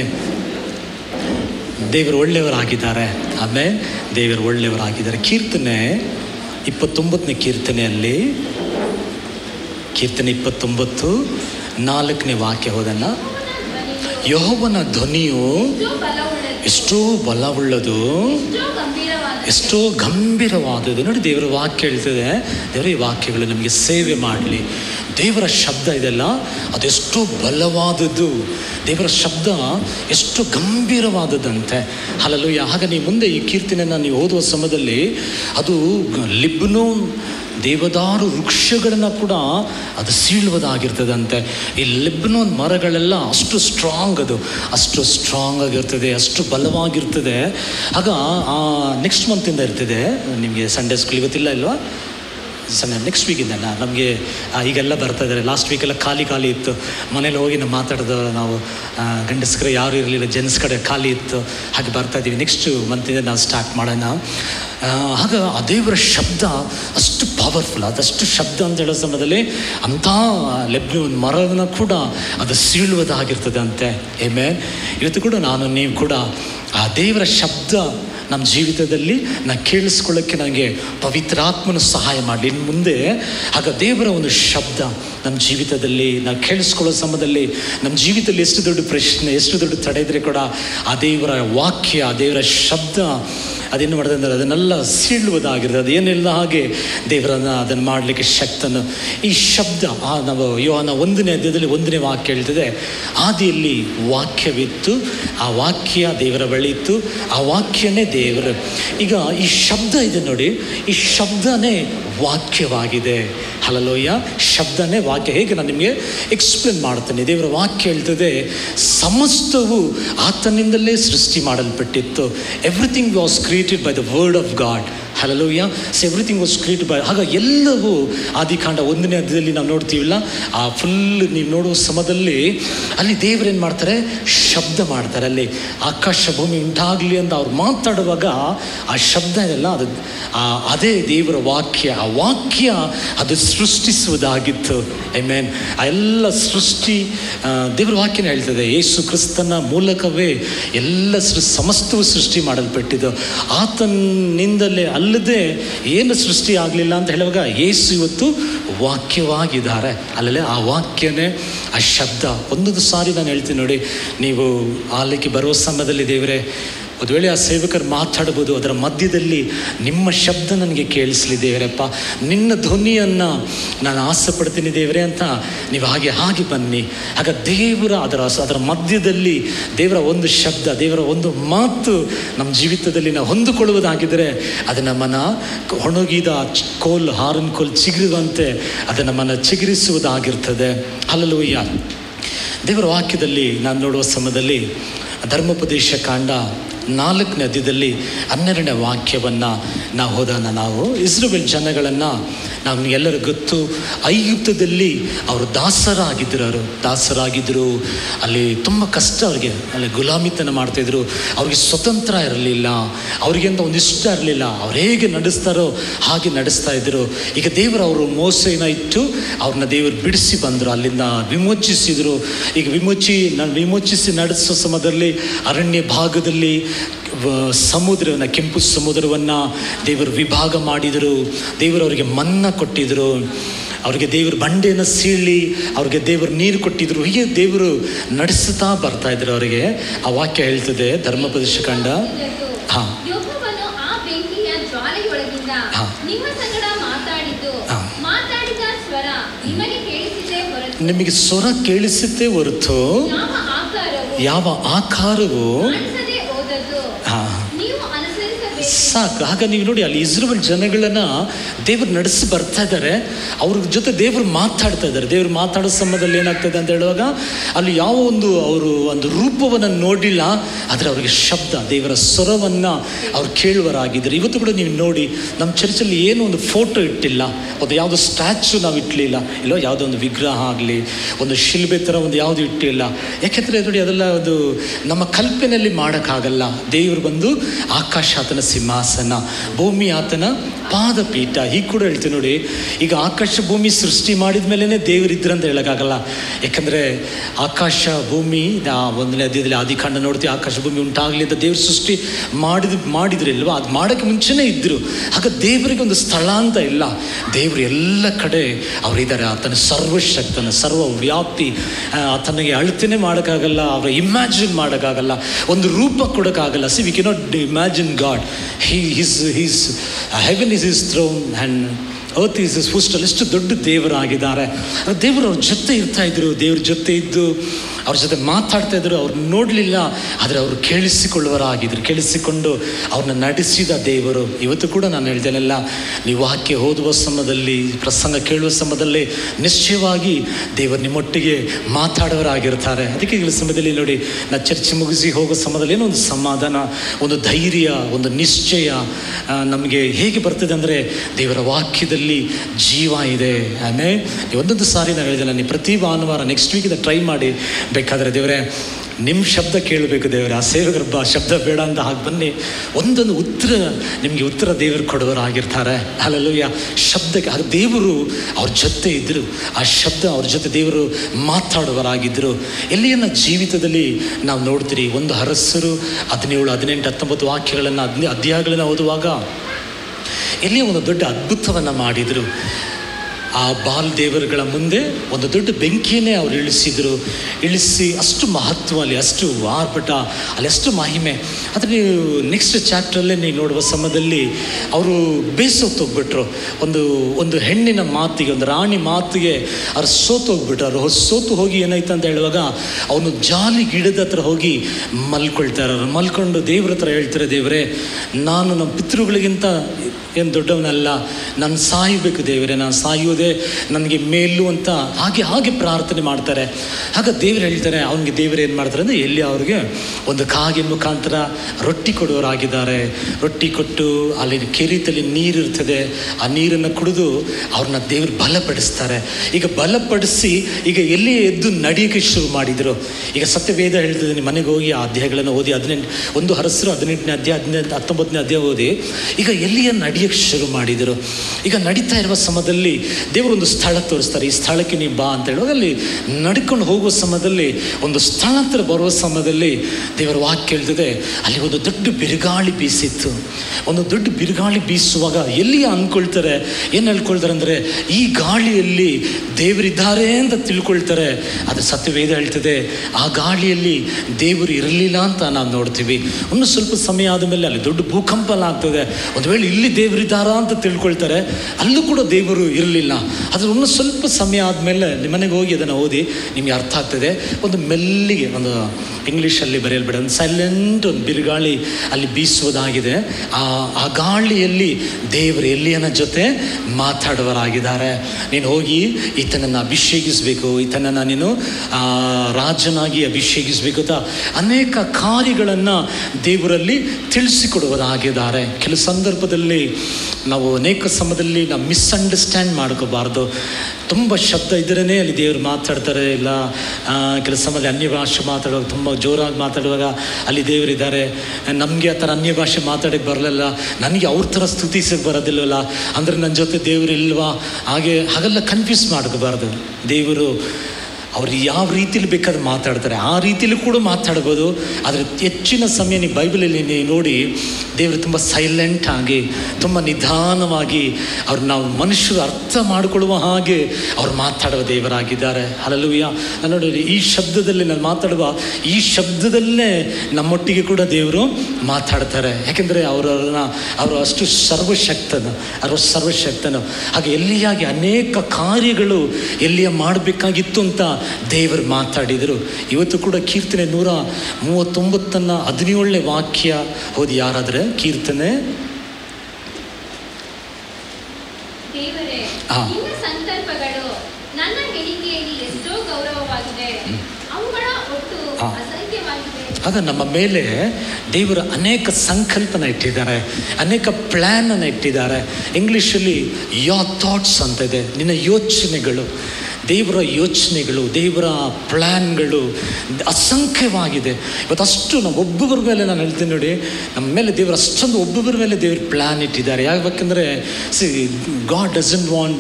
ದೇವರು ಒಳ್ಳೆಯವರಾಗಿದ್ದಾರೆ ಆಮೇಲೆ ದೇವರು ಒಳ್ಳೆಯವರಾಗಿದ್ದಾರೆ ಕೀರ್ತನೆ ಇಪ್ಪತ್ತೊಂಬತ್ತನೇ ಕೀರ್ತನೆಯಲ್ಲಿ ಕೀರ್ತನೆ ಇಪ್ಪತ್ತೊಂಬತ್ತು ನಾಲ್ಕನೇ ವಾಕ್ಯ ಹೋದನ್ನ ಯಹೋವನ ಧ್ವನಿಯು ಎಷ್ಟೋ ಬಲವುಳ್ಳದು ಎಷ್ಟೋ ಬಲವುಳ್ಳದು ಎಷ್ಟೋ ಗಂಭೀರವಾದ ಎಷ್ಟೋ ಗಂಭೀರವಾದದ್ದು ನೋಡಿ ದೇವರ ವಾಕ್ಯ ಹೇಳ್ತದೆ ದೇವರ ಈ ವಾಕ್ಯಗಳು ನಮಗೆ ಸೇವೆ ಮಾಡಲಿ ದೇವರ ಶಬ್ದ ಇದೆಲ್ಲ ಅದೆಷ್ಟೋ ಬಲವಾದದ್ದು ದೇವರ ಶಬ್ದ ಎಷ್ಟು ಗಂಭೀರವಾದದ್ದಂತೆ ಅಲ್ಲಲ್ಲೂ ಆಗ ನೀವು ಮುಂದೆ ಈ ಕೀರ್ತನೆಯನ್ನು ನೀವು ಓದುವ ಸಮಯದಲ್ಲಿ ಅದು ಲಿಬ್ನೋನ್ ದೇವದಾರು ವೃಕ್ಷಗಳನ್ನು ಕೂಡ ಅದು ಸೀಳುವುದಾಗಿರ್ತದಂತೆ ಈ ಲಿಬ್ನೋನ್ ಮರಗಳೆಲ್ಲ ಅಷ್ಟು ಸ್ಟ್ರಾಂಗ್ ಅದು ಅಷ್ಟು ಸ್ಟ್ರಾಂಗ್ ಆಗಿರ್ತದೆ ಅಷ್ಟು ಬಲವಾಗಿರ್ತದೆ ಆಗ ನೆಕ್ಸ್ಟ್ ಮಂತಿಂದ ಇರ್ತದೆ ನಿಮಗೆ ಸಂಡೇ ಸ್ಕೂಲ್ ಗೊತ್ತಿಲ್ಲ ಇಲ್ವಾ ಸಂಡೇ ನೆಕ್ಸ್ಟ್ ವೀಕಿಂದ ನಮಗೆ ಈಗೆಲ್ಲ ಬರ್ತಾ ಇದ್ದಾರೆ ಲಾಸ್ಟ್ ವೀಕೆಲ್ಲ ಖಾಲಿ ಖಾಲಿ ಇತ್ತು ಮನೇಲಿ ಹೋಗಿ ನಾವು ಮಾತಾಡಿದ ನಾವು ಗಂಡಸ್ಕರ ಯಾರು ಇರಲಿಲ್ಲ ಜೆಂಟ್ಸ್ ಕಡೆ ಖಾಲಿ ಇತ್ತು ಹಾಗೆ ಬರ್ತಾ ಇದ್ದೀವಿ ನೆಕ್ಸ್ಟ್ ಮಂತಿಂದ ನಾವು ಸ್ಟಾರ್ಟ್ ಮಾಡೋಣ ಆ, ಆಗ ಆ ದೇವರ ಶಬ್ದ ಅಷ್ಟು ಪವರ್ಫುಲ್ ಅದಷ್ಟು ಶಬ್ದ ಅಂತ ಹೇಳೋ ಸಮಯದಲ್ಲಿ ಅಂಥ ಲೆಬ್ನಿ ಒಂದು ಮರವನ್ನು ಕೂಡ ಅದು ಸೀಳುವುದಾಗಿರ್ತದೆ ಅಂತೆ ಏಮೇ ಇವತ್ತು ಕೂಡ ನಾನು ನೀವು ಕೂಡ ಆ ದೇವರ ಶಬ್ದ ನಮ್ಮ ಜೀವಿತದಲ್ಲಿ ನಾ ಕೇಳಿಸ್ಕೊಳ್ಳೋಕ್ಕೆ ನನಗೆ ಪವಿತ್ರಾತ್ಮನ ಸಹಾಯ ಮಾಡಲಿ ಇನ್ನು ಮುಂದೆ ಆಗ ದೇವರ ಒಂದು ಶಬ್ದ ನಮ್ಮ ಜೀವಿತದಲ್ಲಿ ನಾವು ಕೇಳಿಸ್ಕೊಳ್ಳೋ ಸಮಯದಲ್ಲಿ ನಮ್ಮ ಜೀವಿತದಲ್ಲಿ ಎಷ್ಟು ದೊಡ್ಡ ಪ್ರಶ್ನೆ ಎಷ್ಟು ದೊಡ್ಡ ತಡೆ ಇದ್ರೆ ಕೂಡ ಆ ದೇವರ ವಾಕ್ಯ ಆ ದೇವರ ಶಬ್ದ ಅದೇನು ಮಾಡಿದೆ ಅಂದರೆ ಅದನ್ನೆಲ್ಲ ಸೀಳುವುದಾಗಿರ್ತದೆ ಅದೇನಿಲ್ಲ ಹಾಗೆ ದೇವರನ್ನು ಅದನ್ನು ಮಾಡಲಿಕ್ಕೆ ಶಕ್ತನು ಈ ಶಬ್ದ ಆ ನಾವು ಯೋನ ಒಂದನೇ ಅಧ್ಯಾಯದಲ್ಲಿ ಒಂದನೇ ವಾಕ್ಯ ಹೇಳ್ತದೆ ಆದಿಯಲ್ಲಿ ವಾಕ್ಯವಿತ್ತು ಆ ವಾಕ್ಯ ದೇವರ ಬಳಿ ಇತ್ತು ಆ ವಾಕ್ಯನೇ ದೇವರು ಈಗ ಈ ಶಬ್ದ ಇದೆ ನೋಡಿ ಈ ಶಬ್ದನೇ ವಾಕ್ಯವಾಗಿದೆ ಹಲಲೋಯ ಶಬ್ದನೇ ವಾಕ್ಯ ಹೇಗೆ ನಾನು ನಿಮಗೆ ಎಕ್ಸ್ಪ್ಲೇನ್ ಮಾಡ್ತೇನೆ ದೇವರ ವಾಕ್ಯ ಹೇಳ್ತದೆ ಸಮಸ್ತವು ಆತನಿಂದಲೇ ಸೃಷ್ಟಿ ಮಾಡಲ್ಪಟ್ಟಿತ್ತು everything was created by the word of God hallelujah so everything was created by ಆಗ ಎಲ್ಲವೂ ಆದಿಕಾಂಡ ಒಂದನೇ ಅಧ್ಯದಲ್ಲಿ ನಾವು ನೋಡ್ತೀವಿಲ್ಲ ಆ ಫುಲ್ ನೀವು ನೋಡುವ ಸಮಯದಲ್ಲಿ ಅಲ್ಲಿ ದೇವರೇನು ಮಾಡ್ತಾರೆ ಶಬ್ದ ಮಾಡ್ತಾರೆ ಅಲ್ಲಿ ಆಕಾಶ ಭೂಮಿ ಉಂಟಾಗಲಿ ಅಂತ ಅವ್ರು ಮಾತಾಡುವಾಗ ಆ ಶಬ್ದ ಇದೆಲ್ಲ ಅದು ಆ ಅದೇ ದೇವರ ವಾಕ್ಯ ಆ ವಾಕ್ಯ ಅದು ಸೃಷ್ಟಿಸುವುದಾಗಿತ್ತು ಐ ಮೀನ್ ಆ ಎಲ್ಲ ಸೃಷ್ಟಿ ಆ, ದೇವರ ವಾಕ್ಯನ ಹೇಳ್ತದೆ ಯೇಸು ಕ್ರಿಸ್ತನ ಮೂಲಕವೇ ಎಲ್ಲ ಸೃ ಸಮಸ್ತವು ಸೃಷ್ಟಿ ಮಾಡಲ್ಪಟ್ಟಿದ್ದು ಆತನಿಂದಲೇ ಅಲ್ಲದೆ ಏನು ಸೃಷ್ಟಿ ಆಗಲಿಲ್ಲ ಅಂತ ಹೇಳುವಾಗ ಯೇಸು ಇವತ್ತು ವಾಕ್ಯವಾಗಿದ್ದಾರೆ ಅಲ್ಲದೆ ಆ ವಾಕ್ಯನೇ ಆ ಶಬ್ದ ಒಂದೊಂದು ಸಾರಿ ನಾನು ಹೇಳ್ತೀನಿ ನೋಡಿ ನೀವು ಆಲಿಕ್ಕೆ ಬರುವ ಸಮಯದಲ್ಲಿ ದೇವರೇ ಒಂದು ವೇಳೆ ಆ ಸೇವಕರು ಮಾತಾಡ್ಬೋದು ಅದರ ಮಧ್ಯದಲ್ಲಿ ನಿಮ್ಮ ಶಬ್ದ ನನಗೆ ಕೇಳಿಸ್ಲಿ ದೇವರಪ್ಪ ನಿನ್ನ ಧ್ವನಿಯನ್ನು ನಾನು ಆಸೆ ಪಡ್ತೀನಿ ದೇವರೇ ಅಂತ ನೀವು ಹಾಗೆ ಹಾಗೆ ಬನ್ನಿ ಆಗ ದೇವರ ಅದರ ಅದರ ಮಧ್ಯದಲ್ಲಿ ದೇವರ ಒಂದು ಶಬ್ದ ದೇವರ ಒಂದು ಮಾತು ನಮ್ಮ ಜೀವಿತದಲ್ಲಿ ನಾವು ಹೊಂದಿಕೊಳ್ಳುವುದಾಗಿದ್ದರೆ ಅದು ನಮ್ಮನ್ನು ಒಣಗಿದ ಚ- ಕೋಲ್ ಹಾರನ್ ಕೋಲ್ ಚಿಗುರುವಂತೆ ಅದು ನಮ್ಮನ್ನು ಚಿಗುರಿಸುವುದಾಗಿರ್ತದೆ ಅಲ್ಲಲೂಯ್ಯ ದೇವರ ವಾಕ್ಯದಲ್ಲಿ ನಾನು ನೋಡುವ ಸಮಯದಲ್ಲಿ ಧರ್ಮೋಪದೇಶ ಕಾಂಡ ನಾಲ್ಕನೇ ಅಧ್ಯದಲ್ಲಿ ಹನ್ನೆರಡನೇ ವಾಕ್ಯವನ್ನು ನಾವು ಹೋದಾನ ನಾವು ಇಸ್ರೇಲ್ ಜನಗಳನ್ನು ನಾವು ಎಲ್ಲರೂ ಗೊತ್ತು ಐಗುಪ್ತದಲ್ಲಿ ಅವರು ದಾಸರಾಗಿದ್ದರು ಅವರು ದಾಸರಾಗಿದ್ದರು ಅಲ್ಲಿ ತುಂಬ ಕಷ್ಟ ಅವ್ರಿಗೆ ಅಲ್ಲಿ ಗುಲಾಮಿತನ ಮಾಡ್ತಾಯಿದ್ರು ಅವ್ರಿಗೆ ಸ್ವತಂತ್ರ ಇರಲಿಲ್ಲ ಅವ್ರಿಗೆ ಅಂತ ಒಂದು ಇಷ್ಟ ಇರಲಿಲ್ಲ ಅವ್ರು ಹೇಗೆ ನಡೆಸ್ತಾರೋ ಹಾಗೆ ನಡೆಸ್ತಾ ಇದ್ದರು ಈಗ ದೇವರು ಅವರು ಮೋಸೆನ ಇಟ್ಟು ಅವ್ರನ್ನ ದೇವರು ಬಿಡಿಸಿ ಬಂದರು ಅಲ್ಲಿಂದ ವಿಮೋಚಿಸಿದರು ಈಗ ವಿಮೋಚಿ ನಾನು ವಿಮೋಚಿಸಿ ನಡೆಸೋ ಸಮಯದಲ್ಲಿ ಅರಣ್ಯ ಭಾಗದಲ್ಲಿ ವ- ಸಮುದ್ರವನ್ನು ಕೆಂಪು ಸಮುದ್ರವನ್ನು ದೇವರು ವಿಭಾಗ ಮಾಡಿದರು ದೇವರು ಅವರಿಗೆ ಮನ್ನ ಕೊಟ್ಟಿದ್ರು ಅವರಿಗೆ ದೇವರು ಬಂಡೆಯನ್ನು ಸೀಳಿ ಅವ್ರಿಗೆ ದೇವರು ನೀರು ಕೊಟ್ಟಿದ್ರು ಹೀಗೆ ದೇವರು ನಡೆಸುತ್ತಾ ಬರ್ತಾ ಇದ್ರು ಅವರಿಗೆ ಆ ವಾಕ್ಯ ಹೇಳ್ತದೆ ಧರ್ಮೋಪದೇಶ ಕಂಡ ಹಾ. ಯೆಹೋವನು ಆ ಬೆಂಕಿಯ ಜ್ವಾಲೆಯೊಳಗಿಂದ ಹಾ. ನಿಮ್ಮ ಸಂಗಡ ಮಾತಾಡಿದ್ದು ಹಾ. ಮಾತಾಡಿದ ಸ್ವರ ನಿಮಗೆ ಕೇಳಿಸಿದೆ ಹೊರತು ನಿಮಗೆ ಸ್ವರ ಕೇಳಿಸುತ್ತೆ ಹೊರತು ಯಾವ ಆಕಾರವು ಯಾವ ಆಕಾರವು ಕಾಣಿಸದೆ ಹೋದದ್ದು ಹಾ. ನೀವು ಅನುಸರಿಸಬೇಕು ಸಾಕು ಆಗ ನೀವು ನೋಡಿ ಅಲ್ಲಿ ಇಸ್ರೇಲ್ ಜನಗಳನ್ನ ದೇವರು ನಡೆಸಿ ಬರ್ತಾ ಇದ್ದಾರೆ ಅವ್ರ ಜೊತೆ ದೇವರು ಮಾತಾಡ್ತಾ ಇದ್ದಾರೆ ದೇವರು ಮಾತಾಡೋ ಸಮಯದಲ್ಲಿ ಏನಾಗ್ತದೆ ಅಂತ ಹೇಳುವಾಗ ಅಲ್ಲಿ ಯಾವ ಒಂದು ಅವರು ಒಂದು ರೂಪವನ್ನು ನೋಡಿಲ್ಲ ಆದರೆ ಅವರಿಗೆ ಶಬ್ದ ದೇವರ ಸ್ವರವನ್ನು ಅವ್ರು ಕೇಳುವರಾಗಿದ್ದಾರೆ ಇವತ್ತು ಕೂಡ ನೀವು ನೋಡಿ ನಮ್ಮ ಚರ್ಚಲ್ಲಿ ಏನೋ ಒಂದು ಫೋಟೋ ಇಟ್ಟಿಲ್ಲ ಒಂದು ಯಾವುದೋ ಸ್ಟ್ಯಾಚು ನಾವು ಇಟ್ಟಲಿಲ್ಲ ಇಲ್ಲೋ ಯಾವುದೋ ಒಂದು ವಿಗ್ರಹ ಆಗಲಿ ಒಂದು ಶಿಲ್ಬೆ ಥರ ಒಂದು ಯಾವುದು ಇಟ್ಟಿಲ್ಲ ಯಾಕೆಂದರೆ ನೋಡಿ ಅದೆಲ್ಲ ಅದು ನಮ್ಮ ಕಲ್ಪನೆಯಲ್ಲಿ ಮಾಡೋಕ್ಕಾಗಲ್ಲ ದೇವರು ಬಂದು ಆಕಾಶ ಆತನ ಸಿಂಹಾಸನ ಭೂಮಿ ಆತನ ಪಾದಪೀಠ ಹೀಗೆ ಕೂಡ ಹೇಳ್ತೀವಿ ನೋಡಿ ಈಗ ಆಕಾಶ ಭೂಮಿ ಸೃಷ್ಟಿ ಮಾಡಿದ ಮೇಲೇ ದೇವರಿದ್ರಂತ ಹೇಳೋಕ್ಕಾಗಲ್ಲ ಯಾಕಂದರೆ ಆಕಾಶ ಭೂಮಿ ಆ ಒಂದನೇ ಅಧ್ಯಾಯದಲ್ಲಿ ಆದಿಕಾಂಡ ನೋಡ್ತೀವಿ ಆಕಾಶ ಭೂಮಿ ಉಂಟಾಗಲಿ ಅಂತ ದೇವ್ರು ಸೃಷ್ಟಿ ಮಾಡಿದ ಮಾಡಿದ್ರು ಇಲ್ವಾ ಅದು ಮಾಡೋಕ್ಕೆ ಮುಂಚೆನೇ ಇದ್ದರು ಆಗ ದೇವರಿಗೆ ಒಂದು ಸ್ಥಳ ಅಂತ ಇಲ್ಲ ದೇವರು ಎಲ್ಲ ಕಡೆ ಅವರಿದ್ದಾರೆ ಆತನ ಸರ್ವಶಕ್ತನ ಸರ್ವವ್ಯಾಪಿ ಆ, ಆತನಿಗೆ ಅಳತೆನೇ ಮಾಡೋಕ್ಕಾಗಲ್ಲ ಅವರ ಇಮ್ಯಾಜಿನ್ ಮಾಡೋಕ್ಕಾಗಲ್ಲ ಒಂದು ರೂಪ ಕೊಡೋಕ್ಕಾಗಲ್ಲ see we cannot imagine God he his he's heaven is his throne and earth is is footstool ಎಷ್ಟು ದೊಡ್ಡ ದೇವರಾಗಿದ್ದಾರೆ ಆ ದೇವರು ಅವ್ರ ಜೊತೆ ಇರ್ತಾ ಇದ್ರು ದೇವ್ರ ಜೊತೆ ಇದ್ದು ಅವ್ರ ಜೊತೆ ಮಾತಾಡ್ತಾ ಇದ್ರು ಅವ್ರು ನೋಡಲಿಲ್ಲ ಆದರೆ ಅವರು ಕೇಳಿಸಿಕೊಳ್ಳುವರಾಗಿದ್ರು ಕೇಳಿಸಿಕೊಂಡು ಅವ್ರನ್ನ ನಡೆಸಿದ ದೇವರು ಇವತ್ತು ಕೂಡ ನಾನು ಹೇಳ್ತೇನೆಲ್ಲ ನೀವು ವಾಕ್ಯ ಓದುವ ಸಮಯದಲ್ಲಿ ಪ್ರಸಂಗ ಕೇಳುವ ಸಮಯದಲ್ಲಿ ನಿಶ್ಚಯವಾಗಿ ದೇವರು ನಿಮ್ಮೊಟ್ಟಿಗೆ ಮಾತಾಡೋರಾಗಿರ್ತಾರೆ ಅದಕ್ಕೆ ಈ ಸಮಯದಲ್ಲಿ ನೋಡಿ ನಾ ಚರ್ಚೆ ಮುಗಿಸಿ ಹೋಗೋ ಸಮಯದಲ್ಲಿ ಏನೋ ಒಂದು ಸಮಾಧಾನ ಒಂದು ಧೈರ್ಯ ಒಂದು ನಿಶ್ಚಯ ಆ, ನಮಗೆ ಹೇಗೆ ಬರ್ತದೆ ಅಂದರೆ ದೇವರ ವಾಕ್ಯದಲ್ಲಿ ಜೀವ ಇದೆ ಆಮೇಲೆ ಒಂದೊಂದು ಸಾರಿ ನಾನು ಹೇಳಿದೆ ನಾನು ಪ್ರತಿ ಭಾನುವಾರ ನೆಕ್ಸ್ಟ್ ವೀಕಿಂದ ಟ್ರೈ ಮಾಡಿ ಬೇಕಾದರೆ ದೇವರೇ ನಿಮ್ಮ ಶಬ್ದ ಕೇಳಬೇಕು ದೇವರೇ ಆ ಸೇವಕರ ಬಾ ಶಬ್ದ ಬೇಡ ಅಂತ ಹಾಗೆ ಬನ್ನಿ ಒಂದೊಂದು ಉತ್ತರ ನಿಮಗೆ ಉತ್ತರ ದೇವರು ಕೊಡುವರಾಗಿರ್ತಾರೆ ಅಲ್ಲಲ್ಲೂಯ್ಯ ಶಬ್ದಕ್ಕೆ ಆಗ ದೇವರು ಅವ್ರ ಜೊತೆ ಇದ್ದರು ಆ ಶಬ್ದ ಅವ್ರ ಜೊತೆ ದೇವರು ಮಾತಾಡುವರಾಗಿದ್ದರು ಎಲ್ಲಿಯನ್ನ ಜೀವಿತದಲ್ಲಿ ನಾವು ನೋಡ್ತೀರಿ ಒಂದು ಹರಸರು ಹದಿನೇಳು ಹದಿನೆಂಟು ಹತ್ತೊಂಬತ್ತು ವಾಕ್ಯಗಳನ್ನು ಹದಿನ ಅಧ್ಯಾಯಗಳನ್ನು ಓದುವಾಗ ಎಲ್ಲಿಯೋ ಒಂದು ದೊಡ್ಡ ಅದ್ಭುತವನ್ನು ಮಾಡಿದರು ಆ ಬಾಲ್ ದೇವರುಗಳ ಮುಂದೆ ಒಂದು ದೊಡ್ಡ ಬೆಂಕಿಯನ್ನೇ ಅವರು ಇಳಿಸಿದರು ಇಳಿಸಿ ಅಷ್ಟು ಮಹತ್ವ ಅಲ್ಲಿ ಅಷ್ಟು ಆರ್ಭಟ ಅಲ್ಲಿ ಅಷ್ಟು ಮಹಿಮೆ ಆದರೆ ನೀವು ನೆಕ್ಸ್ಟ್ ಚಾಪ್ಟ್ರಲ್ಲೇ ನೀವು ನೋಡುವ ಸಮಯದಲ್ಲಿ ಅವರು ಬೇಸೋತ್ ಹೋಗ್ಬಿಟ್ರು ಒಂದು ಒಂದು ಹೆಣ್ಣಿನ ಮಾತಿಗೆ ಒಂದು ರಾಣಿ ಮಾತಿಗೆ ಅವ್ರು ಸೋತು ಹೋಗ್ಬಿಟ್ರು ಅವರು ಸೋತು ಹೋಗಿ ಏನಾಯ್ತು ಅಂತ ಹೇಳುವಾಗ ಅವನು ಜಾಲಿ ಗಿಡದ ಹತ್ರ ಹೋಗಿ ಮಲ್ಕೊಳ್ತಾರೆ ಅವ್ರು ಮಲ್ಕೊಂಡು ದೇವ್ರ ಹತ್ರ ಹೇಳ್ತಾರೆ ದೇವರೇ ನಾನು ನಮ್ಮ ಪಿತೃಗಳಿಗಿಂತ ಏನು ದೊಡ್ಡವನಲ್ಲ ನಾನು ಸಾಯಬೇಕು ದೇವರೇ ನಾನು ಸಾಯುವುದೇ ನನಗೆ ಮೇಲು ಅಂತ ಹಾಗೆ ಹಾಗೆ ಪ್ರಾರ್ಥನೆ ಮಾಡ್ತಾರೆ ಆಗ ದೇವರು ಹೇಳ್ತಾರೆ ಅವನಿಗೆ ದೇವರು ಏನು ಮಾಡ್ತಾರೆ ಅಂದರೆ ಎಲ್ಲಿ ಅವ್ರಿಗೆ ಒಂದು ಕಾಗೆ ಮುಖಾಂತರ ರೊಟ್ಟಿ ಕೊಡೋರಾಗಿದ್ದಾರೆ ರೊಟ್ಟಿ ಕೊಟ್ಟು ಅಲ್ಲಿ ಕೆರೀತಲ್ಲಿ ನೀರು ಇರ್ತದೆ ಆ ನೀರನ್ನು ಕುಡಿದು ಅವ್ರನ್ನ ದೇವರು ಬಲಪಡಿಸ್ತಾರೆ ಈಗ ಬಲಪಡಿಸಿ ಈಗ ಎಲ್ಲಿ ಎದ್ದು ನಡೆಯೋಕ್ಕೆ ಶುರು ಮಾಡಿದರು ಈಗ ಸತ್ಯವೇದ ಹೇಳ್ತದೆ ನಿಮ್ಮ ಮನೆಗೆ ಹೋಗಿ ಆ ಅಧ್ಯಾಯಗಳನ್ನು ಓದಿ ಹದಿನೆಂಟು ಒಂದು ಹರಸರು ಹದಿನೆಂಟನೇ ಅಧ್ಯಾಯ ಹದಿನೆಂಟು ಹತ್ತೊಂಬತ್ತನೇ ಅಧ್ಯಾಯ ಓದಿ ಈಗ ಎಲ್ಲಿಯ ನಡೆಯೋಕ್ಕೆ ಶುರು ಮಾಡಿದರು ಈಗ ನಡೀತಾ ಇರುವ ಸಮಯದಲ್ಲಿ ದೇವರು ಒಂದು ಸ್ಥಳ ತೋರಿಸ್ತಾರೆ ಈ ಸ್ಥಳಕ್ಕೆ ನೀವು ಬಾ ಅಂತ ಹೇಳುವಾಗ ಅಲ್ಲಿ ನಡ್ಕೊಂಡು ಹೋಗುವ ಸಮಯದಲ್ಲಿ ಒಂದು ಸ್ಥಳ ಹತ್ರ ಬರುವ ಸಮಯದಲ್ಲಿ ದೇವರ ವಾಕ್ಯ ಹೇಳ್ತದೆ ಅಲ್ಲಿ ಒಂದು ದೊಡ್ಡ ಬಿರುಗಾಳಿ ಬೀಸಿತ್ತು ಒಂದು ದೊಡ್ಡ ಬಿರುಗಾಳಿ ಬೀಸುವಾಗ ಎಲ್ಲಿ ಅಂದ್ಕೊಳ್ತಾರೆ ಏನು ಹೇಳ್ಕೊಳ್ತಾರೆ ಅಂದರೆ ಈ ಗಾಳಿಯಲ್ಲಿ ದೇವರಿದ್ದಾರೆ ಅಂತ ತಿಳ್ಕೊಳ್ತಾರೆ ಅದು ಸತ್ಯವೇದ ಹೇಳ್ತದೆ ಆ ಗಾಳಿಯಲ್ಲಿ ದೇವರು ಇರಲಿಲ್ಲ ಅಂತ ನಾವು ನೋಡ್ತೀವಿ ಇನ್ನು ಸ್ವಲ್ಪ ಸಮಯ ಆದಮೇಲೆ ಅಲ್ಲಿ ದೊಡ್ಡ ಭೂಕಂಪ ಎಲ್ಲ ಆಗ್ತದೆ ಒಂದು ವೇಳೆ ಇಲ್ಲಿ ದೇವರಿದ್ದಾರಾ ಅಂತ ತಿಳ್ಕೊಳ್ತಾರೆ ಅಲ್ಲೂ ಕೂಡ ದೇವರು ಇರಲಿಲ್ಲ ಆದರೆ ಇನ್ನು ಸ್ವಲ್ಪ ಸಮಯ ಆದಮೇಲೆ ನಿಮ್ಮನೆಗೆ ಹೋಗಿ ಅದನ್ನು ಓದಿ ನಿಮಗೆ ಅರ್ಥ ಆಗ್ತದೆ ಒಂದು ಮೆಲ್ಲಿಗೆ ಒಂದು ಇಂಗ್ಲೀಷಲ್ಲಿ ಬರೆಯಲ್ಬೇಡ ಒಂದು ಸೈಲೆಂಟ್ ಒಂದು ಬಿರುಗಾಳಿ ಅಲ್ಲಿ ಬೀಸುವುದಾಗಿದೆ ಆ ಆ ಗಾಳಿಯಲ್ಲಿ ದೇವರು ಎಲ್ಲಿಯನ ಜೊತೆ ಮಾತಾಡುವರಾಗಿದ್ದಾರೆ ನೀನು ಹೋಗಿ ಈತನನ್ನು ಅಭಿಷೇಕಿಸಬೇಕು ಈತನನ್ನು ನೀನು ಆ, ರಾಜನಾಗಿ ಅಭಿಷೇಕಿಸಬೇಕು ಅಂತ ಅನೇಕ ಕಾರ್ಯಗಳನ್ನು ದೇವರಲ್ಲಿ ತಿಳಿಸಿಕೊಡುವರಾಗಿದ್ದಾರೆ ಕೆಲವು ಸಂದರ್ಭದಲ್ಲಿ ನಾವು ಅನೇಕ ಸಮಯದಲ್ಲಿ ನಾವು ಮಿಸ್ಅಂಡರ್ಸ್ಟ್ಯಾಂಡ್ ಮಾಡ್ಕೋಬಾರ್ದು ತುಂಬ ಶಬ್ದ ಇದ್ದರೇ ಅಲ್ಲಿ ದೇವರು ಮಾತಾಡ್ತಾರೆ ಇಲ್ಲ ಆ, ಕೆಲವು ಸಮಯದಲ್ಲಿ ಅನ್ಯ ಭಾಷೆ ಮಾತಾಡುವಾಗ ತುಂಬ ಜೋರಾಗಿ ಮಾತಾಡುವಾಗ ಅಲ್ಲಿ ದೇವರಿದ್ದಾರೆ ನಮಗೆ ಆ ಥರ ಅನ್ಯ ಭಾಷೆ ಮಾತಾಡೋಕ್ಕೆ ಬರಲಿಲ್ಲ ನನಗೆ ಅವ್ರ ಥರ ಸ್ತುತಿಸಕ್ಕೆ ಬರೋದಿಲ್ಲವಲ್ಲ ಅಂದರೆ ನನ್ನ ಜೊತೆ ದೇವರು ಇಲ್ವಾ ಹಾಗೆ ಹಾಗೆಲ್ಲ ಕನ್ಫ್ಯೂಸ್ ಮಾಡ್ಕೋಬಾರ್ದು ದೇವರು ಅವ್ರು ಯಾವ ರೀತಿಲಿ ಬೇಕಾದ್ರೆ ಮಾತಾಡ್ತಾರೆ ಆ ರೀತಿಲಿ ಕೂಡ ಮಾತಾಡ್ಬೋದು ಆದರೆ ಹೆಚ್ಚಿನ ಸಮಯ ನೀವು ಬೈಬಲಲ್ಲಿ ನೀವು ನೋಡಿ ದೇವರು ತುಂಬ ಸೈಲೆಂಟ್ ಆಗಿ ತುಂಬ ನಿಧಾನವಾಗಿ ಅವ್ರು ನಾವು ಮನುಷ್ಯರು ಅರ್ಥ ಮಾಡಿಕೊಳ್ಳುವ ಹಾಗೆ ಅವ್ರು ಮಾತಾಡುವ ದೇವರಾಗಿದ್ದಾರೆ ಅಲ್ಲೂಯ್ಯ ನಾನು ನೋಡಿ ಈ ಶಬ್ದದಲ್ಲಿ ನಾನು ಮಾತಾಡುವ ಈ ಶಬ್ದದಲ್ಲೇ ನಮ್ಮೊಟ್ಟಿಗೆ ಕೂಡ ದೇವರು ಮಾತಾಡ್ತಾರೆ ಯಾಕೆಂದರೆ ಅವರನ್ನ ಅವರು ಅಷ್ಟು ಸರ್ವಶಕ್ತನು ಅವರು ಸರ್ವಶಕ್ತನು ಹಾಗೆ ಎಲ್ಲಿಯಾಗಿ ಅನೇಕ ಕಾರ್ಯಗಳು ಎಲ್ಲಿಯ ಮಾಡಬೇಕಾಗಿತ್ತು ಅಂತ ದೇವರು ಮಾತಾಡಿದರು ಇವತ್ತು ಕೂಡ ಕೀರ್ತನೆ ನೂರ ಮೂವತ್ತೊಂಬತ್ತನ್ನು ಹದಿನೇಳನೇ ವಾಕ್ಯ ಓದಿ ಯಾರಾದರೆ ಕೀರ್ತನೆ ದೇವರೇ ಹಾ. ನಿನ್ನ ಸಂಕಲ್ಪಗಳು ನನ್ನ ಹೇಳಿಕೆಯಲ್ಲಿ ಎಷ್ಟೋ ಗೌರವವಾಗಿದೆ ಅವುಗಳ ಒಟ್ಟು ಹಾ. ಅಸಂಖ್ಯವಾಗಿದೆ ಆಗ ನಮ್ಮ ಮೇಲೆ ದೇವರು ಅನೇಕ ಸಂಕಲ್ಪನ ಇಟ್ಟಿದ್ದಾರೆ ಅನೇಕ ಪ್ಲ್ಯಾನನ್ನು ಇಟ್ಟಿದ್ದಾರೆ ಇಂಗ್ಲೀಷಲ್ಲಿ ಯೋ ಥಾಟ್ಸ್ ಅಂತ ಇದೆ ನಿನ್ನ ಯೋಚನೆಗಳು ದೇವರ ಯೋಚನೆಗಳು ದೇವರ ಪ್ಲ್ಯಾನ್ಗಳು ಅಸಂಖ್ಯವಾಗಿದೆ ಇವತ್ತು ಅಷ್ಟು ನಾವು ಒಬ್ಬೊಬ್ಬರ ಮೇಲೆ ನಾನು ಹೇಳ್ತೀನಿ ನೋಡಿ ನಮ್ಮ ಮೇಲೆ ದೇವರು ಅಷ್ಟೊಂದು ಒಬ್ಬೊಬ್ಬರ ಮೇಲೆ ದೇವರು ಪ್ಲ್ಯಾನ್ ಇಟ್ಟಿದ್ದಾರೆ ಯಾಕಂದರೆ see God doesn't want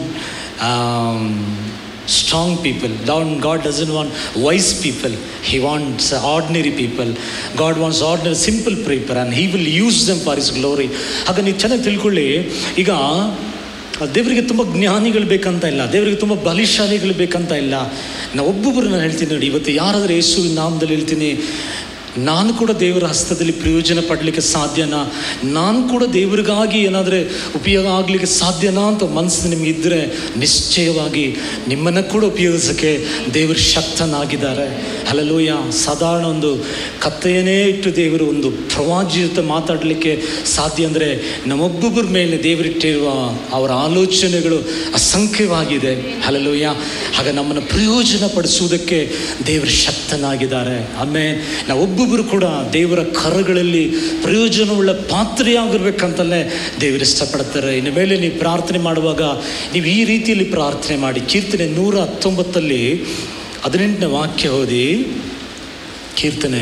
strong people. Down, God doesn't want wise people. He wants ordinary people. God wants ordinary, simple people, and He will use them for His glory. ಆಗ ನೀವು ಚೆನ್ನಾಗಿ ತಿಳ್ಕೊಳ್ಳಿ ಈಗ ದೇವರಿಗೆ ತುಂಬ ಜ್ಞಾನಿಗಳು ಬೇಕಂತ ಇಲ್ಲ ದೇವರಿಗೆ ತುಂಬ ಬಲಿಶಾಲಿಗಳು ಬೇಕಂತ ಇಲ್ಲ ನಾವು ಒಬ್ಬೊಬ್ಬರು ನಾನು ಹೇಳ್ತೀನಿ ನೋಡಿ ಇವತ್ತು ಯಾರಾದರೂ ಯೇಸುವಿನ ನಾಮದಲ್ಲಿ ಹೇಳ್ತೀನಿ ನಾನು ಕೂಡ ದೇವರ ಹಸ್ತದಲ್ಲಿ ಪ್ರಯೋಜನ ಪಡಲಿಕ್ಕೆ ಸಾಧ್ಯನಾ ನಾನು ಕೂಡ ದೇವರಿಗಾಗಿ ಏನಾದರೆ ಉಪಯೋಗ ಆಗಲಿಕ್ಕೆ ಸಾಧ್ಯನಾ ಅಂತ ಮನಸ್ಸು ನಿಮ್ಗೆ ಇದ್ದರೆ ನಿಶ್ಚಯವಾಗಿ ನಿಮ್ಮನ್ನು ಕೂಡ ಉಪಯೋಗಿಸೋಕ್ಕೆ ದೇವರು ಶಕ್ತನಾಗಿದ್ದಾರೆ ಅಲ್ಲಲೂಯ ಸಾಧಾರಣ ಒಂದು ಕತ್ತೆಯನ್ನೇ ಇಟ್ಟು ದೇವರು ಒಂದು ಪ್ರವಾದಿ ಜೊತೆ ಮಾತಾಡಲಿಕ್ಕೆ ಸಾಧ್ಯ ಅಂದರೆ ನಮ್ಮೊಬ್ಬೊಬ್ಬರ ಮೇಲೆ ದೇವರಿಟ್ಟಿರುವ ಅವರ ಆಲೋಚನೆಗಳು ಅಸಂಖ್ಯವಾಗಿದೆ ಅಲ್ಲಲೂಯ ಆಗ ನಮ್ಮನ್ನು ಪ್ರಯೋಜನ ಪಡಿಸುವುದಕ್ಕೆ ದೇವರು ಶಕ್ತನಾಗಿದ್ದಾರೆ ಆಮೇಲೆ ನಾವು ಒಬ್ಬೊಬ್ಬರು ಕೂಡ ದೇವರ ಕರಗಳಲ್ಲಿ ಪ್ರಯೋಜನವುಳ್ಳ ಪಾತ್ರೆಯಾಗಿರ್ಬೇಕಂತಲೇ ದೇವರು ಇಷ್ಟಪಡ್ತಾರೆ ಇನ್ನು ಮೇಲೆ ನೀವು ಪ್ರಾರ್ಥನೆ ಮಾಡುವಾಗ ನೀವು ಈ ರೀತಿಯಲ್ಲಿ ಪ್ರಾರ್ಥನೆ ಮಾಡಿ ಕೀರ್ತನೆ ನೂರ ಹತ್ತೊಂಬತ್ತಲ್ಲಿ ಹದಿನೆಂಟನೇ ವಾಕ್ಯ ಓದಿ ಕೀರ್ತನೆ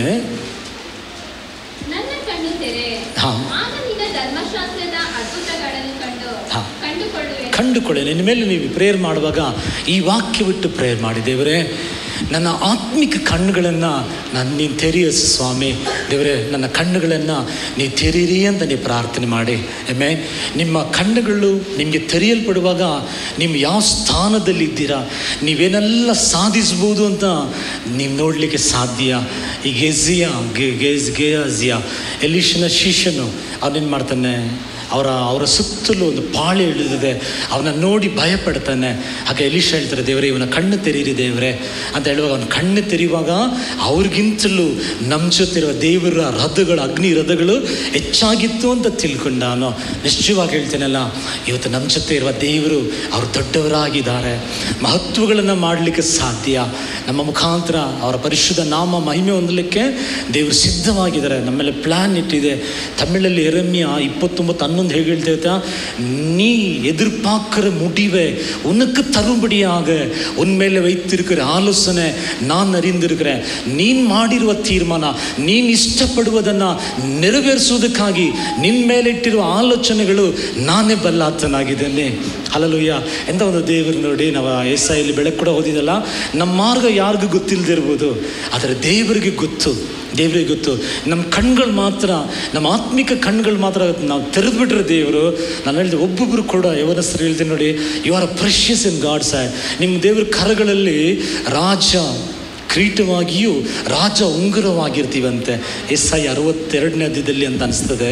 ನನ್ನ ಕಣ್ಣು ತೆರೆ ಹಾ. ಆಗ ನಿನ್ನ ಧರ್ಮಶಾಸ್ತ್ರದ ಅದ್ಭುತಗಳನ್ನು ಕಂಡು ಹಾ. ಕಂಡುಕೊಳ್ಳುವೆ ಕಂಡುಕೊಳ್ಳಿ ನಿನ್ನ ಮೇಲೆ ನೀವು ಪ್ರೇಯರ್ ಮಾಡುವಾಗ ಈ ವಾಕ್ಯ ಬಿಟ್ಟು ಪ್ರೇಯರ್ ಮಾಡಿ ದೇವರೇ ನನ್ನ ಆತ್ಮಿಕ ಕಣ್ಣುಗಳನ್ನು ನಾನು ನೀನು ತೆರೆಯಸು ಸ್ವಾಮಿ ದೇವರೇ ನನ್ನ ಕಣ್ಣುಗಳನ್ನು ನೀವು ತೆರೀರಿ ಅಂತ ನೀವು ಪ್ರಾರ್ಥನೆ ಮಾಡಿ ಆಮೇ ನಿಮ್ಮ ಕಣ್ಣುಗಳು ನಿಮಗೆ ತೆರೆಯಲ್ಪಡುವಾಗ ನೀವು ಯಾವ ಸ್ಥಾನದಲ್ಲಿದ್ದೀರಾ ನೀವೇನೆಲ್ಲ ಸಾಧಿಸ್ಬೋದು ಅಂತ ನೀವು ನೋಡಲಿಕ್ಕೆ ಸಾಧ್ಯ ಈ ಗೆಜಿಯಾ ಗೆ ಗೆಜ್ ಗೆಜಿಯಾ ಎಲಿಶನ ಶಿಷ್ಯನು ಅವನೇನು ಮಾಡ್ತಾನೆ ಅವರ ಅವರ ಸುತ್ತಲೂ ಒಂದು ಪಾಳೆ ಇಳಿದಿದೆ ಅವನ ನೋಡಿ ಭಯ ಪಡ್ತಾನೆ ಹಾಗೆ ಎಲಿಶ ಹೇಳ್ತಾರೆ ದೇವರೇ ಇವನ ಕಣ್ಣು ತೆರೀರಿ ದೇವರೇ ಅಂತ ಹೇಳುವಾಗ ಅವನ ಕಣ್ಣು ತೆರೆಯುವಾಗ ಅವ್ರಿಗಿಂತಲೂ ನಮ್ಮ ಜೊತೆರುವ ದೇವರ ರಥಗಳು ಅಗ್ನಿ ರಥಗಳು ಹೆಚ್ಚಾಗಿತ್ತು ಅಂತ ತಿಳ್ಕೊಂಡ ನಾನು ನಿಶ್ಚಯವಾಗಿ ಹೇಳ್ತೇನಲ್ಲ ಇವತ್ತು ನಮ್ಮ ಜೊತೆ ಇರುವ ದೇವರು ಅವರು ದೊಡ್ಡವರಾಗಿದ್ದಾರೆ ಮಹತ್ವಗಳನ್ನು ಮಾಡಲಿಕ್ಕೆ ಸಾಧ್ಯ ನಮ್ಮ ಮುಖಾಂತರ ಅವರ ಪರಿಶುದ್ಧ ನಾಮ ಮಹಿಮೆ ಹೊಂದಲಿಕ್ಕೆ ದೇವರು ಸಿದ್ಧವಾಗಿದ್ದಾರೆ ನಮ್ಮ ಮೇಲೆ ಪ್ಲ್ಯಾನ್ ಇಟ್ಟಿದೆ ತಮಿಳಲ್ಲಿ ಎರಮ್ಯ ಇಪ್ಪತ್ತೊಂಬತ್ತು ಹನ್ನೊಂದು ಹೇಗೆ ಹೇಳ್ತೇವೆ நீ எதிர்பார்க்கிற முடிவை உனக்கு தரும்படியாக உன்மேல வைத்திருக்கிற ஆலோசனை நான் அறிந்திருக்கிறேன் ನೀನ್ ಮಾಡಿರುವ ತೀರ್ಮಾನ ನೀನ್ ಇಷ್ಟಪಡುವುದನ್ನು ನೆರವೇರಿಸುವುದಕ್ಕಾಗಿ ನಿನ್ನ ಮೇಲೆ ಇಟ್ಟಿರುವ ಆಲೋಚನೆಗಳು ನಾನೇ ಬಲ್ಲಾತನಾಗಿದ್ದೇನೆ ಅಲ್ಲಲುಯ್ಯ ಎಂತ ಒಂದು ದೇವರು ನೋಡಿ ನಾವು ಎಸ್ಐಲಿ ಬೆಳಕು ಕೂಡ ಓದಿದಲ್ಲ ನಮ್ಮ ಮಾರ್ಗ ಯಾರಿಗೂ ಗೊತ್ತಿಲ್ಲದಿರ್ಬೋದು ಆದರೆ ದೇವರಿಗೆ ಗೊತ್ತು ದೇವರಿಗೆ ಗೊತ್ತು ನಮ್ಮ ಕಣ್ಗಳು ಮಾತ್ರ ನಮ್ಮ ಆತ್ಮಿಕ ಕಣ್ಗಳು ಮಾತ್ರ ನಾವು ತೆರೆದುಬಿಟ್ರೆ ದೇವರು ನಾನು ಹೇಳಿದೆ ಒಬ್ಬೊಬ್ಬರು ಕೂಡ ಯವನಸ್ಥರು ಹೇಳ್ತೀನಿ ನೋಡಿ you are precious in God's ನಿಮ್ಮ ದೇವರ ಕರಗಳಲ್ಲಿ ರಾಜ ಕ್ರೀಟವಾಗಿಯೂ ರಾಜ ಉಂಗುರವಾಗಿರ್ತೀವಂತೆ ಎಸ್ ಐ ಅರವತ್ತೆರಡನೇ ಅಧ್ಯದಲ್ಲಿ ಅಂತ ಅನಿಸ್ತದೆ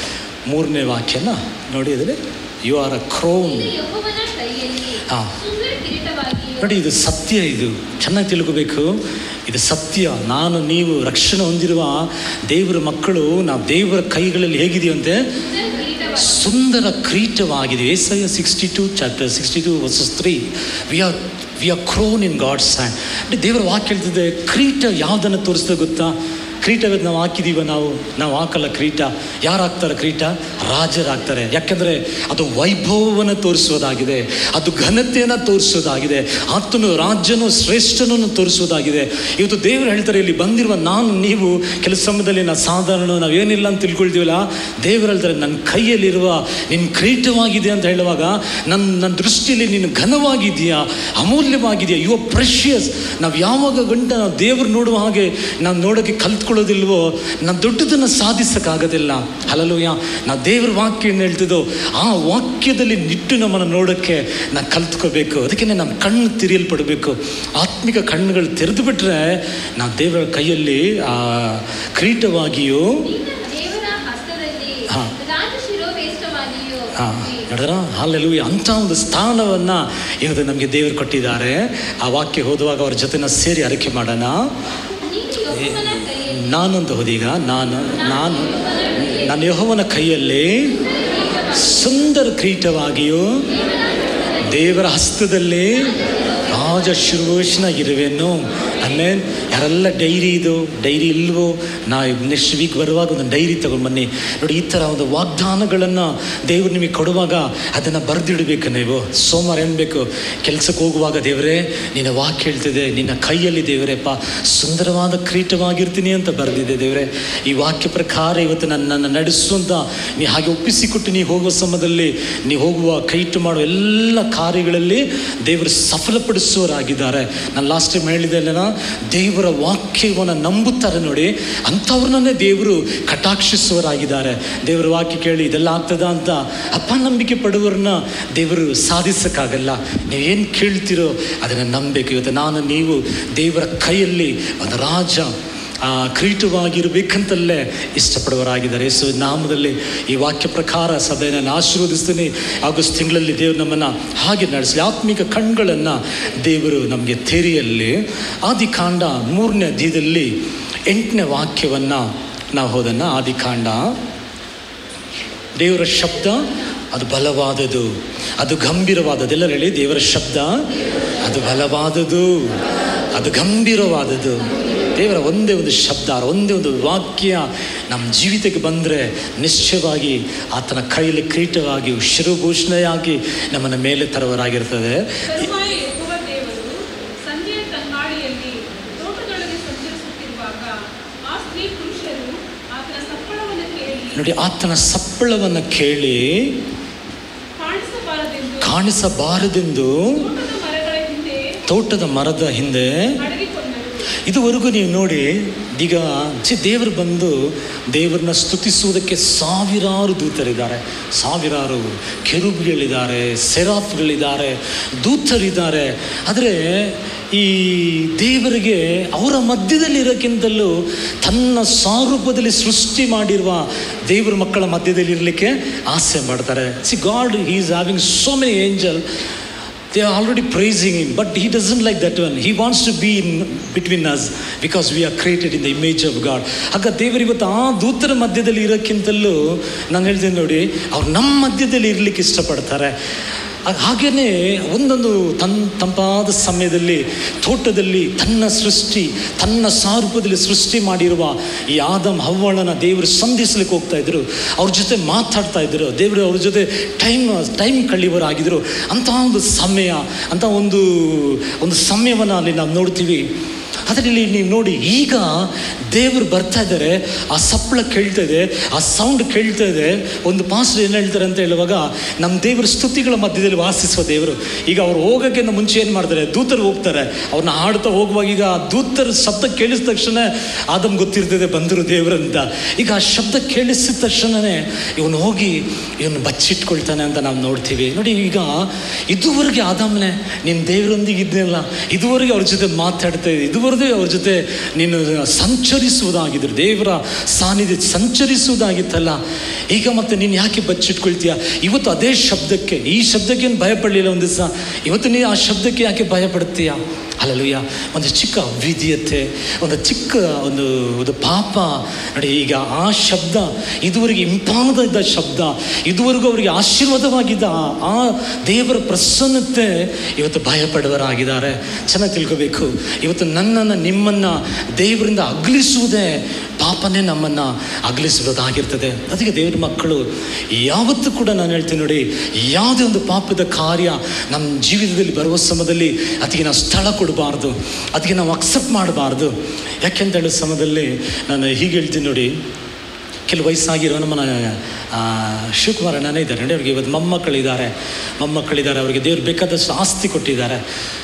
ಮೂರನೇ ವಾಕ್ಯನ ನೋಡಿದರೆ ಯು ಆರ್ ಅ ಕ್ರೋನ್ ಇದು ಯೆಹೋವನ ಕೈಯಲ್ಲಿ ಹಾ. ಸುಂದರ ಕಿರೀಟವಾಗಿಯೂ ನೋಡಿ ಇದು ಸತ್ಯ ಇದು ಚೆನ್ನಾಗಿ ತಿಳ್ಕೋಬೇಕು ಇದು ಸತ್ಯ ನಾನು ನೀವು ರಕ್ಷಣೆ ಹೊಂದಿರುವ ದೇವರ ಮಕ್ಕಳು ನಾವು ದೇವರ ಕೈಗಳಲ್ಲಿ ಹೇಗಿದೆಯಂತೆ ಸುಂದರ ಕಿರೀಟವಾಗಿ ಸುಂದರ ಕ್ರೀಟವಾಗಿದೆ Yesaya sixty two chapter sixty two verses three we are we are crown in God's hand ದೇವರ ವಾಕ್ಯ ಹೇಳ್ತಿದೆ ಕ್ರೀಟ ಯಾವುದನ್ನು ತೋರಿಸ್ತದೆ ಗೊತ್ತಾ ಕ್ರೀಟ ಇವತ್ತು ನಾವು ಹಾಕಿದೀವ ನಾವು ನಾವು ಹಾಕಲ್ಲ ಕ್ರೀಟ ಯಾರು ಹಾಕ್ತಾರೆ ಕ್ರೀಟ ರಾಜರಾಗ್ತಾರೆ ಯಾಕೆಂದರೆ ಅದು ವೈಭವವನ್ನು ತೋರಿಸೋದಾಗಿದೆ ಅದು ಘನತೆಯನ್ನು ತೋರಿಸೋದಾಗಿದೆ ಆತನು ರಾಜ್ಯನು ಶ್ರೇಷ್ಠನನ್ನು ತೋರಿಸೋದಾಗಿದೆ ಇವತ್ತು ದೇವರು ಹೇಳ್ತಾರೆ ಇಲ್ಲಿ ಬಂದಿರುವ ನಾನು ನೀವು ಕೆಲವು ಸಮಯದಲ್ಲಿ ನಾವು ಸಾಧಾರಣ ನಾವು ಏನಿಲ್ಲ ಅಂತ ತಿಳ್ಕೊಳ್ತೀವಲ್ಲ ದೇವರು ಹೇಳ್ತಾರೆ ನನ್ನ ಕೈಯಲ್ಲಿರುವ ನಿನ್ನ ಕ್ರೀಟವಾಗಿದೆ ಅಂತ ಹೇಳುವಾಗ ನನ್ನ ನನ್ನ ದೃಷ್ಟಿಯಲ್ಲಿ ನೀನು ಘನವಾಗಿದೆಯಾ ಅಮೂಲ್ಯವಾಗಿದೆಯಾ ಯು ಆರ್ ಪ್ರೆಷಿಯಸ್ ನಾವು ಯಾವಾಗ ಗಂಟ ನಾವು ದೇವರು ನೋಡುವ ಹಾಗೆ ನಾವು ನೋಡೋಕ್ಕೆ ಕಲ್ತ್ಕೊಳ್ಳೋದಿಲ್ವೋ ನಾವು ದೊಡ್ಡದನ್ನು ಸಾಧಿಸೋಕ್ಕಾಗೋದಿಲ್ಲ ಅಲ್ಲಲೂಯ ನಾವು ದೇವರ ವಾಕ್ಯ ಏನು ಹೇಳ್ತಿದ್ದೋ ಆ ವಾಕ್ಯದಲ್ಲಿ ನಿಟ್ಟು ನಮ್ಮನ್ನು ನೋಡೋಕ್ಕೆ ನಾವು ಕಲ್ತ್ಕೋಬೇಕು ಅದಕ್ಕೆ ನಮ್ಮ ಕಣ್ಣು ತಿರಿಯಲ್ಪಡಬೇಕು ಆತ್ಮಿಕ ಕಣ್ಣುಗಳು ತೆರೆದು ಬಿಟ್ರೆ ನಾವು ದೇವರ ಕೈಯಲ್ಲಿ ಆ ಕ್ರೀಟವಾಗಿಯೂ ನಿನ್ನ ದೇವರ ಹಸ್ತದಲ್ಲಿ ಹಾ. ರಾಜ ಶಿರೋವೇಷ್ಟವಾಗಿಯೂ ಹಾಂ ನೋಡಿದ್ರ ಹಾಲೆಲ್ಲೂ ಅಂಥ ಒಂದು ಸ್ಥಾನವನ್ನು ಇವತ್ತು ನಮಗೆ ದೇವರು ಕೊಟ್ಟಿದ್ದಾರೆ ಆ ವಾಕ್ಯ ಓದುವಾಗ ಅವ್ರ ಜೊತೆ ನಾವು ಸೇರಿ ಅರಿಕೆ ಮಾಡೋಣ ನೀನು ಯೆಹೋವನ ಕೈಯಲ್ಲಿ ನಾನೊಂದು ಹೋದೀಗ ನಾನು ನಾನು ನನ್ನ ಯಹೋವನ ಕೈಯಲ್ಲಿ ಸುಂದರ ಕ್ರೀಟವಾಗಿಯೂ ದೇವರ ಹಸ್ತದಲ್ಲಿ ರಾಜ ಶಿರೋಷನಾಗಿರುವೆನು ಆಮೇಲೆ ಯಾರೆಲ್ಲ ಡೈರಿ ಇದು ಡೈರಿ ಇಲ್ವೋ ನಾ ನೆಕ್ಸ್ಟ್ ವೀಕ್ ಬರುವಾಗ ಒಂದು ಡೈರಿ ತಗೊಂಡು ಬನ್ನಿ ನೋಡಿ ಈ ಥರ ಒಂದು ವಾಗ್ದಾನಗಳನ್ನು ದೇವರು ನಿಮಗೆ ಕೊಡುವಾಗ ಅದನ್ನು ಬರೆದಿಡಬೇಕು ನೀವು ಸೋಮವಾರ ಏನು ಬೇಕು ಕೆಲಸಕ್ಕೆ ಹೋಗುವಾಗ ದೇವರೇ ನಿನ್ನ ವಾಕ್ಯ ಹೇಳ್ತಿದೆ ನಿನ್ನ ಕೈಯಲ್ಲಿ ದೇವರೇಪ್ಪ ಸುಂದರವಾದ ಕ್ರೀಟವಾಗಿರ್ತೀನಿ ಅಂತ ಬರೆದಿದೆ ದೇವರೇ ಈ ವಾಕ್ಯ ಪ್ರಕಾರ ಇವತ್ತು ನನ್ನನ್ನು ನಡೆಸುವಂತ ನೀ ಹಾಗೆ ಒಪ್ಪಿಸಿಕೊಟ್ಟು ನೀ ಹೋಗುವ ಸಮಯದಲ್ಲಿ ನೀ ಹೋಗುವ ಕೈಟು ಮಾಡುವ ಎಲ್ಲ ಕಾರ್ಯಗಳಲ್ಲಿ ದೇವರು ಸಫಲಪಡಿಸುವರಾಗಿದ್ದಾರೆ ನಾನು ಲಾಸ್ಟ್ ಟೈಮ್ ಹೇಳಿದೆ ಅಲ್ಲೇನಾ ದೇವರ ವಾಕ್ಯವನ್ನು ನಂಬುತ್ತಾರೆ ನೋಡಿ ಅಂಥವ್ರನ್ನೇ ದೇವರು ಕಟಾಕ್ಷಿಸುವರಾಗಿದ್ದಾರೆ ದೇವರ ವಾಕ್ಯ ಕೇಳಿ ಇದೆಲ್ಲ ಆಗ್ತದ ಅಂತ ಅಪನಂಬಿಕೆ ಪಡುವರನ್ನ ದೇವರು ಸಾಧಿಸೋಕ್ಕಾಗಲ್ಲ ನೀವೇನು ಕೇಳ್ತಿರೋ ಅದನ್ನು ನಂಬಬೇಕು ಇವತ್ತು ನಾನು ನೀವು ದೇವರ ಕೈಯಲ್ಲಿ ಒಂದು ರಾಜ ಆ ಕ್ರೀಟವಾಗಿರಬೇಕಂತಲ್ಲೇ ಇಷ್ಟಪಡುವರಾಗಿದ್ದಾರೆ ಯೇಸು ನಾಮದಲ್ಲಿ ಈ ವಾಕ್ಯ ಪ್ರಕಾರ ಸಭೆಯನ್ನು ಆಶೀರ್ವದಿಸ್ತೀನಿ ಆಗಸ್ಟ್ ತಿಂಗಳಲ್ಲಿ ದೇವರು ನಮ್ಮನ್ನು ಹಾಗೆ ನಡೆಸಲಿ ಆತ್ಮಿಕ ಕಣ್ಗಳನ್ನು ದೇವರು ನಮಗೆ ತೆರೆಯಲ್ಲಿ ಆದಿಕಾಂಡ ಮೂರನೇ ಅಧ್ಯಾಯದಲ್ಲಿ ಎಂಟನೇ ವಾಕ್ಯವನ್ನು ನಾವು ಹೋದನ್ನು ಆದಿಕಾಂಡ ದೇವರ ಶಬ್ದ ಅದು ಬಲವಾದದು ಅದು ಗಂಭೀರವಾದದ್ದು ಎಲ್ಲರೂ ಹೇಳಿ ದೇವರ ಶಬ್ದ ಅದು ಬಲವಾದದು ಅದು ಗಂಭೀರವಾದದ್ದು ದೇವರ ಒಂದೇ ಒಂದು ಶಬ್ದ ಒಂದೇ ಒಂದು ವಾಕ್ಯ ನಮ್ಮ ಜೀವಿತಕ್ಕೆ ಬಂದರೆ ನಿಶ್ಚಯವಾಗಿ ಆತನ ಕೈಯಲ್ಲಿ ಕ್ರೀಟವಾಗಿ ಶಿರುಭೂಷಣೆಯಾಗಿ ನಮ್ಮನ್ನು ಮೇಲೆ ತರುವರಾಗಿರ್ತದೆ ಕರುವಾಯ ಯೆಹೋವ ದೇವರು ಸಂಜೆಯ ತಂಗಾಳಿಯಲ್ಲಿ ತೋಟದೊಳಗೆ ಸಂಚರಿಸುತ್ತಿರುವಾಗ ಆ ಸ್ತ್ರೀ ಪುರುಷರು ಆತನ ಸಪ್ಪಳವನ್ನು ಕೇಳಿ ನೋಡಿ ಆತನ ಸಪ್ಪಳವನ್ನು ಕೇಳಿ ಕಾಣಿಸಬಾರದೆಂದು ಕಾಣಿಸಬಾರದೆಂದು ತೋಟದ ಮರಗಳ ಹಿಂದೆ ತೋಟದ ಮರದ ಹಿಂದೆ ಅಡಗಿಕೊಂಡರು ಇದುವರೆಗೂ ನೀವು ನೋಡಿ ಈಗ ಛೆ, ದೇವರು ಬಂದು ದೇವರನ್ನ ಸ್ತುತಿಸುವುದಕ್ಕೆ ಸಾವಿರಾರು ದೂತರಿದ್ದಾರೆ ಸಾವಿರಾರು ಕೆರುಬ್ಗಳಿದ್ದಾರೆ ಸೆರಾಫ್ಗಳಿದ್ದಾರೆ ದೂತರಿದ್ದಾರೆ ಆದರೆ ಈ ದೇವರಿಗೆ ಅವರ ಮಧ್ಯದಲ್ಲಿ ಇರೋಕ್ಕಿಂತಲೂ ತನ್ನ ಸ್ವರೂಪದಲ್ಲಿ ಸೃಷ್ಟಿ ಮಾಡಿರುವ ದೇವರ ಮಕ್ಕಳ ಮಧ್ಯದಲ್ಲಿ ಇರಲಿಕ್ಕೆ ಆಸೆ ಮಾಡ್ತಾರೆ see God he is having so many angel they are already praising him but he doesn't like that one he wants to be in between us because we are created in the image of god ಆಗ ದೇವರು ಇವತ್ತು ಆ ದೂತರ ಮಧ್ಯದಲ್ಲಿ ಇರೋಕ್ಕಿಂತಲೂ ನಾನು ಹೇಳ್ತೀನಿ ನೋಡಿ ಅವ್ರು ನಮ್ಮ ಮಧ್ಯದಲ್ಲಿ ಇರಲಿಕ್ಕೆ ಇಷ್ಟಪಡ್ತಾರೆ ಆ- ಹಾಗೇನೆ ಒಂದೊಂದು ತನ್ ತಂಪಾದ ಸಮಯದಲ್ಲಿ ತೋಟದಲ್ಲಿ ತನ್ನ ಸೃಷ್ಟಿ ತನ್ನ ಸಾರೂಪದಲ್ಲಿ ಸೃಷ್ಟಿ ಮಾಡಿರುವ ಈ ಆದಮ್ ಹವ್ವಳನ ದೇವರು ಸಂಧಿಸ್ಲಿಕ್ಕೆ ಹೋಗ್ತಾ ಇದ್ರು ಅವ್ರ ಜೊತೆ ಮಾತಾಡ್ತಾ ಇದ್ರು ದೇವರು ಅವ್ರ ಜೊತೆ ಟೈಮ್ ಟೈಮ್ ಕಳೆಯುವರಾಗಿದ್ರು ಅಂತಹ ಒಂದು ಸಮಯ ಅಂತ ಒಂದು ಒಂದು ಸಮಯವನ್ನು ಅಲ್ಲಿ ನಾವು ನೋಡ್ತೀವಿ ಅದರಲ್ಲಿ ನೀವು ನೋಡಿ ಈಗ ದೇವರು ಬರ್ತಾ ಇದ್ದಾರೆ ಆ ಸಪ್ಪಳ ಕೇಳ್ತಾ ಇದೆ ಆ ಸೌಂಡ್ ಕೇಳ್ತಾ ಇದೆ ಒಂದು ಪಾಸ್ಟರ್ ಏನು ಹೇಳ್ತಾರೆ ಅಂತ ಹೇಳುವಾಗ ನಮ್ಮ ದೇವರ ಸ್ತುತಿಗಳ ಮಧ್ಯದಲ್ಲಿ ವಾಸಿಸುವ ದೇವರು ಈಗ ಅವ್ರು ಹೋಗೋಕ್ಕಿಂತ ಮುಂಚೆ ಏನು ಮಾಡ್ತಾರೆ ದೂತರು ಹೋಗ್ತಾರೆ ಅವ್ರನ್ನ ಹಾಡ್ತಾ ಹೋಗುವಾಗ ಈಗ ಆ ದೂತರ ಶಬ್ದ ಕೇಳಿಸಿದ ತಕ್ಷಣ ಆದಮ್ ಗೊತ್ತಿರ್ತದೆ ಬಂದರು ದೇವರಂತ ಈಗ ಆ ಶಬ್ದ ಕೇಳಿಸಿದ ತಕ್ಷಣವೇ ಇವನು ಹೋಗಿ ಇವನು ಬಚ್ಚಿಟ್ಕೊಳ್ತಾನೆ ಅಂತ ನಾವು ನೋಡ್ತೀವಿ ನೋಡಿ ಈಗ ಇದುವರೆಗೆ ಆದಾಮನೆ ನಿನ್ನ ದೇವರೊಂದಿಗೆ ಇದ್ದೆಲ್ಲ ಇದುವರೆಗೆ ಅವ್ರ ಜೊತೆ ಮಾತಾಡ್ತಾ ಇದ್ದೆ ಇದುವರೆಗೆ ಅವ್ರ ಜೊತೆ ನೀನು ಸಂಚರಿಸುವುದಾಗಿದ್ರು ದೇವರ ಸಾನ್ನಿಧ್ಯ ಸಂಚರಿಸುವುದಾಗಿತ್ತಲ್ಲ ಈಗ ಮತ್ತೆ ನೀನು ಯಾಕೆ ಬಚ್ಚಿಟ್ಕೊಳ್ತೀಯ ಇವತ್ತು ಅದೇ ಶಬ್ದಕ್ಕೆ ಈ ಶಬ್ದಕ್ಕೆ ಏನು ಭಯಪಡಲಿಲ್ಲ ಒಂದು ದಿವಸ ಇವತ್ತು ನೀನು ಆ ಶಬ್ದಕ್ಕೆ ಯಾಕೆ ಭಯಪಡ್ತೀಯ ಅಲ್ಲಲುಯ್ಯ ಒಂದು ಚಿಕ್ಕ ಅವಿದ್ಯತೆ ಒಂದು ಚಿಕ್ಕ ಒಂದು ಒಂದು ಪಾಪ ನೋಡಿ ಈಗ ಆ ಶಬ್ದ ಇದುವರೆಗೆ ಇಂಪಾದ ಇದ್ದ ಶಬ್ದ ಇದುವರೆಗೂ ಅವರಿಗೆ ಆಶೀರ್ವಾದವಾಗಿದ್ದ ಆ- ಆ ದೇವರ ಪ್ರಸನ್ನತೆ ಇವತ್ತು ಭಯಪಡುವರಾಗಿದ್ದಾರೆ ಚೆನ್ನಾಗಿ ತಿಳ್ಕೋಬೇಕು ಇವತ್ತು ನನ್ನನ್ನು ನಿಮ್ಮನ್ನು ದೇವರಿಂದ ಅಗಲಿಸುವುದೇ ಪಾಪನೇ ನಮ್ಮನ್ನು ಅಗಲಿಸುವುದಾಗಿರ್ತದೆ ಅದಕ್ಕೆ ದೇವರ ಮಕ್ಕಳು ಯಾವತ್ತೂ ಕೂಡ ನಾನು ಹೇಳ್ತೀನಿ ನೋಡಿ ಯಾವುದೇ ಒಂದು ಪಾಪದ ಕಾರ್ಯ ನಮ್ಮ ಜೀವಿತದಲ್ಲಿ ಬರುವ ಸಮಯದಲ್ಲಿ ಅದಕ್ಕೆ ನಾವು ಸ್ಥಳ ಕೊಡಬಾರ್ದು ಅದಕ್ಕೆ ನಾವು ಅಕ್ಸೆಪ್ಟ್ ಮಾಡಬಾರ್ದು ಯಾಕೆಂತ ಹೇಳೋ ಸಮಯದಲ್ಲಿ ನಾನು ಹೀಗೆ ಹೇಳ್ತೀನಿ ನೋಡಿ ಕೆಲವು ವಯಸ್ಸಾಗಿರೋ ನಮ್ಮ ಆ, ಶಿವಕುಮಾರ್ ಅಣ್ಣನೇ ಇದ್ದಾರೆ ನೋಡಿ ಅವ್ರಿಗೆ ಇವತ್ತು ಮೊಮ್ಮಕ್ಕಳಿದ್ದಾರೆ ಮೊಮ್ಮಕ್ಕಳಿದ್ದಾರೆ ಅವರಿಗೆ ದೇವ್ರು ಬೇಕಾದಷ್ಟು ಆಸ್ತಿ ಕೊಟ್ಟಿದ್ದಾರೆ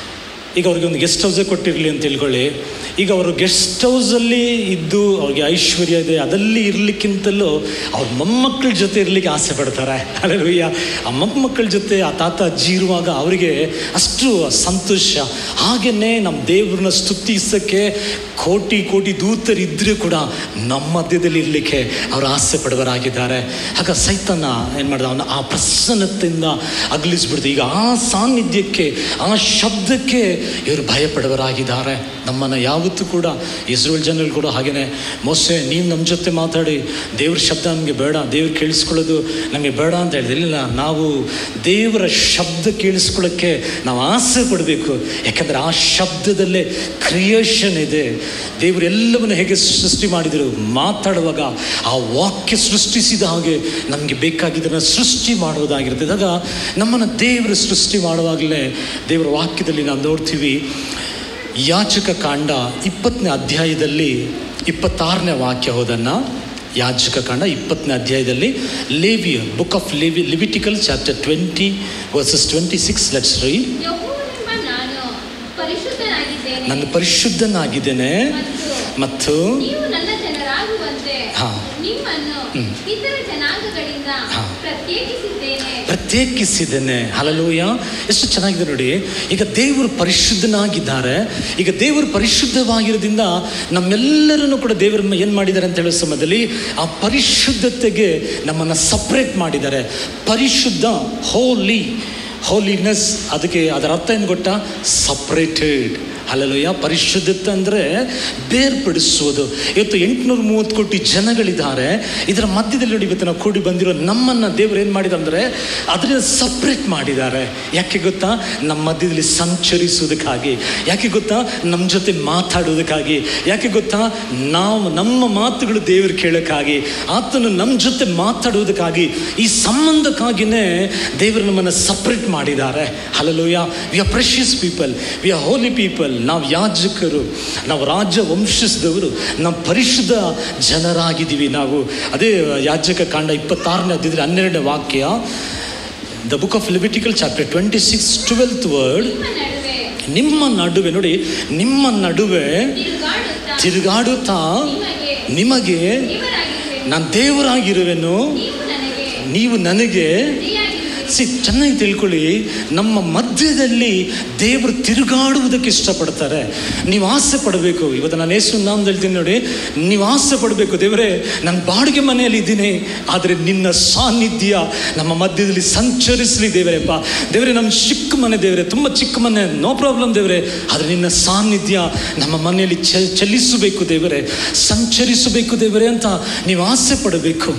ಈಗ ಅವ್ರಿಗೆ ಒಂದು ಗೆಸ್ಟ್ ಹೌಸೇ ಕೊಟ್ಟಿರಲಿ ಅಂತ ತಿಳ್ಕೊಳ್ಳಿ ಈಗ ಅವರು ಗೆಸ್ಟ್ ಹೌಸಲ್ಲಿ ಇದ್ದು ಅವ್ರಿಗೆ ಐಶ್ವರ್ಯ ಇದೆ ಅದಲ್ಲಿ ಇರಲಿಕ್ಕಿಂತಲೂ ಅವ್ರ ಮೊಮ್ಮಕ್ಕಳ ಜೊತೆ ಇರಲಿಕ್ಕೆ ಆಸೆ ಪಡ್ತಾರೆ ಅಲ್ಲಲ್ವಯ್ಯ ಆ ಮೊಮ್ಮಕ್ಕಳ ಜೊತೆ ಆ ತಾತ ಅಜ್ಜಿ ಇರುವಾಗ ಅವರಿಗೆ ಅಷ್ಟು ಸಂತೋಷ ಹಾಗೆಯೇ ನಮ್ಮ ದೇವ್ರನ್ನ ಸ್ತುತಿಸೋಕ್ಕೆ ಕೋಟಿ ಕೋಟಿ ದೂತರಿದ್ದರೂ ಕೂಡ ನಮ್ಮ ಮಧ್ಯದಲ್ಲಿ ಇರಲಿಕ್ಕೆ ಅವರು ಆಸೆ ಪಡುವರಾಗಿದ್ದಾರೆ ಆಗ ಸೈತನ ಏನು ಮಾಡ್ದ ಅವನ ಆ ಪ್ರಸನ್ನತೆಯಿಂದ ಅಗಲಿಸ್ಬಿಡ್ತು ಈಗ ಆ ಸಾನ್ನಿಧ್ಯಕ್ಕೆ ಆ ಶಬ್ದಕ್ಕೆ ಇವರು ಭಯಪಡುವರಾಗಿದ್ದಾರೆ ನಮ್ಮನ್ನು ಯಾವತ್ತೂ ಕೂಡ ಇಸ್ರೇಲ್ ಜನರು ಕೂಡ ಹಾಗೇನೆ ಮೋಸೆ ನೀವು ನಮ್ಮ ಜೊತೆ ಮಾತಾಡಿ ದೇವ್ರ ಶಬ್ದ ನಮಗೆ ಬೇಡ ದೇವ್ರು ಕೇಳಿಸ್ಕೊಳ್ಳೋದು ನಮಗೆ ಬೇಡ ಅಂತ ಹೇಳಿದೆ ಇಲ್ಲ ನಾವು ದೇವರ ಶಬ್ದ ಕೇಳಿಸ್ಕೊಳ್ಳೋಕ್ಕೆ ನಾವು ಆಸೆ ಪಡಬೇಕು ಯಾಕಂದರೆ ಆ ಶಬ್ದದಲ್ಲೇ ಕ್ರಿಯೇಷನ್ ಇದೆ ದೇವರು ಎಲ್ಲವನ್ನು ಹೇಗೆ ಸೃಷ್ಟಿ ಮಾಡಿದರು ಮಾತಾಡುವಾಗ ಆ ವಾಕ್ಯ ಸೃಷ್ಟಿಸಿದ ಹಾಗೆ ನಮಗೆ ಬೇಕಾಗಿದ್ದನ್ನು ಸೃಷ್ಟಿ ಮಾಡುವುದಾಗಿರ್ತದೆ ಆಗ ನಮ್ಮನ್ನು ದೇವರು ಸೃಷ್ಟಿ ಮಾಡುವಾಗಲೇ ದೇವರ ವಾಕ್ಯದಲ್ಲಿ ನಾವು ನೋಡ್ತೀವಿ ಯಾಚಕ ಕಾಂಡ ಇಪ್ಪತ್ತನೇ ಅಧ್ಯಾಯದಲ್ಲಿ ಇಪ್ಪತ್ತಾರನೇ ವಾಕ್ಯ ಹೋದನ್ನು ಯಾಜಕ ಕಾಂಡ ಇಪ್ಪತ್ತನೇ ಅಧ್ಯಾಯದಲ್ಲಿ ಲೇವಿಯ book of Levi Levitical chapter twenty verses twenty six let's read ಯೆಹೋವನೆಂಬ ನಾನು ಪರಿಶುದ್ಧನಾಗಿದ್ದೇನೆ ನಾನು ಪರಿಶುದ್ಧನಾಗಿದ್ದೇನೆ ಮತ್ತು ಮತ್ತು ನೀವು ನನ್ನ ಜನರಾಗುವಂತೆ ಹಾ. ನಿಮ್ಮನ್ನು ಹ್ಮ್. ಇತರ ಜನಾಂಗಗಳಿಂದ ಹಾ. ಪ್ರತ್ಯೇಕಿಸಿದ್ದೇನೆ ಪ್ರತ್ಯೇಕಿಸಿದ್ದೇನೆ ಹಲಲೂಯ ಎಷ್ಟು ಚೆನ್ನಾಗಿದೆ ನೋಡಿ ಈಗ ದೇವರು ಪರಿಶುದ್ಧನಾಗಿದ್ದಾರೆ ಈಗ ದೇವರು ಪರಿಶುದ್ಧವಾಗಿರೋದ್ರಿಂದ ನಮ್ಮೆಲ್ಲರನ್ನು ಕೂಡ ದೇವರು ಏನು ಮಾಡಿದ್ದಾರೆ ಅಂತ ಹೇಳೋ ಸಮಯದಲ್ಲಿ ಆ ಪರಿಶುದ್ಧತೆಗೆ ನಮ್ಮನ್ನು ಸಪ್ರೇಟ್ ಮಾಡಿದ್ದಾರೆ ಪರಿಶುದ್ಧ ಹೋಲಿ ಹೋಲಿನೆಸ್ ಅದಕ್ಕೆ ಅದರ ಅರ್ಥ ಏನು ಗೊತ್ತಾ ಸಪ್ರೇಟೆಡ್ ಅಲ್ಲಲುಯ್ಯ ಪರಿಶುದ್ಧತೆ ಅಂದರೆ ಬೇರ್ಪಡಿಸುವುದು ಇವತ್ತು ಎಂಟುನೂರ ಮೂವತ್ತು ಕೋಟಿ ಜನಗಳಿದ್ದಾರೆ ಇದರ ಮಧ್ಯದಲ್ಲಿ ನೋಡಿ ಇವತ್ತು ನಾವು ಕೂಡಿ ಬಂದಿರೋ ನಮ್ಮನ್ನು ದೇವರು ಏನು ಮಾಡಿದ ಅಂದರೆ ಅದರಿಂದ ಸಪ್ರೇಟ್ ಮಾಡಿದ್ದಾರೆ ಯಾಕೆ ಗೊತ್ತಾ ನಮ್ಮ ಮಧ್ಯದಲ್ಲಿ ಸಂಚರಿಸುವುದಕ್ಕಾಗಿ ಯಾಕೆ ಗೊತ್ತಾ ನಮ್ಮ ಜೊತೆ ಮಾತಾಡೋದಕ್ಕಾಗಿ ಯಾಕೆ ಗೊತ್ತಾ ನಾವು ನಮ್ಮ ಮಾತುಗಳು ದೇವರು ಕೇಳೋಕ್ಕಾಗಿ ಆತನು ನಮ್ಮ ಜೊತೆ ಮಾತಾಡುವುದಕ್ಕಾಗಿ ಈ ಸಂಬಂಧಕ್ಕಾಗಿಯೇ ದೇವರು ನಮ್ಮನ್ನು ಸಪ್ರೇಟ್ ಮಾಡಿದ್ದಾರೆ hallelujah we are precious people we are holy people ನಾವು ಯಾಜಕರು ನಾವು ರಾಜ ವಂಶಿಸಿದವರು ನಾವು ಪರಿಶುದ್ಧ ಜನರಾಗಿದ್ದೀವಿ ನಾವು ಅದೇ ಯಾಜಕ ಕಾಂಡ ಇಪ್ಪತ್ತಾರನೇ ಅಧ್ಯಾಯದಲ್ಲಿ ಹನ್ನೆರಡನೇ ವಾಕ್ಯ the book of Levitical chapter twenty six twelfth word ನಿಮ್ಮ ನಡುವೆ ನಿಮ್ಮ ನಡುವೆ ನೋಡಿ ನಿಮ್ಮ ನಡುವೆ ತಿರುಗಾಡುತ್ತಾ ತಿರುಗಾಡುತ್ತಾ ನಿಮಗೆ ನಿಮಗೆ ದೇವರಾಗಿರುವೆನು. ನಾನು ದೇವರಾಗಿರುವೆನು ನೀವು ನನಗೆ ನೀವು ನನಗೆ ಪ್ರತಿಯಾಗಿರುವಿರಿ. ಸಿ ಚೆನ್ನಾಗಿ ತಿಳ್ಕೊಳ್ಳಿ ನಮ್ಮ ಮಧ್ಯದಲ್ಲಿ ದೇವರು ತಿರುಗಾಡುವುದಕ್ಕೆ ಇಷ್ಟಪಡ್ತಾರೆ ನೀವು ಆಸೆ ಪಡಬೇಕು ಇವತ್ತು ನಾನು ಯೇಸು ನಾಮ ಹೇಳ್ತೀನಿ ನೋಡಿ ನೀವು ಆಸೆ ಪಡಬೇಕು ದೇವರೇ ನಾನು ಬಾಡಿಗೆ ಮನೆಯಲ್ಲಿ ಇದ್ದೀನಿ ಆದರೆ ನಿನ್ನ ಸಾನ್ನಿಧ್ಯ ನಮ್ಮ ಮಧ್ಯದಲ್ಲಿ ಸಂಚರಿಸಲಿ ದೇವರೇಪ್ಪ ದೇವರೇ ನಮ್ಮ ಚಿಕ್ಕ ಮನೆ ದೇವರೇ ತುಂಬ ಚಿಕ್ಕ ಮನೆ ನೋ ಪ್ರಾಬ್ಲಮ್ ದೇವರೇ ಆದರೆ ನಿನ್ನ ಸಾನ್ನಿಧ್ಯ ನಮ್ಮ ಮನೆಯಲ್ಲಿ ಚ ಚಲಿಸಬೇಕು ದೇವರೇ ಸಂಚರಿಸಬೇಕು ದೇವರೇ ಅಂತ ನೀವು ಆಸೆ ಪಡಬೇಕು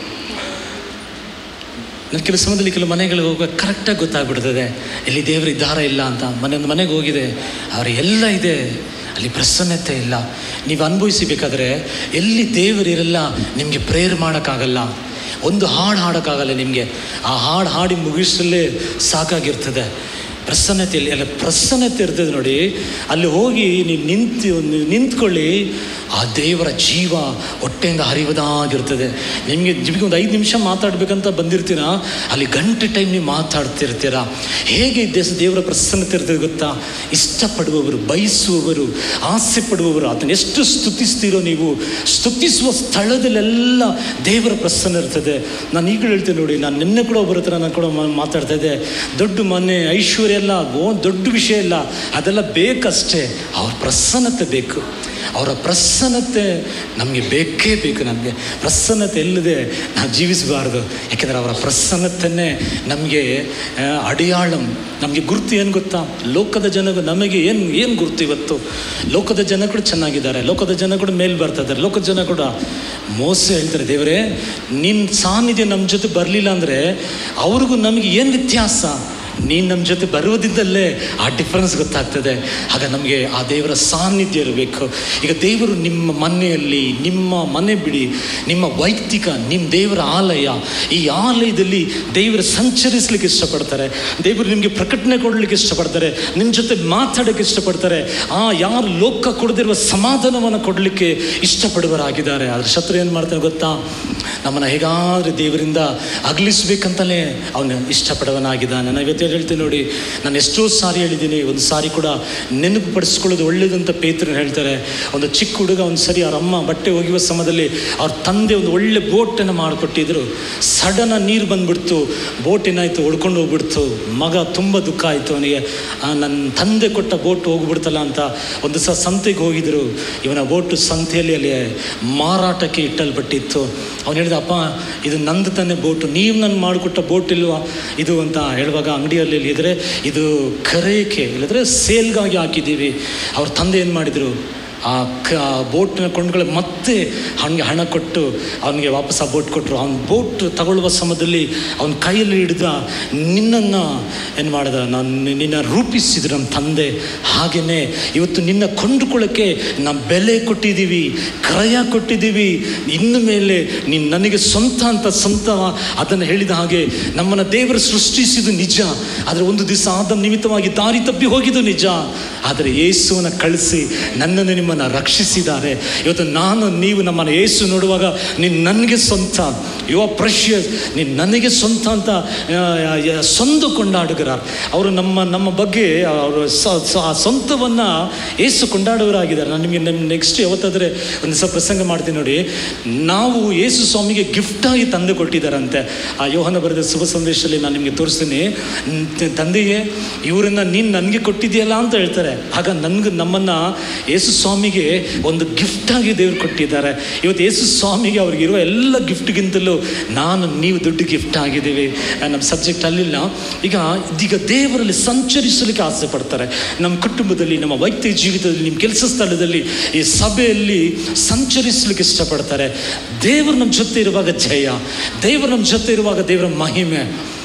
ನನ್ನ ಕೆಲವು ಸಮಯದಲ್ಲಿ ಕೆಲವು ಮನೆಗಳಿಗೆ ಹೋಗುವಾಗ ಕರೆಕ್ಟಾಗಿ ಗೊತ್ತಾಗ್ಬಿಡ್ತದೆ ಇಲ್ಲಿ ದೇವರು ಇದ್ದಾರಾ ಇಲ್ಲ ಅಂತ ಮನೆ ಒಂದು ಮನೆಗೆ ಹೋಗಿದೆ ಅವ್ರ ಎಲ್ಲ ಇದೆ ಅಲ್ಲಿ ಪ್ರಸನ್ನತೆ ಇಲ್ಲ ನೀವು ಅನುಭವಿಸಬೇಕಾದ್ರೆ ಎಲ್ಲಿ ದೇವರಿರಲ್ಲ ನಿಮಗೆ ಪ್ರೇಯರ್ ಮಾಡೋಕ್ಕಾಗಲ್ಲ ಒಂದು ಹಾಡು ಹಾಡೋಕ್ಕಾಗಲ್ಲ ನಿಮಗೆ ಆ ಹಾಡು ಹಾಡಿ ಮುಗಿಸಲೇ ಸಾಕಾಗಿರ್ತದೆ ಪ್ರಸನ್ನತೆಯಲ್ಲಿ ಅಲ್ಲ ಪ್ರಸನ್ನತೆ ಇರ್ತದೆ ನೋಡಿ ಅಲ್ಲಿ ಹೋಗಿ ನೀವು ನಿಂತು ನೀವು ನಿಂತ್ಕೊಳ್ಳಿ ಆ ದೇವರ ಜೀವ ಹೊಟ್ಟೆಯಿಂದ ಹರಿವದಾಗಿರ್ತದೆ ನಿಮಗೆ ನಿಮಗೆ ಒಂದು ಐದು ನಿಮಿಷ ಮಾತಾಡ್ಬೇಕಂತ ಬಂದಿರ್ತೀರಾ ಅಲ್ಲಿ ಗಂಟೆ ಟೈಮ್ ನೀವು ಮಾತಾಡ್ತಿರ್ತೀರಾ ಹೇಗೆ ದೇಶ ದೇವರ ಪ್ರಸನ್ನತೆ ಇರ್ತದೆ ಗೊತ್ತಾ ಇಷ್ಟಪಡುವವರು ಬಯಸುವವರು ಆಸೆ ಪಡುವವರು ಅದನ್ನು ಎಷ್ಟು ಸ್ತುತಿಸ್ತೀರೋ ನೀವು ಸ್ತುತಿಸುವ ಸ್ಥಳದಲ್ಲೆಲ್ಲ ದೇವರ ಪ್ರಸನ್ನ ಇರ್ತದೆ ನಾನು ಈಗಲೂ ಹೇಳ್ತೇನೆ ನೋಡಿ ನಾನು ನಿನ್ನೆ ಕೂಡ ಒಬ್ಬರ ಹತ್ರ ನಾನು ಕೂಡ ಮಾ- ಮಾತಾಡ್ತಾ ಇದ್ದೆ ದೊಡ್ಡ ಮನೆ ಐಶ್ವರ್ಯ ಎಲ್ಲ ಓ ದೊಡ್ಡ ವಿಷಯ ಇಲ್ಲ ಅದೆಲ್ಲ ಬೇಕಷ್ಟೇ ಅವ್ರ ಪ್ರಸನ್ನತೆ ಬೇಕು ಅವರ ಪ್ರಸನ್ನತೆ ನಮಗೆ ಬೇಕೇ ಬೇಕು ನಮಗೆ ಪ್ರಸನ್ನತೆ ಇಲ್ಲದೆ ನಾವು ಜೀವಿಸಬಾರ್ದು ಯಾಕೆಂದರೆ ಅವರ ಪ್ರಸನ್ನತೆಯೇ ನಮಗೆ ಆ, ಅಡಿಯಾಳಂ ನಮಗೆ ಗುರುತು ಏನು ಗೊತ್ತಾ ಲೋಕದ ಜನಗಳು ನಮಗೆ ಏನು ಏನು ಗುರುತು ಇವತ್ತು ಲೋಕದ ಜನ ಕೂಡ ಚೆನ್ನಾಗಿದ್ದಾರೆ ಲೋಕದ ಜನ ಕೂಡ ಮೇಲೆ ಬರ್ತಾ ಇದ್ದಾರೆ ಲೋಕದ ಜನ ಕೂಡ ಮೋಸ ಹೇಳ್ತಾರೆ ದೇವರೇ ನಿನ್ನ ಸಾನ್ನಿಧ್ಯ ನಮ್ಮ ಜೊತೆ ಬರಲಿಲ್ಲ ಅಂದರೆ ಅವ್ರಿಗೂ ನಮಗೆ ಏನು ವ್ಯತ್ಯಾಸ ನೀನು ನಮ್ಮ ಜೊತೆ ಬರುವುದಿದ್ದಲ್ಲೇ ಆ ಡಿಫರೆನ್ಸ್ ಗೊತ್ತಾಗ್ತದೆ ಆಗ ನಮಗೆ ಆ ದೇವರ ಸಾನ್ನಿಧ್ಯ ಇರಬೇಕು ಈಗ ದೇವರು ನಿಮ್ಮ ಮನೆಯಲ್ಲಿ ನಿಮ್ಮ ಮನೆ ಬಿಡಿ ನಿಮ್ಮ ವೈಯಕ್ತಿಕ ನಿಮ್ಮ ದೇವರ ಆಲಯ ಈ ಆಲಯದಲ್ಲಿ ದೇವರು ಸಂಚರಿಸಲಿಕ್ಕೆ ಇಷ್ಟಪಡ್ತಾರೆ ದೇವರು ನಿಮಗೆ ಪ್ರಕಟಣೆ ಕೊಡಲಿಕ್ಕೆ ಇಷ್ಟಪಡ್ತಾರೆ ನಿಮ್ಮ ಜೊತೆ ಮಾತಾಡೋಕ್ಕೆ ಇಷ್ಟಪಡ್ತಾರೆ ಆ ಯಾರು ಲೋಕ ಕೊಡದಿರುವ ಸಮಾಧಾನವನ್ನು ಕೊಡಲಿಕ್ಕೆ ಇಷ್ಟಪಡುವರಾಗಿದ್ದಾರೆ ಆದರೆ ಶತ್ರು ಏನು ಮಾಡ್ತಾನೆ ಗೊತ್ತಾ ನಮ್ಮನ್ನು ಹೇಗಾದರೂ ದೇವರಿಂದ ಅಗಲಿಸ್ಬೇಕಂತಲೇ ಅವನು ಇಷ್ಟಪಡವನಾಗಿದ್ದಾನೆ ನಾನು ಇವತ್ತು ಹೇಳ್ತೀನಿ ನೋಡಿ ನಾನು ಎಷ್ಟೋ ಸಾರಿ ಹೇಳಿದ್ದೀನಿ ಒಂದು ಸಾರಿ ಕೂಡ ನೆನಪು ಪಡಿಸ್ಕೊಳ್ಳೋದು ಒಳ್ಳೇದು ಅಂತ ಪೇತ್ರನ ಹೇಳ್ತಾರೆ ಒಂದು ಚಿಕ್ಕ ಹುಡುಗ ಒಂದು ಸರಿ ಅವ್ರ ಅಮ್ಮ ಬಟ್ಟೆ ಒಗೆಯುವ ಸಮಯದಲ್ಲಿ ಅವ್ರ ತಂದೆ ಒಂದು ಒಳ್ಳೆ ಬೋಟನ್ನು ಮಾಡಿಕೊಟ್ಟಿದ್ರು ಸಡನ್ ನೀರು ಬಂದ್ಬಿಡ್ತು ಬೋಟ್ ಏನಾಯಿತು ಹೊಡ್ಕೊಂಡು ಹೋಗ್ಬಿಡ್ತು ಮಗ ತುಂಬ ದುಃಖ ಆಯಿತು ಅವನಿಗೆ ಆ, ನನ್ನ ತಂದೆ ಕೊಟ್ಟ ಬೋಟ್ ಹೋಗ್ಬಿಡ್ತಲ್ಲ ಅಂತ ಒಂದು ಸಹ ಸಂತೆಗೆ ಹೋಗಿದ್ರು ಇವನ ಬೋಟು ಸಂತೆಯಲ್ಲಿ ಅಲ್ಲಿ ಮಾರಾಟಕ್ಕೆ ಇಟ್ಟಲ್ಪಟ್ಟಿತ್ತು ಅವನು ಹೇಳಿದ ಅಪ್ಪ ಇದು ನಂದು ತಾನೇ ಬೋಟು ನೀವು ನನ್ನ ಮಾಡಿಕೊಟ್ಟ ಬೋಟ್ ಇಲ್ವಾ ಇದು ಅಂತ ಹೇಳುವಾಗ ಅಂಗಡಿಯಲ್ಲಿ ಇದ್ರೆ ಇದು ಕರೆಯಕ್ಕೆ ಇಲ್ಲದ್ರೆ ಸೇಲ್ಗಾಗಿ ಹಾಕಿದ್ದೀವಿ ಅವ್ರ ತಂದೆ ಏನು ಮಾಡಿದರು ಆ ಕ ಬೋಟ್ನ ಕೊಂಡ್ಕೊಳ್ಳಿ ಮತ್ತೆ ಅವನಿಗೆ ಹಣ ಕೊಟ್ಟು ಅವನಿಗೆ ವಾಪಸ್ ಆ ಬೋಟ್ ಕೊಟ್ಟರು ಅವ್ನ ಬೋಟ್ ತಗೊಳ್ಳುವ ಸಮಯದಲ್ಲಿ ಅವನ ಕೈಯಲ್ಲಿ ಹಿಡಿದ ನಿನ್ನನ್ನು ಏನು ಮಾಡಿದ ನಾನು ನಿನ್ನ ರೂಪಿಸಿದ್ರು ನಮ್ಮ ತಂದೆ ಹಾಗೆಯೇ ಇವತ್ತು ನಿನ್ನ ಕೊಂಡುಕೊಳ್ಳೋಕ್ಕೆ ನಾವು ಬೆಲೆ ಕೊಟ್ಟಿದ್ದೀವಿ ಕ್ರಯ ಕೊಟ್ಟಿದ್ದೀವಿ ಇನ್ನು ಮೇಲೆ ನೀನು ನನಗೆ ಸ್ವಂತ ಅಂತ ಸ್ವಂತ ಅದನ್ನು ಹೇಳಿದ ಹಾಗೆ ನಮ್ಮನ್ನು ದೇವರು ಸೃಷ್ಟಿಸಿದ್ದು ನಿಜ ಆದರೆ ಒಂದು ದಿವಸ ಆದ ನಿಮಿತ್ತವಾಗಿ ದಾರಿ ತಪ್ಪಿ ಹೋಗಿದ್ದು ನಿಜ ಆದರೆ ಯೇಸುವನ್ನು ಕಳಿಸಿ ನನ್ನನ್ನು ನಿಮ್ಮನ್ನು ರಕ್ಷಿಸಿದ್ದಾರೆ ಇವತ್ತು ನಾನು ನೀವು ನಮ್ಮನ್ನು ಯೇಸು ನೋಡುವಾಗ ನೀನು ನನಗೆ ಸ್ವಂತ ಯು ಆರ್ ಪ್ರಷಿಯಸ್ ನೀನು ನನಗೆ ಸ್ವಂತ ಅಂತ ಆ, ಆ, ಸ್ವಂತ ಕೊಂಡಾಡುಗರ ಅವರು ನಮ್ಮ ನಮ್ಮ ಬಗ್ಗೆ ಅವರು ಸ- ಸ- ಆ ಸ್ವಂತವನ್ನು ಏಸು ಕೊಂಡಾಡುವರಾಗಿದ್ದಾರೆ ನಾನು ನಿಮಗೆ ನಮ್ಮ ನೆಕ್ಸ್ಟ್ ಯಾವತ್ತಾದರೆ ಒಂದು ದಿವಸ ಪ್ರಸಂಗ ಮಾಡ್ತೀನಿ ನೋಡಿ ನಾವು ಯೇಸು ಸ್ವಾಮಿಗೆ ಗಿಫ್ಟಾಗಿ ತಂದೆ ಕೊಟ್ಟಿದ್ದಾರಂತೆ ಆ ಯೋಹನ ಬರೆದ ಶುಭ ಸಂದೇಶದಲ್ಲಿ ನಾನು ನಿಮಗೆ ತೋರಿಸ್ತೀನಿ ನ್- ತಂದೆಗೆ ಇವರನ್ನು ನೀನು ನನಗೆ ಕೊಟ್ಟಿದೆಯಲ್ಲ ಅಂತ ಹೇಳ್ತಾರೆ ಆಗ ನನಗೆ ನಮ್ಮನ್ನು ಯೇಸು ಸ್ವಾಮಿಗೆ ಒಂದು ಗಿಫ್ಟಾಗಿ ದೇವರು ಕೊಟ್ಟಿದ್ದಾರೆ ಇವತ್ತು ಯೇಸು ಸ್ವಾಮಿಗೆ ಅವ್ರಿಗಿರುವ ಎಲ್ಲ ಗಿಫ್ಟ್ಗಿಂತಲೂ ನಾನು ನೀವು ದೊಡ್ಡ ಗಿಫ್ಟ್ ಆಗಿದ್ದೀವಿ ಆ, ನಮ್ಮ ಸಬ್ಜೆಕ್ಟ್ ಅಲ್ಲಿಲ್ಲ ಈಗ ಇದೀಗ ದೇವರಲ್ಲಿ ಸಂಚರಿಸಲಿಕ್ಕೆ ಆಸೆ ಪಡ್ತಾರೆ ನಮ್ಮ ಕುಟುಂಬದಲ್ಲಿ ನಮ್ಮ ವೈಯಕ್ತಿಕ ಜೀವಿತದಲ್ಲಿ ನಿಮ್ಮ ಕೆಲಸ ಸ್ಥಳದಲ್ಲಿ ಈ ಸಭೆಯಲ್ಲಿ ಸಂಚರಿಸಲಿಕ್ಕೆ ಇಷ್ಟಪಡ್ತಾರೆ ದೇವರು ನಮ್ಮ ಜೊತೆ ಇರುವಾಗ ಜಯ ದೇವರು ನಮ್ಮ ಜೊತೆ ಇರುವಾಗ ದೇವರ ಮಹಿಮೆ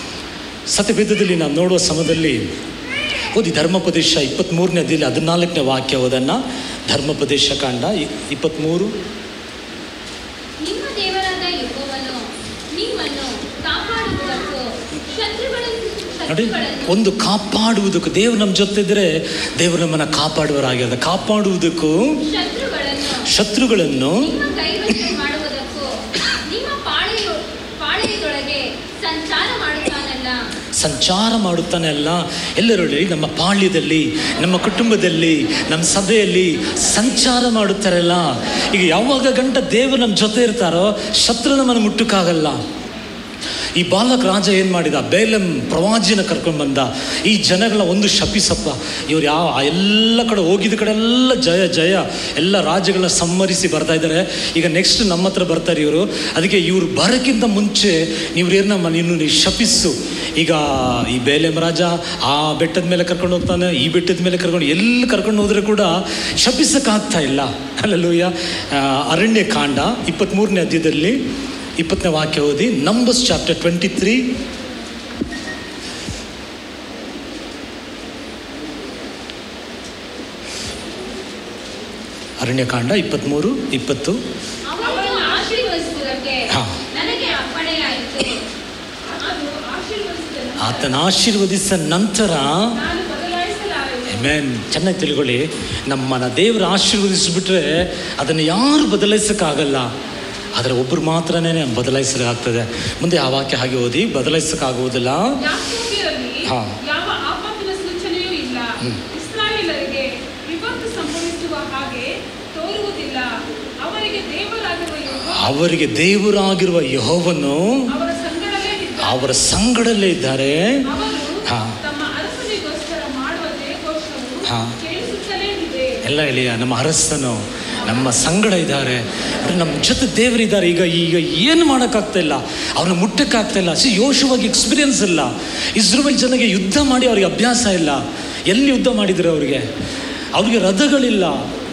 ಸತ್ಯವೇದದಲ್ಲಿ ನಾವು ನೋಡುವ ಸಮಯದಲ್ಲಿ ಓದಿ ಧರ್ಮೋಪದೇಶ ಇಪ್ಪತ್ತ್ಮೂರನೇ ಅದಿಲ್ಲ ಹದಿನಾಲ್ಕನೇ ವಾಕ್ಯ ಓದನ್ನ ಧರ್ಮೋಪದೇಶ ಕಾಂಡ ಇ- ಇಪ್ಪತ್ತ್ಮೂರು ನಿಮ್ಮ ದೇವರಾದ ಯೆಹೋವನು ನಿಮ್ಮನ್ನು ಕಾಪಾಡುವುದಕ್ಕೂ ಶತ್ರುಗಳನ್ನು ನೋಡಿ ಶತ್ರುಗಳನ್ನು ಒಂದು ಕಾಪಾಡುವುದಕ್ಕೂ ದೇವರು ನಮ್ಮ ಜೊತೆ ಇದ್ದರೆ ದೇವರು ನಮ್ಮನ್ನು ಕಾಪಾಡುವರಾಗಿರ್ತಾರೆ ಕಾಪಾಡುವುದಕ್ಕೂ ಶತ್ರುಗಳನ್ನು ಶತ್ರುಗಳನ್ನು ನಿಮ್ಮ ಕೈವಶ ಮಾಡುವುದಕ್ಕೂ ನಿಮ್ಮ ಪಾಳೆಯ ಪಾಳೆಯದೊಳಗೆ ಸಂಚಾರ ಮಾಡುತ್ತಾನಲ್ಲ ಸಂಚಾರ ಮಾಡುತ್ತಾನೆ ಅಲ್ಲ ಎಲ್ಲರಲ್ಲಿ ನಮ್ಮ ಪಾಳ್ಯದಲ್ಲಿ ನಮ್ಮ ಕುಟುಂಬದಲ್ಲಿ ನಮ್ಮ ಸಭೆಯಲ್ಲಿ ಸಂಚಾರ ಮಾಡುತ್ತಾರಲ್ಲ ಈಗ ಯಾವಾಗ ಗಂಟ ದೇವರು ನಮ್ಮ ಜೊತೆ ಇರ್ತಾರೋ ಶತ್ರು ನಮ್ಮನ್ನು ಮುಟ್ಟಕ್ಕಾಗಲ್ಲ ಈ ಬಾಲಕ ರಾಜ ಏನು ಮಾಡಿದ ಬೇಲಂ ಪ್ರವಾಜಿನ ಕರ್ಕೊಂಡು ಬಂದ ಈ ಜನಗಳ ಒಂದು ಶಪಿಸಪ್ಪ ಇವ್ರು ಯಾವ ಆ ಎಲ್ಲ ಕಡೆ ಹೋಗಿದ ಕಡೆ ಎಲ್ಲ ಜಯ ಜಯ ಎಲ್ಲ ರಾಜ್ಯಗಳನ್ನ ಸಂಹರಿಸಿ ಬರ್ತಾ ಇದ್ದಾರೆ ಈಗ ನೆಕ್ಸ್ಟ್ ನಮ್ಮ ಹತ್ರ ಬರ್ತಾರೆ ಇವರು ಅದಕ್ಕೆ ಇವ್ರು ಬರೋಕ್ಕಿಂತ ಮುಂಚೆ ನೀವು ಏನಮ್ಮ ನೀನು ನೀ ಶಪಿಸು ಈಗ ಈ ಬೇಲೆಂ ರಾಜ ಆ ಬೆಟ್ಟದ ಮೇಲೆ ಕರ್ಕೊಂಡು ಹೋಗ್ತಾನೆ ಈ ಬೆಟ್ಟದ ಮೇಲೆ ಕರ್ಕೊಂಡು ಎಲ್ಲಿ ಕರ್ಕೊಂಡು ಹೋದ್ರೆ ಕೂಡ ಶಪಿಸಕ್ಕಾಗ್ತಾ ಇಲ್ಲ ಅಲ್ಲೂಯ್ಯ ಅರಣ್ಯ ಕಾಂಡ ಇಪ್ಪತ್ತ್ಮೂರನೇ ಅಧ್ಯಾಯದಲ್ಲಿ ಇಪ್ಪತ್ತನೇ ವಾಕ್ಯ ಓದಿ ನಂಬರ್ಸ್ ಚಾಪ್ಟರ್ ಟ್ವೆಂಟಿ ತ್ರೀ ಅರಣ್ಯಕಾಂಡ ಇಪ್ಪತ್ತ್ಮೂರು ಇಪ್ಪತ್ತು ಅವರನ್ನು ಆಶೀರ್ವದಿಸುವುದಕ್ಕೆ ಹಾ. ನನಗೆ ಅಪ್ಪಣೆಯಾಯಿತು ಅದು ಆಶೀರ್ವದಿಸಿದ ಆತನ ಆಶೀರ್ವದಿಸಿದ ನಂತರ ನಾನು ಬದಲಾಯಿಸಲಾರೆ ಮೇನ್ ಚೆನ್ನಾಗಿ ತಿಳ್ಕೊಳ್ಳಿ ನಮ್ಮನ್ನ ದೇವರು ಆಶೀರ್ವದಿಸಿಬಿಟ್ರೆ ಅದನ್ನು ಯಾರು ಬದಲಾಯಿಸೋಕ್ಕಾಗಲ್ಲ ಆದರೆ ಒಬ್ಬರು ಮಾತ್ರನೇ ಬದಲಾಯಿಸಲಾಗ್ತದೆ ಮುಂದೆ ಆ ವಾಕ್ಯ ಹಾಗೆ ಓದಿ ಬದಲಾಯಿಸೋಕ್ಕಾಗುವುದಿಲ್ಲ ಯಾಕೋಬ್ಯರಲ್ಲಿ ಹಾ. ಯಾವ ಆಪತ್ತಿನ ಸೂಚನೆಯೂ ಇಲ್ಲ ಇಸ್ರಾಯೇಲರಿಗೆ ವಿಪತ್ತು ಸಂಭವಿಸುವ ಹಾಗೆ ತೋರುವುದಿಲ್ಲ ಅವರಿಗೆ ದೇವರಾಗಿರುವ ಯೆಹೋವ ಅವರಿಗೆ ದೇವರಾಗಿರುವ ಯಹೋವನು ಅವರ ಸಂಗಡಲೇ ಇದ್ದ ಅವರ ಸಂಗಡಲ್ಲೇ ಇದ್ದಾರೆ ಅವರು ಹಾ. ತಮ್ಮ ಅರಸನಿಗೋಸ್ಕರ ಮಾಡುವ ಜಯಘೋಷವು ಹಾ. ಕೇಳಿಸುತ್ತಲೇ ಇದೆ ಎಲ್ಲ ಎಳೆಯ ನಮ್ಮ ಅರಸನು ನಮ್ಮ ಸಂಗಡ ಇದ್ದಾರೆ ಅವ್ರು ನಮ್ಮ ಜೊತೆ ದೇವರಿದ್ದಾರೆ ಈಗ ಈಗ ಏನು ಮಾಡೋಕ್ಕಾಗ್ತಾ ಇಲ್ಲ ಅವ್ರನ್ನ ಮುಟ್ಟಕ್ಕಾಗ್ತಾ ಇಲ್ಲ ಸಿ ಯೋಶವಾಗಿ ಎಕ್ಸ್ಪೀರಿಯನ್ಸ್ ಇಲ್ಲ ಇಸ್ರೇಲ್ ಜನಗೆ ಯುದ್ಧ ಮಾಡಿ ಅವ್ರಿಗೆ ಅಭ್ಯಾಸ ಇಲ್ಲ ಎಲ್ಲಿ ಯುದ್ಧ ಮಾಡಿದ್ರು ಅವ್ರಿಗೆ ಅವ್ರಿಗೆ ರಥಗಳಿಲ್ಲ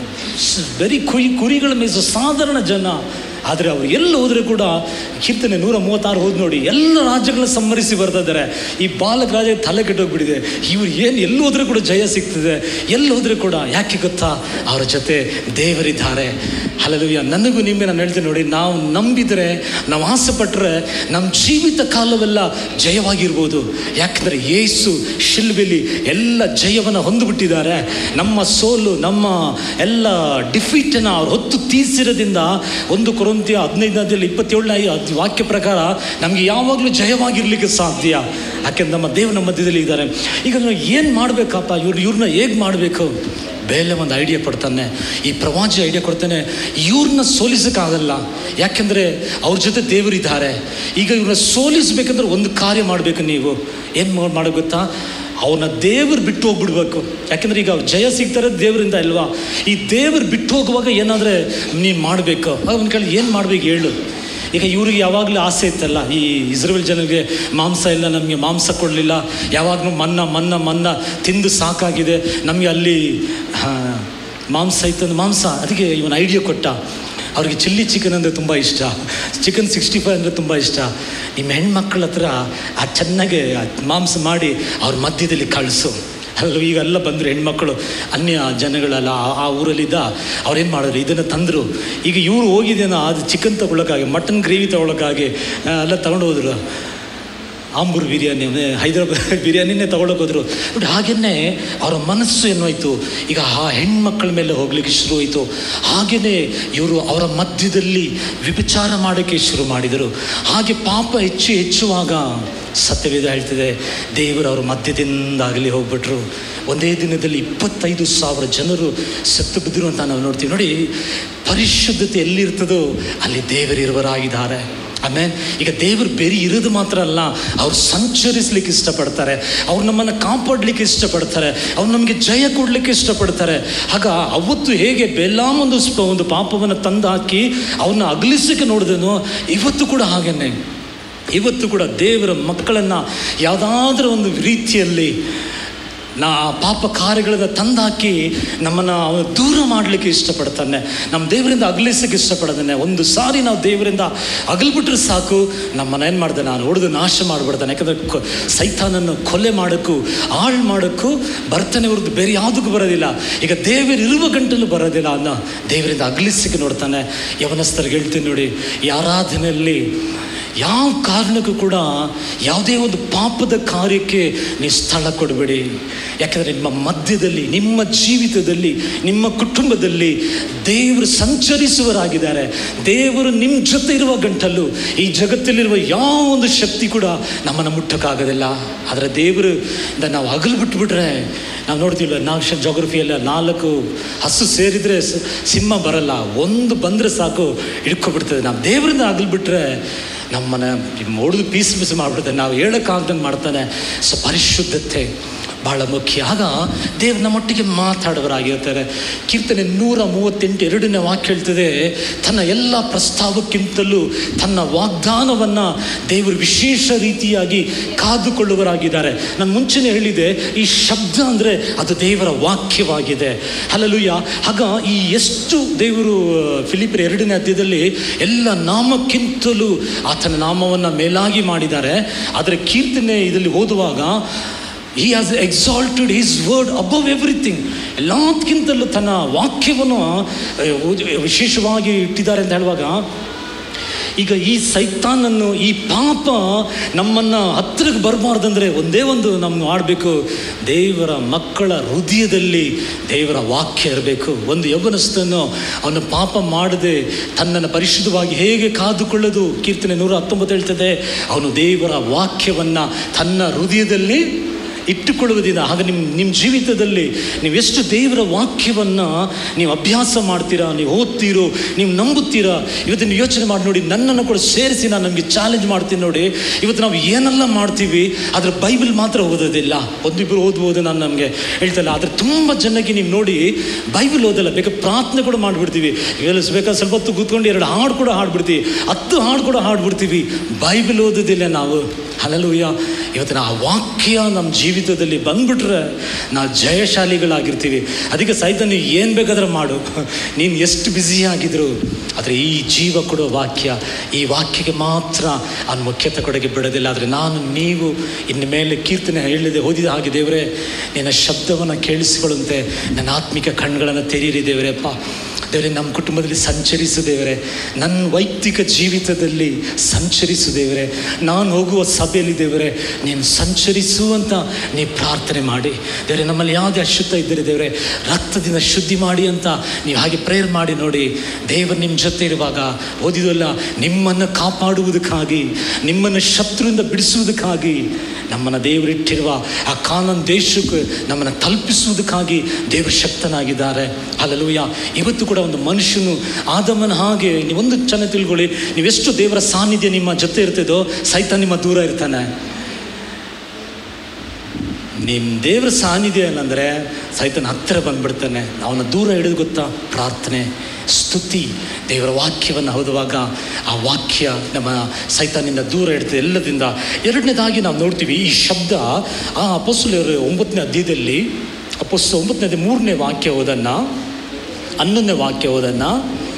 ಬರೀ ಕುರಿ ಕುರಿಗಳ ಮೇಸು ಸಾಧಾರಣ ಜನ ಆದರೆ ಅವ್ರು ಎಲ್ಲಿ ಹೋದ್ರೆ ಕೂಡ ಕೀರ್ತನೆ ನೂರ ಮೂವತ್ತಾರು ಹೋದ್ ನೋಡಿ ಎಲ್ಲ ರಾಜ್ಯಗಳನ್ನ ಸಂಹರಿಸಿ ಬರ್ತಾ ಇದ್ದಾರೆ ಈ ಬಾಲಕ ರಾಜ ತಲೆ ಕೆಟ್ಟೋಗ್ಬಿಟ್ಟಿದೆ ಇವ್ರು ಏನು ಎಲ್ಲಿ ಹೋದ್ರೆ ಕೂಡ ಜಯ ಸಿಗ್ತದೆ ಎಲ್ಲಿ ಹೋದ್ರೆ ಕೂಡ ಯಾಕೆ ಗೊತ್ತಾ ಅವರ ಜೊತೆ ದೇವರಿದ್ದಾರೆ ಹಲಲುಯ್ಯ ನನಗೂ ನಿಮಗೆ ನಾನು ಹೇಳ್ತೀನಿ ನೋಡಿ ನಾವು ನಂಬಿದರೆ ನಾವು ಆಸೆ ಪಟ್ಟರೆ ನಮ್ಮ ಜೀವಿತ ಕಾಲವೆಲ್ಲ ಜಯವಾಗಿರ್ಬೋದು ಯಾಕಂದರೆ ಯೇಸು ಶಿಲ್ಬೆಲಿ ಎಲ್ಲ ಜಯವನ್ನು ಹೊಂದಿಬಿಟ್ಟಿದ್ದಾರೆ ನಮ್ಮ ಸೋಲು ನಮ್ಮ ಎಲ್ಲ ಡಿಫೀಟನ್ನು ಅವ್ರು ಹೊತ್ತು ತೀರ್ಸಿರೋದ್ರಿಂದ ಒಂದು ಕೊರಂತಿಯ ಹದಿನೈದನೇದಲ್ಲಿ ಇಪ್ಪತ್ತೇಳನೇ ಅದ್ ವಾಕ್ಯ ಪ್ರಕಾರ ನಮಗೆ ಯಾವಾಗಲೂ ಜಯವಾಗಿರ್ಲಿಕ್ಕೆ ಸಾಧ್ಯ ಯಾಕೆಂದ್ರೆ ನಮ್ಮ ದೇವರ ಮಧ್ಯದಲ್ಲಿ ಇದ್ದಾರೆ ಈಗ ನಾವು ಏನು ಮಾಡಬೇಕಪ್ಪ ಇವ್ರು ಇವ್ರನ್ನ ಹೇಗೆ ಮಾಡಬೇಕು ಬೇಲೆ ಒಂದು ಐಡಿಯಾ ಕೊಡ್ತಾನೆ ಈ ಪ್ರವಾಚಿ ಐಡಿಯಾ ಕೊಡ್ತಾನೆ ಇವ್ರನ್ನ ಸೋಲಿಸೋಕ್ಕಾಗಲ್ಲ ಯಾಕೆಂದರೆ ಅವ್ರ ಜೊತೆ ದೇವರಿದ್ದಾರೆ ಈಗ ಇವ್ರನ್ನ ಸೋಲಿಸ್ಬೇಕಂದ್ರೆ ಒಂದು ಕಾರ್ಯ ಮಾಡಬೇಕು ನೀವು ಏನು ಮಾಡೋ ಗೊತ್ತಾ ಅವನ್ನ ದೇವ್ರು ಬಿಟ್ಟು ಹೋಗ್ಬಿಡ್ಬೇಕು ಯಾಕೆಂದ್ರೆ ಈಗ ಅವ್ರು ಜಯ ಸಿಗ್ತಾರೆ ದೇವರಿಂದ ಅಲ್ವಾ ಈ ದೇವ್ರು ಬಿಟ್ಟು ಹೋಗುವಾಗ ಏನಾದರೆ ನೀನು ಮಾಡಬೇಕು ಅವನ ಕೇಳಿ ಏನು ಮಾಡ್ಬೇಕು ಹೇಳು ಈಗ ಇವ್ರಿಗೆ ಯಾವಾಗಲೂ ಆಸೆ ಇತ್ತಲ್ಲ ಈ ಇಸ್ರೇಲ್ ಜನರಿಗೆ ಮಾಂಸ ಇಲ್ಲ ನಮಗೆ ಮಾಂಸ ಕೊಡಲಿಲ್ಲ ಯಾವಾಗಲೂ ಮನ್ನ ಮನ್ನ ಮನ್ನ ತಿಂದು ಸಾಕಾಗಿದೆ ನಮಗೆ ಅಲ್ಲಿ ಆ, ಮಾಂಸ ಇತ್ತು ಮಾಂಸ ಅದಕ್ಕೆ ಇವನ್ ಐಡಿಯಾ ಕೊಟ್ಟ ಅವ್ರಿಗೆ ಚಿಲ್ಲಿ ಚಿಕನ್ ಅಂದರೆ ತುಂಬ ಇಷ್ಟ ಚಿಕನ್ ಸಿಕ್ಸ್ಟಿ ಫೈವ್ ಅಂದರೆ ತುಂಬ ಇಷ್ಟ ನಿಮ್ಮ ಹೆಣ್ಮಕ್ಳ ಹತ್ರ ಆ ಚೆನ್ನಾಗೆ ಆ ಮಾಂಸ ಮಾಡಿ ಅವ್ರ ಮಧ್ಯದಲ್ಲಿ ಕಳಿಸು ಅಲ್ಲ ಈಗ ಎಲ್ಲ ಬಂದರು ಹೆಣ್ಮಕ್ಳು ಅನ್ಯ ಜನಗಳೆಲ್ಲ ಆ- ಆ ಊರಲ್ಲಿದ್ದ ಅವ್ರೇನು ಮಾಡಿದ್ರು ಇದನ್ನು ತಂದರು ಈಗ ಇವರು ಹೋಗಿದ್ದೇನೋ ಅದು ಚಿಕನ್ ತೊಗೊಳಕ್ಕಾಗಿ ಮಟನ್ ಗ್ರೇವಿ ತೊಗೊಳಕ್ಕಾಗಿ ಆ, ಎಲ್ಲ ತಗೊಂಡು ಹೋದ್ರು ಆಂಬೂರ್ ಬಿರಿಯಾನಿ ಅಂದ್ರೆ ಹೈದರಾಬಾದ್ ಬಿರಿಯಾನಿನೇ ತಗೊಳಕ್ ಹೋದ್ರು ಬಟ್ ಹಾಗೇನೆ ಅವರ ಮನಸ್ಸು ಏನಾಯ್ತು ಈಗ ಆ ಹೆಣ್ಮಕ್ಳ ಮೇಲೆ ಹೋಗ್ಲಿಕ್ಕೆ ಶುರು ಆಯಿತು ಹಾಗೇನೆ ಇವರು ಅವರ ಮಧ್ಯದಲ್ಲಿ ವಿಭಚಾರ ಮಾಡೋಕ್ಕೆ ಶುರು ಮಾಡಿದರು ಹಾಗೆ ಪಾಪ ಹೆಚ್ಚು ಹೆಚ್ಚುವಾಗ ಸತ್ಯವೇದ ಹೇಳ್ತಿದೆ ದೇವರು ಅವರ ಮಧ್ಯದಿಂದ ಆಗಲಿ ಹೋಗ್ಬಿಟ್ರು ಒಂದೇ ದಿನದಲ್ಲಿ ಇಪ್ಪತ್ತೈದು ಸಾವಿರ ಜನರು ಸತ್ತು ಬಿದ್ದರು ಅಂತ ನಾವು ನೋಡ್ತೀವಿ ನೋಡಿ ಪರಿಶುದ್ಧತೆ ಎಲ್ಲಿರ್ತದೋ ಅಲ್ಲಿ ದೇವರಿರುವರಾಗಿದ್ದಾರೆ ಆಮೇಲೆ ಈಗ ದೇವರು ಬೇರೆ ಇರೋದು ಮಾತ್ರ ಅಲ್ಲ ಅವ್ರು ಸಂಚರಿಸ್ಲಿಕ್ಕೆ ಇಷ್ಟಪಡ್ತಾರೆ ಅವ್ರು ನಮ್ಮನ್ನು ಕಾಪಾಡಲಿಕ್ಕೆ ಇಷ್ಟಪಡ್ತಾರೆ ಅವ್ರು ನಮಗೆ ಜಯ ಕೊಡಲಿಕ್ಕೆ ಇಷ್ಟಪಡ್ತಾರೆ ಆಗ ಅವತ್ತು ಹೇಗೆ ಬೆಲ್ಲಾಮ್ ಒಂದು ಸ್ಪ ಒಂದು ಪಾಪವನ್ನು ತಂದು ಹಾಕಿ ಅವನ್ನ ಅಗಲಿಸಕ್ಕೆ ನೋಡಿದನು ಇವತ್ತು ಕೂಡ ಹಾಗೇನೆ ಇವತ್ತು ಕೂಡ ದೇವರ ಮಕ್ಕಳನ್ನು ಯಾವುದಾದ್ರೂ ಒಂದು ರೀತಿಯಲ್ಲಿ ನಾ ಆ ಪಾಪ ಕಾರ್ಯಗಳನ್ನು ತಂದಾಕಿ ನಮ್ಮನ್ನು ಅವನು ದೂರ ಮಾಡಲಿಕ್ಕೆ ಇಷ್ಟಪಡ್ತಾನೆ ನಮ್ಮ ದೇವರಿಂದ ಅಗಲಿಸಕ್ಕೆ ಇಷ್ಟಪಡ್ತಾನೆ ಒಂದು ಸಾರಿ ನಾವು ದೇವರಿಂದ ಅಗಲ್ಬಿಟ್ರೆ ಸಾಕು ನಮ್ಮನ್ನ ಏನು ಮಾಡ್ದೆ ನಾನು ಹೊಡೆದು ನಾಶ ಮಾಡಿಬಿಡ್ತಾನೆ ಯಾಕಂದರೆ ಕೊ- ಸೈತಾನನ್ನು ಕೊಲೆ ಮಾಡೋಕ್ಕೂ ಹಾಳು ಮಾಡೋಕ್ಕೂ ಬರ್ತಾನೆ ಹೊರತು ಬೇರೆ ಯಾವುದಕ್ಕೂ ಬರೋದಿಲ್ಲ ಈಗ ದೇವರು ಇರುವ ಗಂಟಲು ಬರೋದಿಲ್ಲ ಅನ್ನೋ ದೇವರಿಂದ ಅಗಲಿಸಕ್ಕೆ ನೋಡ್ತಾನೆ ಯವನಸ್ಥರಿಗೆ ಹೇಳ್ತೀನಿ ನೋಡಿ ಈ ಆರಾಧನೆಯಲ್ಲಿ ಯಾವ ಕಾರಣಕ್ಕೂ ಕೂಡ ಯಾವುದೇ ಒಂದು ಪಾಪದ ಕಾರ್ಯಕ್ಕೆ ನೀವು ಸ್ಥಳ ಕೊಡಬೇಡಿ ಯಾಕಂದರೆ ನಿಮ್ಮ ಮಧ್ಯದಲ್ಲಿ ನಿಮ್ಮ ಜೀವಿತದಲ್ಲಿ ನಿಮ್ಮ ಕುಟುಂಬದಲ್ಲಿ ದೇವರು ಸಂಚರಿಸುವರಾಗಿದ್ದಾರೆ ದೇವರು ನಿಮ್ಮ ಜೊತೆ ಇರುವ ಗಂಟಲು ಈ ಜಗತ್ತಲ್ಲಿರುವ ಯಾವ ಒಂದು ಶಕ್ತಿ ಕೂಡ ನಮ್ಮನ್ನು ಮುಟ್ಟಕ್ಕಾಗೋದಿಲ್ಲ ಆದರೆ ದೇವರು ಇಂದ ನಾವು ಹಗಲು ಬಿಟ್ಬಿಟ್ರೆ ನಾವು ನೋಡ್ತೀವಲ್ಲ ನಾವು ಜೋಗ್ರಫಿಯಲ್ಲ ನಾಲ್ಕು ಹಸು ಸೇರಿದರೆ ಸ- ಸಿಂಹ ಬರಲ್ಲ ಒಂದು ಬಂದರೆ ಸಾಕು ಹಿಡ್ಕೊಬಿಡ್ತದೆ ನಾವು ದೇವರಿಂದ ಹಗಲು ಬಿಟ್ರೆ ನಮ್ಮನ್ನ ಹೊಡೆದು ಪೀಸ್ ಪೀಸ್ ಮಾಡಿಬಿಡ್ತಾನೆ ನಾವು ಹೇಳೋಕ್ಕಾಗ್ದಂಗೆ ಮಾಡ್ತಾನೆ ಸೊ ಪರಿಶುದ್ಧತೆ ಭಾಳ ಮುಖ್ಯ ಆಗ ದೇವ್ರು ನಮ್ಮೊಟ್ಟಿಗೆ ಮಾತಾಡೋರಾಗಿರ್ತಾರೆ ಕೀರ್ತನೆ ನೂರ ಮೂವತ್ತೆಂಟು ಎರಡನೇ ವಾಕ್ಯ ಹೇಳ್ತದೆ ತನ್ನ ಎಲ್ಲ ಪ್ರಸ್ತಾವಕ್ಕಿಂತಲೂ ತನ್ನ ವಾಗ್ದಾನವನ್ನು ದೇವರು ವಿಶೇಷ ರೀತಿಯಾಗಿ ಕಾದುಕೊಳ್ಳುವರಾಗಿದ್ದಾರೆ ನಾನು ಮುಂಚೆನೇ ಹೇಳಿದೆ ಈ ಶಬ್ದ ಅಂದರೆ ಅದು ದೇವರ ವಾಕ್ಯವಾಗಿದೆ ಅಲ್ಲಲುಯ್ಯ ಆಗ ಈ ಎಷ್ಟು ದೇವರು ಫಿಲಿಪರ ಎರಡನೇ ಅಧ್ಯಾಯದಲ್ಲಿ ಎಲ್ಲ ನಾಮಕ್ಕಿಂತಲೂ ಆತನ ನಾಮವನ್ನು ಮೇಲಾಗಿ ಮಾಡಿದ್ದಾರೆ ಆದರೆ ಕೀರ್ತನೆ ಇದರಲ್ಲಿ ಓದುವಾಗ he has exalted his word above everything ಎಲ್ಲದಕ್ಕಿಂತಲೂ ತನ್ನ ವಾಕ್ಯವನ್ನು ಅಹ್, ಓದಿ- ವಿಶೇಷವಾಗಿ ಇಟ್ಟಿದ್ದಾರೆ ಅಂತ ಹೇಳುವಾಗ ಈಗ ಈ ಸೈತಾನನ್ನು ಈ ಪಾಪ ನಮ್ಮನ್ನು ಹತ್ತಿರಕ್ಕೆ ಬರಬಾರ್ದಂದ್ರೆ ಒಂದೇ ಒಂದು ನಮ್ಗೆ ಮಾಡಬೇಕು ದೇವರ ಮಕ್ಕಳ ಹೃದಯದಲ್ಲಿ ದೇವರ ವಾಕ್ಯ ಇರಬೇಕು ಒಂದು ಯೌವನಸ್ಥನು ಅವನು ಪಾಪ ಮಾಡದೆ ತನ್ನನ್ನು ಪರಿಶುದ್ಧವಾಗಿ ಹೇಗೆ ಕಾದುಕೊಳ್ಳೋದು ಕೀರ್ತನೆ ನೂರ ಹತ್ತೊಂಬತ್ತು ಹೇಳ್ತದೆ ಅವನು ದೇವರ ವಾಕ್ಯವನ್ನು ತನ್ನ ಹೃದಯದಲ್ಲಿ ಇಟ್ಟುಕೊಳ್ಳುವುದಿಲ್ಲ ಆಗ ನಿಮ್ಮ ನಿಮ್ಮ ಜೀವಿತದಲ್ಲಿ ನೀವು ಎಷ್ಟು ದೇವರ ವಾಕ್ಯವನ್ನು ನೀವು ಅಭ್ಯಾಸ ಮಾಡ್ತೀರಾ ನೀವು ಓದ್ತೀರೋ ನೀವು ನಂಬುತ್ತೀರಾ ಇವತ್ತಿನ ಯೋಚನೆ ಮಾಡಿ ನೋಡಿ ನನ್ನನ್ನು ಕೂಡ ಸೇರಿಸಿ ನಾನು ನಮಗೆ ಚಾಲೆಂಜ್ ಮಾಡ್ತೀನಿ ನೋಡಿ ಇವತ್ತು ನಾವು ಏನೆಲ್ಲ ಮಾಡ್ತೀವಿ ಆದರೆ ಬೈಬಲ್ ಮಾತ್ರ ಓದೋದಿಲ್ಲ ಒಂದಿಬ್ಬರು ಓದ್ಬೋದು ನಾನು ನಮಗೆ ಹೇಳ್ತಲ್ಲ ಆದರೆ ತುಂಬ ಜನಕ್ಕೆ ನೀವು ನೋಡಿ ಬೈಬಲ್ ಓದಲ್ಲ ಬೇಕಾದ್ರೆ ಪ್ರಾರ್ಥನೆ ಕೂಡ ಮಾಡಿಬಿಡ್ತೀವಿ ಇವೆಲ್ಲ ಬೇಕಾದ್ರೆ ಸ್ವಲ್ಪ ಹೊತ್ತು ಕೂತ್ಕೊಂಡು ಎರಡು ಹಾಡು ಕೂಡ ಹಾಡ್ಬಿಡ್ತೀವಿ ಹತ್ತು ಹಾಡು ಕೂಡ ಹಾಡ್ಬಿಡ್ತೀವಿ ಬೈಬಲ್ ಓದೋದಿಲ್ಲ ನಾವು ಹಲಲುಯ್ಯ ಇವತ್ತಿನ ಆ ವಾಕ್ಯ ನಮ್ಮ ಜೀವಿತದಲ್ಲಿ ಬಂದ್ಬಿಟ್ರೆ ನಾವು ಜಯಶಾಲಿಗಳಾಗಿರ್ತೀವಿ ಅದಕ್ಕೆ ಸಹಿತ ನೀವು ಏನು ಬೇಕಾದ್ರೆ ಮಾಡು ನೀನು ಎಷ್ಟು ಬ್ಯುಸಿ ಆಗಿದ್ರು ಆದರೆ ಈ ಜೀವ ಕೊಡೋ ವಾಕ್ಯ ಈ ವಾಕ್ಯಕ್ಕೆ ಮಾತ್ರ ಅವ್ನು ಮುಖ್ಯತೆ ಕೊಡಗೆ ಬಿಡೋದಿಲ್ಲ ಆದರೆ ನಾನು ನೀವು ಇನ್ನು ಮೇಲೆ ಕೀರ್ತನೆ ಹೇಳಿದೆ ಓದಿದ ಹಾಗೆ ದೇವರೇ ನಿನ್ನ ಶಬ್ದವನ್ನು ಕೇಳಿಸಿಕೊಳ್ಳುವಂತೆ ನನ್ನ ಆತ್ಮಿಕ ಕಣ್ಗಳನ್ನು ತೆರೀರಿ ದೇವರೇಪ್ಪ ದೇವರೇ ನಮ್ಮ ಕುಟುಂಬದಲ್ಲಿ ಸಂಚರಿಸು ದೇವರೇ ನನ್ನ ವೈಯಕ್ತಿಕ ಜೀವಿತದಲ್ಲಿ ಸಂಚರಿಸು ದೇವರೇ ನಾನು ಹೋಗುವ ಸಭೆಯಲ್ಲಿ ದೇವರೇ ನೀನು ಸಂಚರಿಸು ಅಂತ ನೀವು ಪ್ರಾರ್ಥನೆ ಮಾಡಿ ದೇವರೇ ನಮ್ಮಲ್ಲಿ ಯಾವುದೇ ಅಶುದ್ಧ ಇದ್ದರೆ ದೇವರೇ ರಕ್ತದಿಂದ ಶುದ್ಧಿ ಮಾಡಿ ಅಂತ ನೀವು ಹಾಗೆ ಪ್ರೇಯರ್ ಮಾಡಿ ನೋಡಿ ದೇವರು ನಿಮ್ಮ ಜೊತೆ ಇರುವಾಗ ಓದಿದಲ್ಲ ನಿಮ್ಮನ್ನು ಕಾಪಾಡುವುದಕ್ಕಾಗಿ ನಿಮ್ಮನ್ನು ಶತ್ರುವಿಂದ ಬಿಡಿಸುವುದಕ್ಕಾಗಿ ನಮ್ಮನ್ನು ದೇವರಿಟ್ಟಿರುವ ಆ ಕಾನೂನು ದೇಶಕ್ಕೆ ನಮ್ಮನ್ನು ತಲುಪಿಸುವುದಕ್ಕಾಗಿ ದೇವರು ಶಕ್ತನಾಗಿದ್ದಾರೆ ಅಲ್ಲಲೂಯ ಇವತ್ತು ಕೂಡ ಒಂದು ಮನುಷ್ಯನು ಆದಮನ ಹಾಗೆ ನೀವೊಂದು ಚೆನ್ನಾಗಿ ತಿಳ್ಕೊಳ್ಳಿ ನೀವೆಷ್ಟು ದೇವರ ಸಾನ್ನಿಧ್ಯ ನಿಮ್ಮ ಜೊತೆ ಇರ್ತದೋ ಸಹಿತ ನಿಮ್ಮ ದೂರ ಇರ್ತಾನೆ ನಿಮ್ಮ ದೇವರ ಸಾನ್ನಿಧ್ಯ ಏನಂದರೆ ಸೈತನ ಹತ್ತಿರ ಬಂದ್ಬಿಡ್ತಾನೆ ಅವನ ದೂರ ಹಿಡಿದು ಗೊತ್ತಾ ಪ್ರಾರ್ಥನೆ ಸ್ತುತಿ ದೇವರ ವಾಕ್ಯವನ್ನು ಓದುವಾಗ ಆ ವಾಕ್ಯ ನಮ್ಮ ಸೈತಾನಿಂದ ದೂರ ಇಡ್ತದೆ ಎಲ್ಲದಿಂದ ಎರಡನೇದಾಗಿ ನಾವು ನೋಡ್ತೀವಿ ಈ ಶಬ್ದ ಆ ಅಪಸ್ಸುಲರು ಒಂಬತ್ತನೇ ಅಧ್ಯಾಯದಲ್ಲಿ ಅಪಸ್ಸು ಒಂಬತ್ತನೇ ಅಧ್ಯಾಯ ಮೂರನೇ ವಾಕ್ಯ ಓದನ್ನು ಹನ್ನೊಂದನೇ ವಾಕ್ಯ ಓದನ್ನು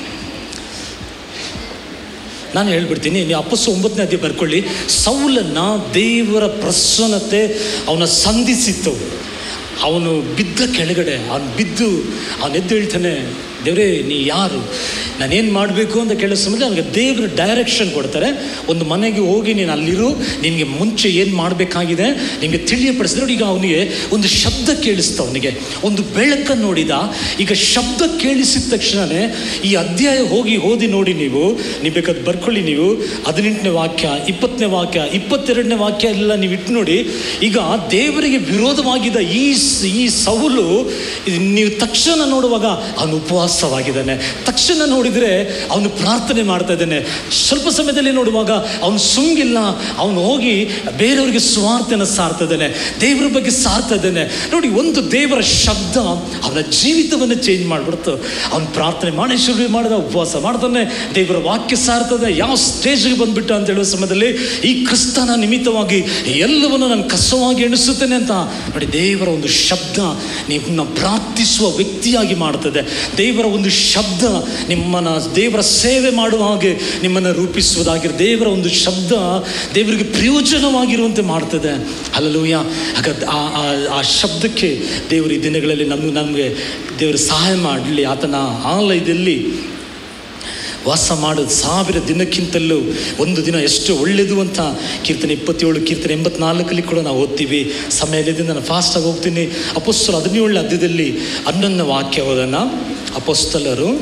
ನಾನು ಹೇಳ್ಬಿಡ್ತೀನಿ ನೀವು ಅಪ್ಪಸ್ಸು ಒಂಬತ್ತನೇ ಅಧ್ಯಾಯ ಬರ್ಕೊಳ್ಳಿ ಸೌಲನ್ನ ದೇವರ ಪ್ರಸನ್ನತೆ ಅವನ ಸಂಧಿಸಿತ್ತು ಅವನು ಬಿದ್ದ ಕೆಳಗಡೆ ಅವನು ಬಿದ್ದು ಅವನು ಎದ್ದು ಹೇಳ್ತಾನೆ ದೇವರೇ ನೀ ಯಾರು ನಾನೇನು ಮಾಡಬೇಕು ಅಂತ ಕೇಳೋ ಸಮಯದಲ್ಲಿ ಅವನಿಗೆ ದೇವರ ಡೈರೆಕ್ಷನ್ ಕೊಡ್ತಾರೆ ಒಂದು ಮನೆಗೆ ಹೋಗಿ ನೀನು ಅಲ್ಲಿರು ನಿನಗೆ ಮುಂಚೆ ಏನು ಮಾಡಬೇಕಾಗಿದೆ ನಿನಗೆ ತಿಳಿಯಪಡಿಸಿದ್ರೆ ನೋಡಿ ಈಗ ಅವನಿಗೆ ಒಂದು ಶಬ್ದ ಕೇಳಿಸ್ತು ಅವನಿಗೆ ಒಂದು ಬೆಳಕನ್ನು ನೋಡಿದ ಈಗ ಶಬ್ದ ಕೇಳಿಸಿದ ತಕ್ಷಣವೇ ಈ ಅಧ್ಯಾಯ ಹೋಗಿ ಓದಿ ನೋಡಿ ನೀವು ನೀವು ಬೇಕಾದ್ರೆ ಬರ್ಕೊಳ್ಳಿ ನೀವು ಹದಿನೆಂಟನೇ ವಾಕ್ಯ ಇಪ್ಪತ್ತನೇ ವಾಕ್ಯ ಇಪ್ಪತ್ತೆರಡನೇ ವಾಕ್ಯ ಎಲ್ಲ ನೀವು ಇಟ್ಟು ನೋಡಿ ಈಗ ದೇವರಿಗೆ ವಿರೋಧವಾಗಿದ್ದ ಈ ಸ್- ಈ ಸೌಲು ಇದು ನೀವು ತಕ್ಷಣ ನೋಡುವಾಗ ಅವನು ಉಪವಾಸವಾಗಿದ್ದಾನೆ ತಕ್ಷಣ ನೋಡಿದರೆ ಅವನು ಪ್ರಾರ್ಥನೆ ಮಾಡ್ತಾ ಇದ್ದಾನೆ ಸ್ವಲ್ಪ ಸಮಯದಲ್ಲಿ ನೋಡುವಾಗ ಅವನು ಸುಂಗಿಲ್ಲ ಅವನು ಹೋಗಿ ಬೇರೆಯವರಿಗೆ ಸ್ವಾರ್ಥನ ಸಾರ್ತಾ ಇದ್ದಾನೆ ದೇವರ ಬಗ್ಗೆ ಸಾರ್ತಾ ಇದ್ದಾನೆ ನೋಡಿ ಒಂದು ದೇವರ ಶಬ್ದ ಅವನ ಜೀವಿತವನ್ನು ಚೇಂಜ್ ಮಾಡಿಬಿಡ್ತು ಅವನು ಪ್ರಾರ್ಥನೆ ಮಾಡಿ ಶುರು ಮಾಡಿದ ಉಪವಾಸ ಮಾಡ್ತಾನೆ ದೇವರ ವಾಕ್ಯ ಸಾರ್ತದೆ ಯಾವ ಸ್ಟೇಜ್ಗೆ ಬಂದ್ಬಿಟ್ಟ ಅಂತ ಹೇಳುವ ಸಮಯದಲ್ಲಿ ಈ ಕ್ರಿಸ್ತನ ನಿಮಿತ್ತವಾಗಿ ಎಲ್ಲವನ್ನು ನಾನು ಕಸವಾಗಿ ಎಣಿಸುತ್ತೇನೆ ಅಂತ ನೋಡಿ ದೇವರ ಒಂದು ಶಬ್ದ ನಿಮ್ಮನ್ನ ಪ್ರಾರ್ಥಿಸುವ ವ್ಯಕ್ತಿಯಾಗಿ ಮಾಡ್ತದೆ ದೇವರ ಒಂದು ಶಬ್ದ ನಿಮ್ಮನ್ನ ದೇವರ ಸೇವೆ ಮಾಡುವ ಹಾಗೆ ನಿಮ್ಮನ್ನು ರೂಪಿಸುವುದಾಗಿರೋ ದೇವರ ಒಂದು ಶಬ್ದ ದೇವರಿಗೆ ಪ್ರಯೋಜನವಾಗಿರುವಂತೆ ಮಾಡ್ತದೆ ಅಲ್ಲಲೂಯ ಹಾಗ ಆ ಆ- ಆ ಶಬ್ದಕ್ಕೆ ದೇವರು ಈ ದಿನಗಳಲ್ಲಿ ನಮ್ಗೆ ನಮಗೆ ದೇವರು ಸಹಾಯ ಮಾಡಲಿ ಆತನ ಆಲಯದಲ್ಲಿ ವಾಸ ಮಾಡೋದು ಸಾವಿರ ದಿನಕ್ಕಿಂತಲೂ ಒಂದು ದಿನ ಎಷ್ಟು ಒಳ್ಳೆಯದು ಅಂತ ಕೀರ್ತನೆ ಇಪ್ಪತ್ತೇಳು ಕೀರ್ತನೆ ಎಂಬತ್ನಾಲ್ಕಲ್ಲಿ ಕೂಡ ನಾವು ಓದ್ತೀವಿ ಸಮಯ ಇಲ್ಲದಿಂದ ನಾನು ಫಾಸ್ಟಾಗಿ ಹೋಗ್ತೀನಿ ಅಪೋಸ್ತಲ ಹದಿನೇಳು ಅಧ್ಯದಲ್ಲಿ ಹನ್ನೊಂದನೇ ವಾಕ್ಯ ಓದೋಣ ಅಪೋಸ್ತಲರು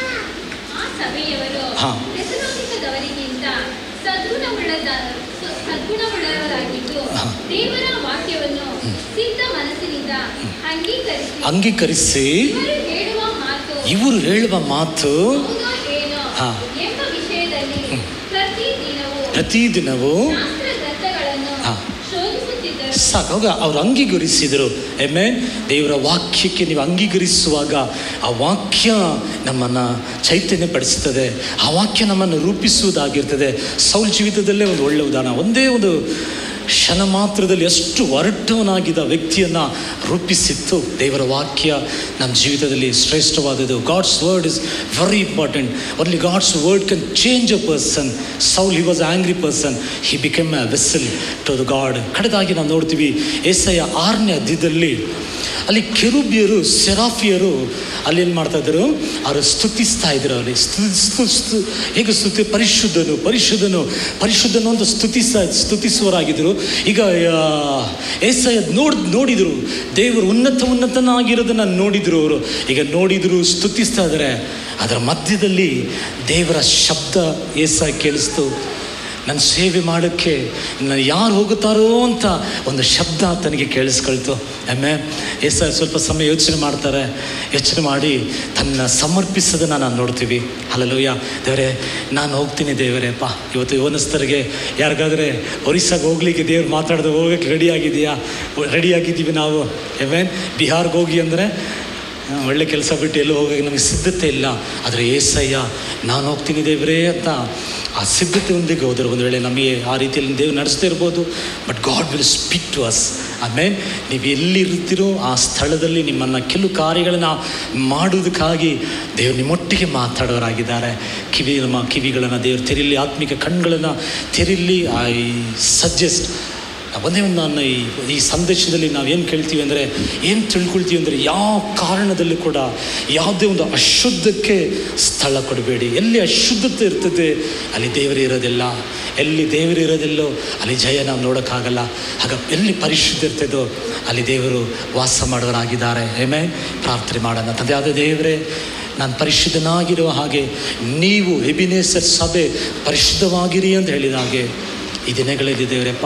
ಆ ಸಭೆಯವರು ಹಾ. ಥೆಸಲೋನಿಕದವರಿಗಿಂತ ಸದ್ಗುಣವುಳ್ಳದ ಸದ್ಗುಣವುಳ್ಳವರಾಗಿದ್ದು ಹಾ. ದೇವರ ವಾಕ್ಯವನ್ನು ಸಿದ್ಧ ಮನಸ್ಸಿನಿಂದ ಅಂಗೀಕರಿಸಿ ಅಂಗೀಕರಿಸಿ ಇವರು ಹೇಳುವ ಮಾತು ಇವರು ಹೇಳುವ ಮಾತು ಹೌದೋ ಏನೋ ಹಾ. ಎಂಬ ವಿಷಯದಲ್ಲಿ ಪ್ರತಿ ದಿನವೂ ಪ್ರತಿದಿನವೂ ಶಾಸ್ತ್ರ ಗ್ರಂಥಗಳನ್ನು ಹಾ. ಶೋಧಿಸುತ್ತಿದ್ದರು ಸಾಕಾಗ ಅವ್ರು ಅಂಗೀಕರಿಸಿದರು ಎಮ್ಮೆ ದೇವರ ವಾಕ್ಯಕ್ಕೆ ನೀವು ಅಂಗೀಕರಿಸುವಾಗ ಆ ವಾಕ್ಯ ನಮ್ಮನ್ನು ಚೈತನ್ಯಪಡಿಸುತ್ತದೆ ಆ ವಾಕ್ಯ ನಮ್ಮನ್ನು ರೂಪಿಸುವುದಾಗಿರ್ತದೆ ಸೌಲ್ ಜೀವಿತದಲ್ಲೇ ಒಂದು ಒಳ್ಳೆಯ ಉದಾಹರಣೆ ಒಂದೇ ಒಂದು ಕ್ಷಣ ಮಾತ್ರದಲ್ಲಿ ಎಷ್ಟು ಒರಟವನಾಗಿದ್ದ ವ್ಯಕ್ತಿಯನ್ನು ರೂಪಿಸಿತ್ತು ದೇವರ ವಾಕ್ಯ ನಮ್ಮ ಜೀವಿತದಲ್ಲಿ ಶ್ರೇಷ್ಠವಾದದ್ದು God's word is very important only God's word can change a person Saul he was angry person he become a vessel to the God ಕಡೆದಾಗಿ ನಾವು ನೋಡ್ತೀವಿ ಏಸಯ್ಯ ಆರನೇ ಅಧ್ಯದಲ್ಲಿ ಅಲ್ಲಿ ಕೆರುಬಿಯರು ಸೆರಾಫಿಯರು ಅಲ್ಲಿ ಏನು ಮಾಡ್ತಾ ಇದ್ರು ಅವರು ಸ್ತುತಿಸ್ತಾ ಇದ್ರು ಅಲ್ಲಿ ಸ್ತು ಸ್ತು ಸ್ತು ಹೇಗೆ ಸ್ತುತಿ ಪರಿಶುದ್ಧನು ಪರಿಶುದ್ಧನು ಪರಿಶುದ್ಧನು ಅಂತ ಸ್ತುತಿಸ ಸ್ತುತಿಸುವರಾಗಿದ್ದರು ಈಗ ಆ, ಏಸಯ್ಯ ನೋಡ್ ನೋಡಿದರು ದೇವರು ಉನ್ನತ ಉನ್ನತನಾಗಿರೋದನ್ನು ನೋಡಿದರು ಅವರು ಈಗ ನೋಡಿದರು ಸ್ತುತಿಸ್ತಾ ಇದ್ದಾರೆ ಅದರ ಮಧ್ಯದಲ್ಲಿ ದೇವರ ಶಬ್ದ ಏಸ ಕೇಳಿಸ್ತು ನನ್ನ ಸೇವೆ ಮಾಡೋಕ್ಕೆ ನಾನು ಯಾರು ಹೋಗುತ್ತಾರೋ ಅಂತ ಒಂದು ಶಬ್ದ ತನಗೆ ಕೇಳಿಸ್ಕೊಳ್ತು ಆಮೇ ಎಸ್ ಸ್ವಲ್ಪ ಸಮಯ ಯೋಚನೆ ಮಾಡ್ತಾರೆ ಯೋಚನೆ ಮಾಡಿ ತನ್ನ ಸಮರ್ಪಿಸೋದನ್ನು ನಾನು ನೋಡ್ತೀವಿ ಅಲ್ಲಲ್ಲೂಯ್ಯ ದೇವರೇ ನಾನು ಹೋಗ್ತೀನಿ ದೇವರೇಪ್ಪ ಇವತ್ತು ಯವನಸ್ಥರಿಗೆ ಯಾರಿಗಾದ್ರೆ ಒರಿಸ್ಸಾಗೆ ಹೋಗ್ಲಿಕ್ಕೆ ದೇವ್ರು ಮಾತಾಡೋದು ಹೋಗಕ್ಕೆ ರೆಡಿ ಆಗಿದೆಯಾ ರೆಡಿ ಆಗಿದ್ದೀವಿ ನಾವು ಎವೇನ್ ಬಿಹಾರ್ಗೆ ಹೋಗಿ ಅಂದರೆ ಆ, ಒಳ್ಳೆ ಕೆಲಸ ಬಿಟ್ಟು ಎಲ್ಲೂ ಹೋಗೋಕೆ ನಮಗೆ ಸಿದ್ಧತೆ ಇಲ್ಲ ಆದರೆ ಏಸಯ್ಯ ನಾನು ಹೋಗ್ತೀನಿ ದೇವರೇ ಅಂತ ಆ ಸಿದ್ಧತೆಯೊಂದಿಗೆ ಹೋದರು ಒಂದು ವೇಳೆ ನಮಗೆ ಆ ರೀತಿಯಲ್ಲಿ ದೇವ್ರು ನಡೆಸ್ತಾ ಇರ್ಬೋದು but God will speak to us ಆಮೇಲೆ ನೀವು ಎಲ್ಲಿರ್ತೀರೋ ಆ ಸ್ಥಳದಲ್ಲಿ ನಿಮ್ಮನ್ನು ಕೆಲವು ಕಾರ್ಯಗಳನ್ನು ಮಾಡುವುದಕ್ಕಾಗಿ ದೇವ್ರು ನಿಮ್ಮೊಟ್ಟಿಗೆ ಮಾತಾಡೋರಾಗಿದ್ದಾರೆ ಕಿವಿ ನಮ್ಮ ಕಿವಿಗಳನ್ನು ದೇವ್ರು ತೆರಿಲಿ ಆತ್ಮಿಕ ಕಣ್ಗಳನ್ನು ತೆರಿಲಿ ಐ ಸಜೆಸ್ಟ್ ಒಂದೇ ಒಂದು ನನ್ನ ಈ ಈ ಸಂದೇಶದಲ್ಲಿ ನಾವೇನು ಕೇಳ್ತೀವಿ ಅಂದರೆ ಏನು ತಿಳ್ಕೊಳ್ತೀವಿ ಅಂದರೆ ಯಾವ ಕಾರಣದಲ್ಲೂ ಕೂಡ ಯಾವುದೇ ಒಂದು ಅಶುದ್ಧಕ್ಕೆ ಸ್ಥಳ ಕೊಡಬೇಡಿ ಎಲ್ಲಿ ಅಶುದ್ಧತೆ ಇರ್ತದೆ ಅಲ್ಲಿ ದೇವರು ಇರೋದಿಲ್ಲ ಎಲ್ಲಿ ದೇವರು ಇರೋದಿಲ್ಲೋ ಅಲ್ಲಿ ಜಯ ನಾವು ನೋಡೋಕ್ಕಾಗಲ್ಲ ಆಗ ಎಲ್ಲಿ ಪರಿಶುದ್ಧ ಇರ್ತದೋ ಅಲ್ಲಿ ದೇವರು ವಾಸ ಮಾಡೋರಾಗಿದ್ದಾರೆ ಏಮೇ ಪ್ರಾರ್ಥನೆ ಮಾಡೋಣ ತಂದೆಯಾದ ದೇವರೇ ನಾನು ಪರಿಶುದ್ಧನಾಗಿರುವ ಹಾಗೆ ನೀವು ಎಬಿನೇಸರ್ ಸಭೆ ಪರಿಶುದ್ಧವಾಗಿರಿ ಅಂತ ಹೇಳಿದ ಹಾಗೆ ಈ ದಿನಗಳಲ್ಲಿ ದೇವರಪ್ಪ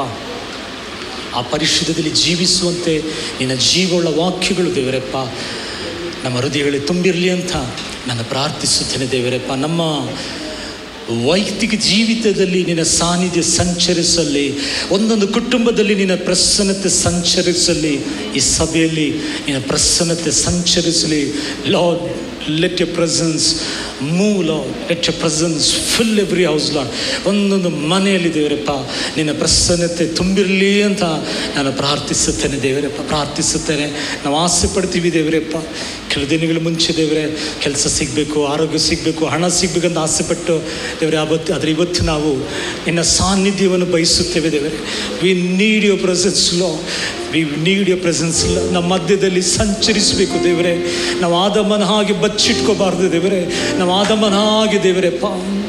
ಆ ಪರಿಶುದ್ಧದಲ್ಲಿ ಜೀವಿಸುವಂತೆ ನಿನ್ನ ಜೀವವುಳ್ಳ ವಾಕ್ಯಗಳು ದೇವರಪ್ಪ ನಮ್ಮ ಹೃದಯಗಳಲ್ಲಿ ತುಂಬಿರಲಿ ಅಂತ ನಾನು ಪ್ರಾರ್ಥಿಸುತ್ತೇನೆ ದೇವರಪ್ಪ ನಮ್ಮ ವೈಯಕ್ತಿಕ ಜೀವಿತದಲ್ಲಿ ನಿನ್ನ ಸಾನ್ನಿಧ್ಯ ಸಂಚರಿಸಲಿ ಒಂದೊಂದು ಕುಟುಂಬದಲ್ಲಿ ನಿನ್ನ ಪ್ರಸನ್ನತೆ ಸಂಚರಿಸಲಿ ಈ ಸಭೆಯಲ್ಲಿ ನಿನ್ನ ಪ್ರಸನ್ನತೆ ಸಂಚರಿಸಲಿ Lord let a presence move Lord let a presence full every house Lord ಒಂದೊಂದು ಮನೆಯಲ್ಲಿ ದೇವರಪ್ಪ ನಿನ್ನ ಪ್ರಸನ್ನತೆ ತುಂಬಿರಲಿ ಅಂತ ನಾನು ಪ್ರಾರ್ಥಿಸುತ್ತೇನೆ ದೇವರಪ್ಪ ಪ್ರಾರ್ಥಿಸುತ್ತೇನೆ ನಾವು ಆಸೆ ಪಡ್ತೀವಿ ದೇವರಪ್ಪ ಕೆಲವು ದಿನಗಳ ಮುಂಚೆ ದೇವರೇ ಕೆಲಸ ಸಿಗಬೇಕು ಆರೋಗ್ಯ ಸಿಗಬೇಕು ಹಣ ಸಿಗಬೇಕಂತ ಆಸೆ ಪಟ್ಟು ದೇವರೇ ಆವತ್ತು ಆದರೆ ಇವತ್ತು ನಾವು ನಿನ್ನ ಸಾನ್ನಿಧ್ಯವನ್ನು ಬಯಸುತ್ತೇವೆ ದೇವರೇ we need your presence Lord we need your presence ನಮ್ಮ ಮಧ್ಯದಲ್ಲಿ ಸಂಚರಿಸಬೇಕು ದೇವರೇ ನಾವು ಆದಮ್ಮನ ಹಾಗೆ ಬಚ್ಚಿಟ್ಕೋಬಾರ್ದು ದೇವರೇ ನಾವು ಆದಮ್ಮನ ಹಾಗೆ ದೇವರಪ್ಪ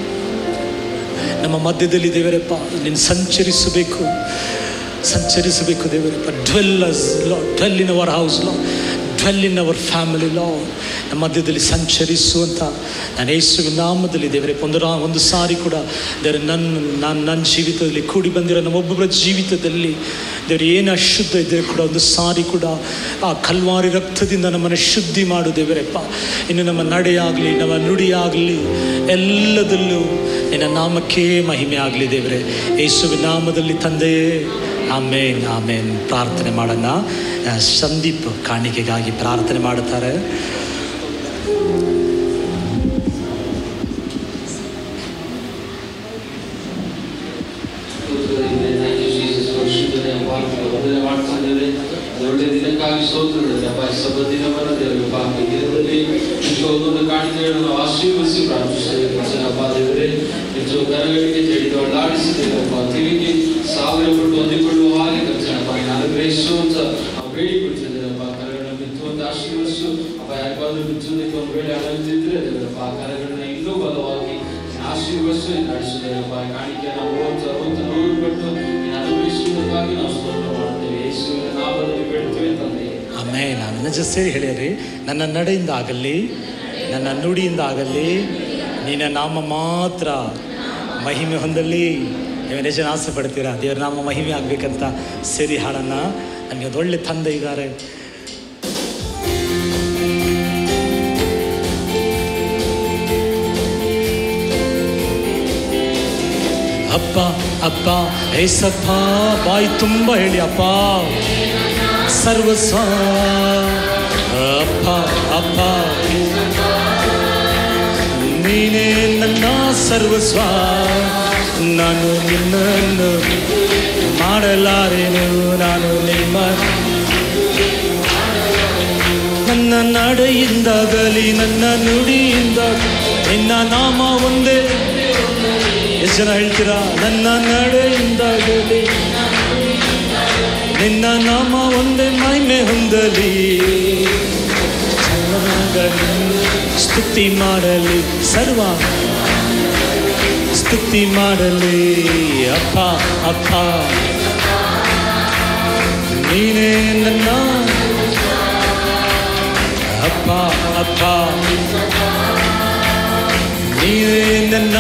ನಮ್ಮ ಮಧ್ಯದಲ್ಲಿ ದೇವರಪ್ಪ ನೀನು ಸಂಚರಿಸಬೇಕು ಸಂಚರಿಸಬೇಕು ದೇವರಪ್ಪ dwell us Lord dwell in our house Lord dwell in our family Lord ನಮ್ಮ ಮಧ್ಯದಲ್ಲಿ ಸಂಚರಿಸುವಂಥ ನಾನು ಯೇಸುವಿನ ನಾಮದಲ್ಲಿ ದೇವರಪ್ಪ ಒಂದು ರಾ ಒಂದು ಸಾರಿ ಕೂಡ ದೇವರ ನನ್ನ ನಾನು ನನ್ನ ಜೀವಿತದಲ್ಲಿ ಕೂಡಿ ಬಂದಿರೋ ನಮ್ಮೊಬ್ಬೊಬ್ಬರ ಜೀವಿತದಲ್ಲಿ ದೇವರು ಏನು ಅಶುದ್ಧ ಇದ್ದರೆ ಕೂಡ ಒಂದು ಸಾರಿ ಕೂಡ ಆ ಕಲ್ವಾರಿ ರಕ್ತದಿಂದ ನಮ್ಮನ್ನು ಶುದ್ಧಿ ಮಾಡು ದೇವರಪ್ಪ ಇನ್ನು ನಮ್ಮ ನಡೆಯಾಗಲಿ ನಮ್ಮ ನುಡಿಯಾಗಲಿ ಎಲ್ಲದಲ್ಲೂ ನಿನ್ನ ನಾಮಕ್ಕೆ ಮಹಿಮೆ ಆಗಲಿ ದೇವರೇ ಯೇಸುವಿನ ನಾಮದಲ್ಲಿ ತಂದೆಯೇ ಆಮೇನ್ ಆಮೇನ್ ಪ್ರಾರ್ಥನೆ ಮಾಡೋಣ ಆ, ಸಂದೀಪ್ ಕಾಣಿಕೆಗಾಗಿ ಪ್ರಾರ್ಥನೆ ಮಾಡುತ್ತಾರೆ ಒಳ್ಳೆ ದಿನಕ್ಕಾಗಿ ಸ್ತೋತ್ರದಲ್ಲಿ ಅಪ್ಪ ಸಭ ದಿನವನ್ನ ದೇವರಪ್ಪ ಈ ದಿನದಲ್ಲಿ ನಿಮಗೆ ಒಂದೊಂದು ಕಾಣಿಕೆಗಳನ್ನು ಆಶೀರ್ವದಿಸಿ ಪ್ರಾರ್ಥಿಸ್ತೇವೆ ಅಪ್ಪ ದೇವರೇ ಹೆಚ್ಚು ಕರಗಳಿಗೆ ಜಡಿದು ಅಳ್ಳಾಡಿಸಿದ್ದೇವಪ್ಪ ಕಿವಿಗೆ ಸಾವಿರ ಪಟ್ಟು ಹೊಂದಿಕೊಳ್ಳುವ ಹಾಗೆ ಕರ್ಚನಪ್ಪ ಅನುಗ್ರಹಿಸುವಂತ ನಾವು ಬೇಡಿಕೊಳ್ತಿದ್ದೇವಪ್ಪ ಕರಗಳನ್ನು ಬಿತ್ತುವಂತ ಆಶೀರ್ವದಿಸು ಅಪ್ಪ ಯಾರಿಗಾದ್ರೂ ಬಿತ್ತುವುದಕ್ಕೆ ಒಂದು ವೇಳೆ ಅಳದಿದ್ರೆ ದೇವರಪ್ಪ ಆ ಕರಗಳನ್ನ ಇನ್ನೂ ಬಲವಾಗಿ ವಾಸಿಗೋಸ್ಕರ ನಡೆಸಿದ್ದೇವಪ್ಪ ಕಾಣಿಕೆ ನಾವು ಮೂವತ್ತು ಅರವತ್ತು ನೂರು ಪಟ್ಟು ನೀನು ಅನುಭವಿಸುವುದಕ್ಕಾಗಿ ನಾವು ಸ್ತೋತ್ರ ಮಾಡ್ತೇವೆ ಯೇಸುವಿನ ನಾಮದಲ್ಲಿ ಬೇಡ್ತೇವೆ ತಂದೆಯೇ ಆಮೇಲೆ ನಾನು ನಿಜ ಸೇರಿ ಹೇಳಿರಿ ನನ್ನ ನಡೆಯಿಂದ ಆಗಲಿ ನನ್ನ ನುಡಿಯಿಂದ ಆಗಲಿ ನಿನ್ನ ನಾಮ ಮಾತ್ರ ಮಹಿಮೆ ಹೊಂದಲಿ ನೀವು ನಿಜ ಆಸೆ ಪಡ್ತೀರಾ ದೇವರ ನಾಮ ಮಹಿಮೆ ಆಗಬೇಕಂತ ಸೇರಿ ಹಾಡನ್ನು ನನಗೆ ಒಂದು ಒಳ್ಳೆ ತಂದೆ ಇದ್ದಾರೆ ಅಪ್ಪ ಅಪ್ಪ ಏಸಪ್ಪ ಬಾಯಿ ತುಂಬ ಹೇಳಿ ಅಪ್ಪ ಸರ್ವಸ್ವ ಅಪ್ಪ ಅಪ್ಪ ನೀನೇ ನನ್ನ ಸರ್ವಸ್ವ ನಾನು ನಿನ್ನನ್ನು ಮಾಡಲಾರೆನು ನಾನು ನಿಮ್ಮ ನನ್ನ ನಡೆಯಿಂದಾಗಲಿ ನನ್ನ ನುಡಿಯಿಂದ ನಿನ್ನ ನಾಮ ಒಂದೇ ಎಷ್ಟು ಜನ ಹೇಳ್ತೀರಾ ನನ್ನ ನಡೆಯಿಂದಾಗಲಿ ನಿನ್ನ ನಾಮ ಒಂದೇ ಮಹಿಮೆ ಹೊಂದಲಿ ಜನಗಣಿ ಸ್ತುತಿ ಮಾಡಲಿ ಸರ್ವ ಸ್ತುತಿ ಮಾಡಲಿ ಅಪ್ಪ ಅಪ್ಪ ನೀನೇ ನನ್ನ ಅಪ್ಪ ಅಪ್ಪ ನೀನೇ ನನ್ನ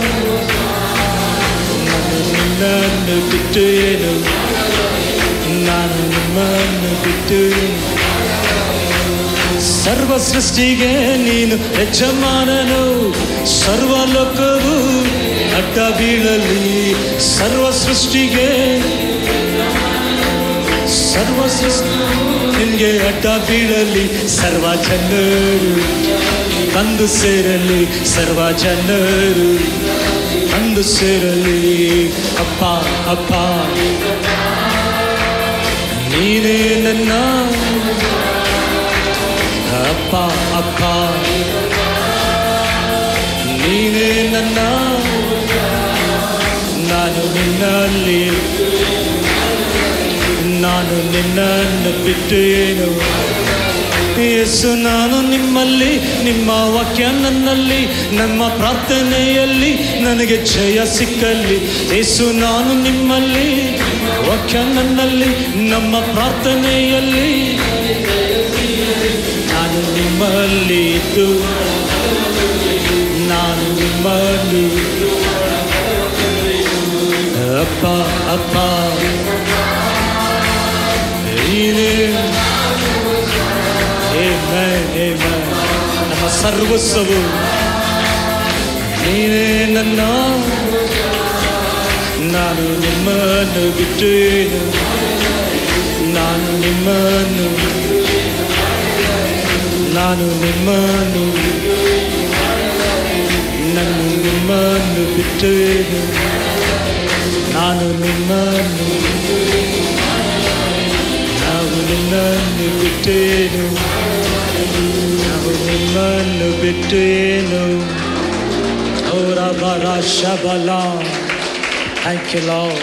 ನಾನು ನಿನ್ನನ್ನು ಬಿಟ್ಟು ಏನು ನಾನು ನಿಮ್ಮನ್ನು ಬಿಟ್ಟು ಸರ್ವ ಸೃಷ್ಟಿಗೆ ನೀನು ಯಜಮಾನನು ಸರ್ವ ಲೋಕವು ಅಡ್ಡ ಬೀಳಲಿ ಸರ್ವ ಸೃಷ್ಟಿಗೆ ಸರ್ವ ಸೃಷ್ಟಿ ನಿನ್ಗೆ ಅಡ್ಡ ಬೀಳಲಿ ಸರ್ವ ಜನರು ಬಂದು ಸೇರಲಿ ಸರ್ವ ಜನರು ಬಂದು ಸೇರಲಿ ಅಪ್ಪ ಅಪ್ಪ ನೀನೇ ನನ್ನ ಅಪ್ಪ ಅಪ್ಪ ನೀನೇ ನನ್ನ ನಾನು ನಿನ್ನಲ್ಲಿ ನಾನು ನಿನ್ನನ್ನು ಬಿಟ್ಟು ಏನು ಯೇಸು ನಾನು ನಿಮ್ಮಲ್ಲಿ ನಿಮ್ಮ ವಾಕ್ಯ ನನ್ನಲ್ಲಿ ನಮ್ಮ ಪ್ರಾರ್ಥನೆಯಲ್ಲಿ ನನಗೆ ಜಯ ಸಿಕ್ಕಲ್ಲಿ ಯೇಸು ನಾನು ನಿಮ್ಮಲ್ಲಿ ವಾಕ್ಯ ನನ್ನಲ್ಲಿ ನಮ್ಮ ಪ್ರಾರ್ಥನೆಯಲ್ಲಿ ನಾನು ನಿಮ್ಮಲ್ಲಿ ಇದ್ದು ನಾನು ನಿಮ್ಮಲ್ಲಿ ಅಪ್ಪ ಅಪ್ಪ ನೀನೇ Amen, amen. ನಮ್ಮ ಸರ್ವಸ್ವವು ನೀನೇ ನನ್ನ ನಾನು ನಿಮ್ಮನ್ನು ಬಿಟ್ಟು ಏನು ನಾನು ನಿಮ್ಮನ್ನು ನಾನು ನಿಮ್ಮನ್ನು ನನ್ನ ನಿಮ್ಮನ್ನು ಬಿಟ್ಟು ಏನು ನಾನು ನಿಮ್ಮನ್ನು ನಾವು ನಿನ್ನನ್ನು ಬಿಟ್ಟೇನು ನಾವು ನಿಮ್ಮನ್ನು ಬಿಟ್ಟೇನು ಅವರ ಬರ ಶಬಲ ಥ್ಯಾಂಕ್ ಯು ಲಾವ್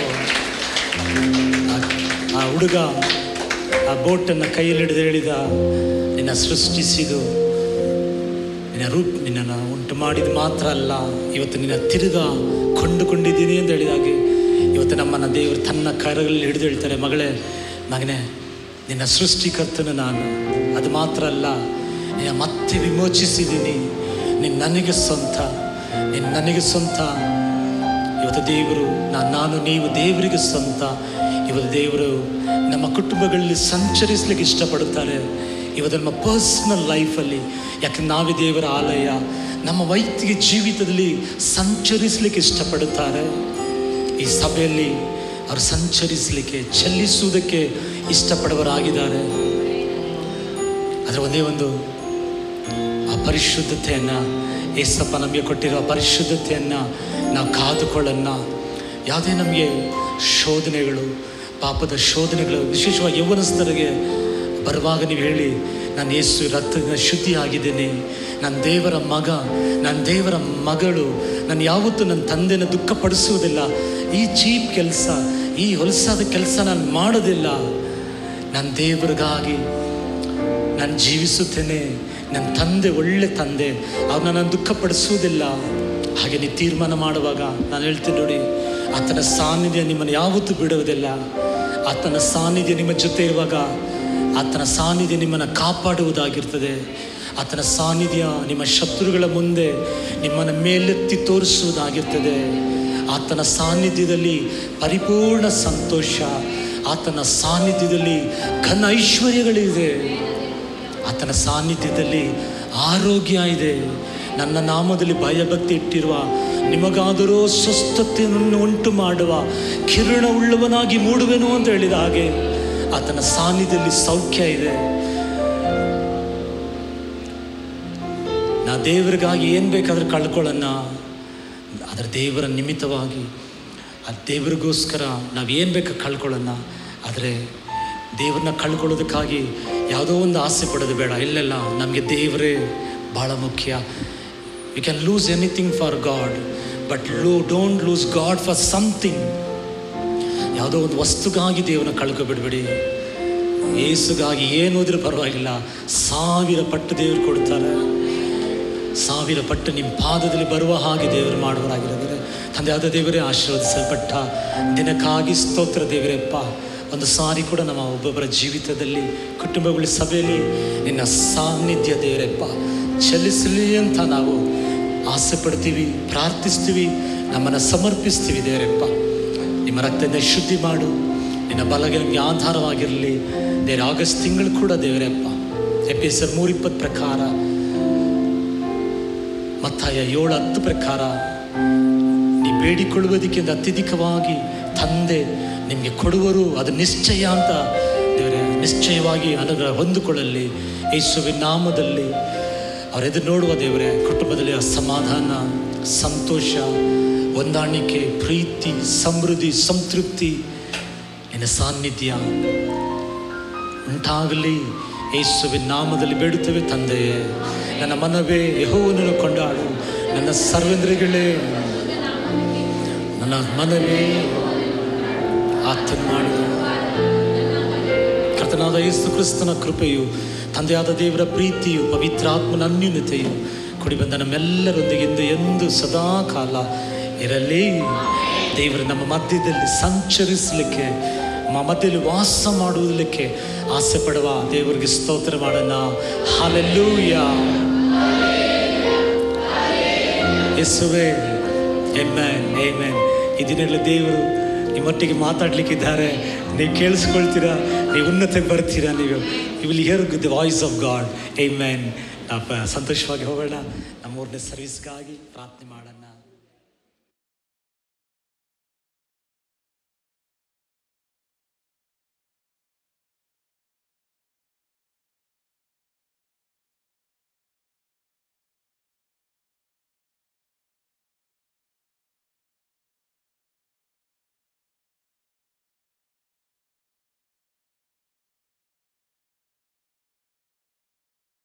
ಆ ಹುಡುಗ ಆ ಬೋಟನ್ನು ಕೈಯಲ್ಲಿ ಹಿಡಿದು ಹೇಳಿದ ನಿನ್ನ ಸೃಷ್ಟಿಸಿದು ನಿನ್ನ ರೂಪ್ ನಿನ್ನನ್ನು ಉಂಟು ಮಾಡಿದ ಮಾತ್ರ ಅಲ್ಲ ಇವತ್ತು ನಿನ್ನ ತಿರುಗ ಕೊಂಡುಕೊಂಡಿದ್ದೀನಿ ಅಂತ ಹೇಳಿದಾಗೆ ಇವತ್ತು ನಮ್ಮನ್ನು ದೇವರು ತನ್ನ ಕರಗಳಲ್ಲಿ ಹಿಡಿದು ಹೇಳ್ತಾರೆ ಮಗಳೇ ಮಗನೇ ನಿನ್ನ ಸೃಷ್ಟಿಕರ್ತನು ನಾನು ಅದು ಮಾತ್ರ ಅಲ್ಲ ನಿನ್ನ ಮತ್ತೆ ವಿಮೋಚಿಸಿದ್ದೀನಿ ನಿನ್ನ ನನಗೆ ಸ್ವಂತ ನಿನ್ನ ನನಗೆ ಸ್ವಂತ ಇವತ್ತು ದೇವರು ನಾನು ನಾನು ನೀವು ದೇವರಿಗೆ ಸ್ವಂತ ಇವತ್ತು ದೇವರು ನಮ್ಮ ಕುಟುಂಬಗಳಲ್ಲಿ ಸಂಚರಿಸ್ಲಿಕ್ಕೆ ಇಷ್ಟಪಡುತ್ತಾರೆ ಇವತ್ತು ನಮ್ಮ ಪರ್ಸ್ನಲ್ ಲೈಫಲ್ಲಿ ಯಾಕೆ ನಾವೇ ದೇವರ ಆಲಯ ನಮ್ಮ ವೈಯಕ್ತಿಕ ಜೀವಿತದಲ್ಲಿ ಸಂಚರಿಸಲಿಕ್ಕೆ ಇಷ್ಟಪಡುತ್ತಾರೆ ಈ ಸಭೆಯಲ್ಲಿ ಅವರು ಸಂಚರಿಸಲಿಕ್ಕೆ ಚೆಲ್ಲಿಸುವುದಕ್ಕೆ ಇಷ್ಟಪಡುವರಾಗಿದ್ದಾರೆ ಅದರ ಒಂದೇ ಒಂದು ಆ ಪರಿಶುದ್ಧತೆಯನ್ನು ಏಸಪ್ಪ ನಮಗೆ ಕೊಟ್ಟಿರೋ ಪರಿಶುದ್ಧತೆಯನ್ನು ನಾವು ಕಾದುಕೊಳ್ಳೋಣ ಯಾವುದೇ ನಮಗೆ ಶೋಧನೆಗಳು ಪಾಪದ ಶೋಧನೆಗಳು ವಿಶೇಷವಾಗಿ ಯೌವನಸ್ಥರಿಗೆ ಬರುವಾಗ ನೀವು ಹೇಳಿ ನಾನು ಯೇಸು ರಕ್ತದಿಂದ ಶುದ್ಧಿ ಆಗಿದ್ದೇನೆ ನನ್ನ ದೇವರ ಮಗ ನನ್ನ ದೇವರ ಮಗಳು ನಾನು ಯಾವತ್ತೂ ನನ್ನ ತಂದೆನ ದುಃಖಪಡಿಸುವುದಿಲ್ಲ ಈ ಚೀಪ್ ಕೆಲಸ ಈ ಹೊಲಸಾದ ಕೆಲಸ ನಾನು ಮಾಡೋದಿಲ್ಲ ನನ್ನ ದೇವರಿಗಾಗಿ ನಾನು ಜೀವಿಸುತ್ತೇನೆ ನನ್ನ ತಂದೆ ಒಳ್ಳೆ ತಂದೆ ಅವ್ರನ್ನ ನಾನು ದುಃಖಪಡಿಸುವುದಿಲ್ಲ ಹಾಗೆ ನೀವು ತೀರ್ಮಾನ ಮಾಡುವಾಗ ನಾನು ಹೇಳ್ತೀನಿ ನೋಡಿ ಆತನ ಸಾನ್ನಿಧ್ಯ ನಿಮ್ಮನ್ನು ಯಾವತ್ತೂ ಬಿಡುವುದಿಲ್ಲ ಆತನ ಸಾನ್ನಿಧ್ಯ ನಿಮ್ಮ ಜೊತೆ ಇರುವಾಗ ಆತನ ಸಾನ್ನಿಧ್ಯ ನಿಮ್ಮನ್ನು ಕಾಪಾಡುವುದಾಗಿರ್ತದೆ ಆತನ ಸಾನ್ನಿಧ್ಯ ನಿಮ್ಮ ಶತ್ರುಗಳ ಮುಂದೆ ನಿಮ್ಮನ್ನು ಮೇಲೆತ್ತಿ ತೋರಿಸುವುದಾಗಿರ್ತದೆ ಆತನ ಸಾನ್ನಿಧ್ಯದಲ್ಲಿ ಪರಿಪೂರ್ಣ ಸಂತೋಷ ಆತನ ಸಾನ್ನಿಧ್ಯದಲ್ಲಿ ಘನ ಐಶ್ವರ್ಯಗಳಿದೆ ಆತನ ಸಾನ್ನಿಧ್ಯದಲ್ಲಿ ಆರೋಗ್ಯ ಇದೆ ನನ್ನ ನಾಮದಲ್ಲಿ ಭಯಭಕ್ತಿ ಇಟ್ಟಿರುವ ನಿಮಗಾದರೂ ಸ್ವಸ್ಥತೆಯನ್ನು ಉಂಟು ಮಾಡುವ ಕಿರಣವುಳ್ಳವನಾಗಿ ಮೂಡುವೆನು ಅಂತ ಹೇಳಿದ ಹಾಗೆ ಆತನ ಸಾನ್ನಿಧ್ಯದಲ್ಲಿ ಸೌಖ್ಯ ಇದೆ ನಾ ದೇವರಿಗಾಗಿ ಏನು ಬೇಕಾದ್ರೆ ಕಳ್ಕೊಳ್ಳೋಣ ಅದರ ದೇವರ ನಿಮಿತ್ತವಾಗಿ ಆ ದೇವರಿಗೋಸ್ಕರ ನಾವು ಏನು ಬೇಕಾ ಕಳ್ಕೊಳ್ಳೋಣ ಆದರೆ ದೇವ್ರನ್ನ ಕಳ್ಕೊಳ್ಳೋದಕ್ಕಾಗಿ ಯಾವುದೋ ಒಂದು ಆಸೆ ಪಡೋದು ಬೇಡ ಇಲ್ಲೆಲ್ಲ ನಮಗೆ ದೇವರೇ ಭಾಳ ಮುಖ್ಯ you can lose anything for God but you don't lose God for something ಯಾವುದೋ ಒಂದು ವಸ್ತುಗಾಗಿ ದೇವರನ್ನ ಕಳ್ಕೊಬಿಡ್ಬೇಡಿ ಏಸುಗಾಗಿ ಏನೋದ್ರೂ ಪರವಾಗಿಲ್ಲ ಸಾವಿರ ಪಟ್ಟು ದೇವರು ಕೊಡ್ತಾರೆ ಸಾವಿರ ಪಟ್ಟು ನಿಮ್ಮ ಪಾದದಲ್ಲಿ ಬರುವ ಹಾಗೆ ದೇವರು ಮಾಡುವರಾಗಿರೋದರೆ ತಂದೆಯಾದ ದೇವರೇ ಆಶೀರ್ವದಿಸಲ್ಪಟ್ಟ ದಿನಕ್ಕಾಗಿ ಸ್ತೋತ್ರ ದೇವರಪ್ಪ ಒಂದು ಸಾರಿ ಕೂಡ ನಮ್ಮ ಒಬ್ಬೊಬ್ಬರ ಜೀವಿತದಲ್ಲಿ ಕುಟುಂಬಗಳ ಸಭೆಯಲ್ಲಿ ನಿನ್ನ ಸಾನ್ನಿಧ್ಯ ದೇವರಪ್ಪ ಚಲಿಸಲಿ ಅಂತ ನಾವು ಆಸೆ ಪಡ್ತೀವಿ ಪ್ರಾರ್ಥಿಸ್ತೀವಿ ನಮ್ಮನ್ನು ಸಮರ್ಪಿಸ್ತೀವಿ ದೇವರಪ್ಪ ನಿಮ್ಮ ರಕ್ತದಿಂದ ಶುದ್ಧಿ ಮಾಡು ನಿನ್ನ ಬಲಗೆ ನಮಗೆ ಆಧಾರವಾಗಿರಲಿ ದೇವರ ಆಗಸ್ಟ್ ತಿಂಗಳು ಕೂಡ ದೇವರಪ್ಪ ಎಪಿ ಎಸ್ ಆರ್ ಮೂರಿಪ್ಪತ್ತು ಪ್ರಕಾರ ಮತ್ತಾಯ ಏಳು ಹತ್ತು ಪ್ರಕಾರ ನೀ ಬೇಡಿಕೊಳ್ಳುವುದಕ್ಕಿಂತ ಅತ್ಯಧಿಕವಾಗಿ ತಂದೆ ನಿಮಗೆ ಕೊಡುವರು ಅದು ನಿಶ್ಚಯ ಅಂತ ದೇವರೇ ನಿಶ್ಚಯವಾಗಿ ಅನುಗ್ರಹ ಹೊಂದಿಕೊಳ್ಳಲಿ ಯೇಸುವಿನ ನಾಮದಲ್ಲಿ ಅವರೆದುರು ನೋಡುವ ದೇವರೇ ಕುಟುಂಬದಲ್ಲಿ ಆ ಸಮಾಧಾನ ಸಂತೋಷ ಹೊಂದಾಣಿಕೆ ಪ್ರೀತಿ ಸಮೃದ್ಧಿ ಸಂತೃಪ್ತಿ ನಿನ್ನ ಸಾನ್ನಿಧ್ಯ ಉಂಟಾಗಲಿ ಯೇಸುವಿನ ನಾಮದಲ್ಲಿ ಬೇಡುತ್ತೇವೆ ತಂದೆಯೇ ನನ್ನ ಮನವೇ ಯಹೋವನನ್ನು ಕೊಂಡಾಡು ನನ್ನ ಸರ್ವೇಂದ್ರಿಗಳೇ ನನ್ನ ಮನವೇ ಆತನ್ ಮಾಡು ಕರ್ತನಾದ ಯೇಸು ಕ್ರಿಸ್ತನ ಕೃಪೆಯು ತಂದೆಯಾದ ದೇವರ ಪ್ರೀತಿಯು ಪವಿತ್ರಾತ್ಮನ ಅನ್ಯೂನ್ಯತೆಯು ಕುಡಿ ಬಂದ ನಮ್ಮೆಲ್ಲರೊಂದಿಗೆ ಎಂದು ಎಂದು ಸದಾ ಕಾಲ ಇರಲಿ ದೇವರು ನಮ್ಮ ಮಧ್ಯದಲ್ಲಿ ಸಂಚರಿಸಲಿಕ್ಕೆ ನಮ್ಮ ಮಧ್ಯದಲ್ಲಿ ವಾಸ ಮಾಡುವುದಕ್ಕೆ ಆಸೆ ಪಡುವ ದೇವರಿಗೆ ಸ್ತೋತ್ರ ಮಾಡೋಣ ಹಾಲೆಲ್ಲೂಯ ಯೇಸುವೆ ಎಮ್ಮೆನ್ ಏಮೆನ್ ಈ ದಿನಗಳಲ್ಲಿ ದೇವರು ನಿಮ್ಮೊಟ್ಟಿಗೆ ಮಾತಾಡ್ಲಿಕ್ಕಿದ್ದಾರೆ ನೀವು ಕೇಳಿಸ್ಕೊಳ್ತೀರಾ ನೀವು ಉನ್ನತಕ್ಕೆ ಬರ್ತೀರಾ ನೀವು you will hear the voice of God amen ಸಂತೋಷವಾಗಿ ಹೋಗೋಣ ನಮ್ಮ ಮೂರನೇ ಸರ್ವಿಸ್ಗಾಗಿ ಪ್ರಾರ್ಥನೆ ಮಾಡೋಣ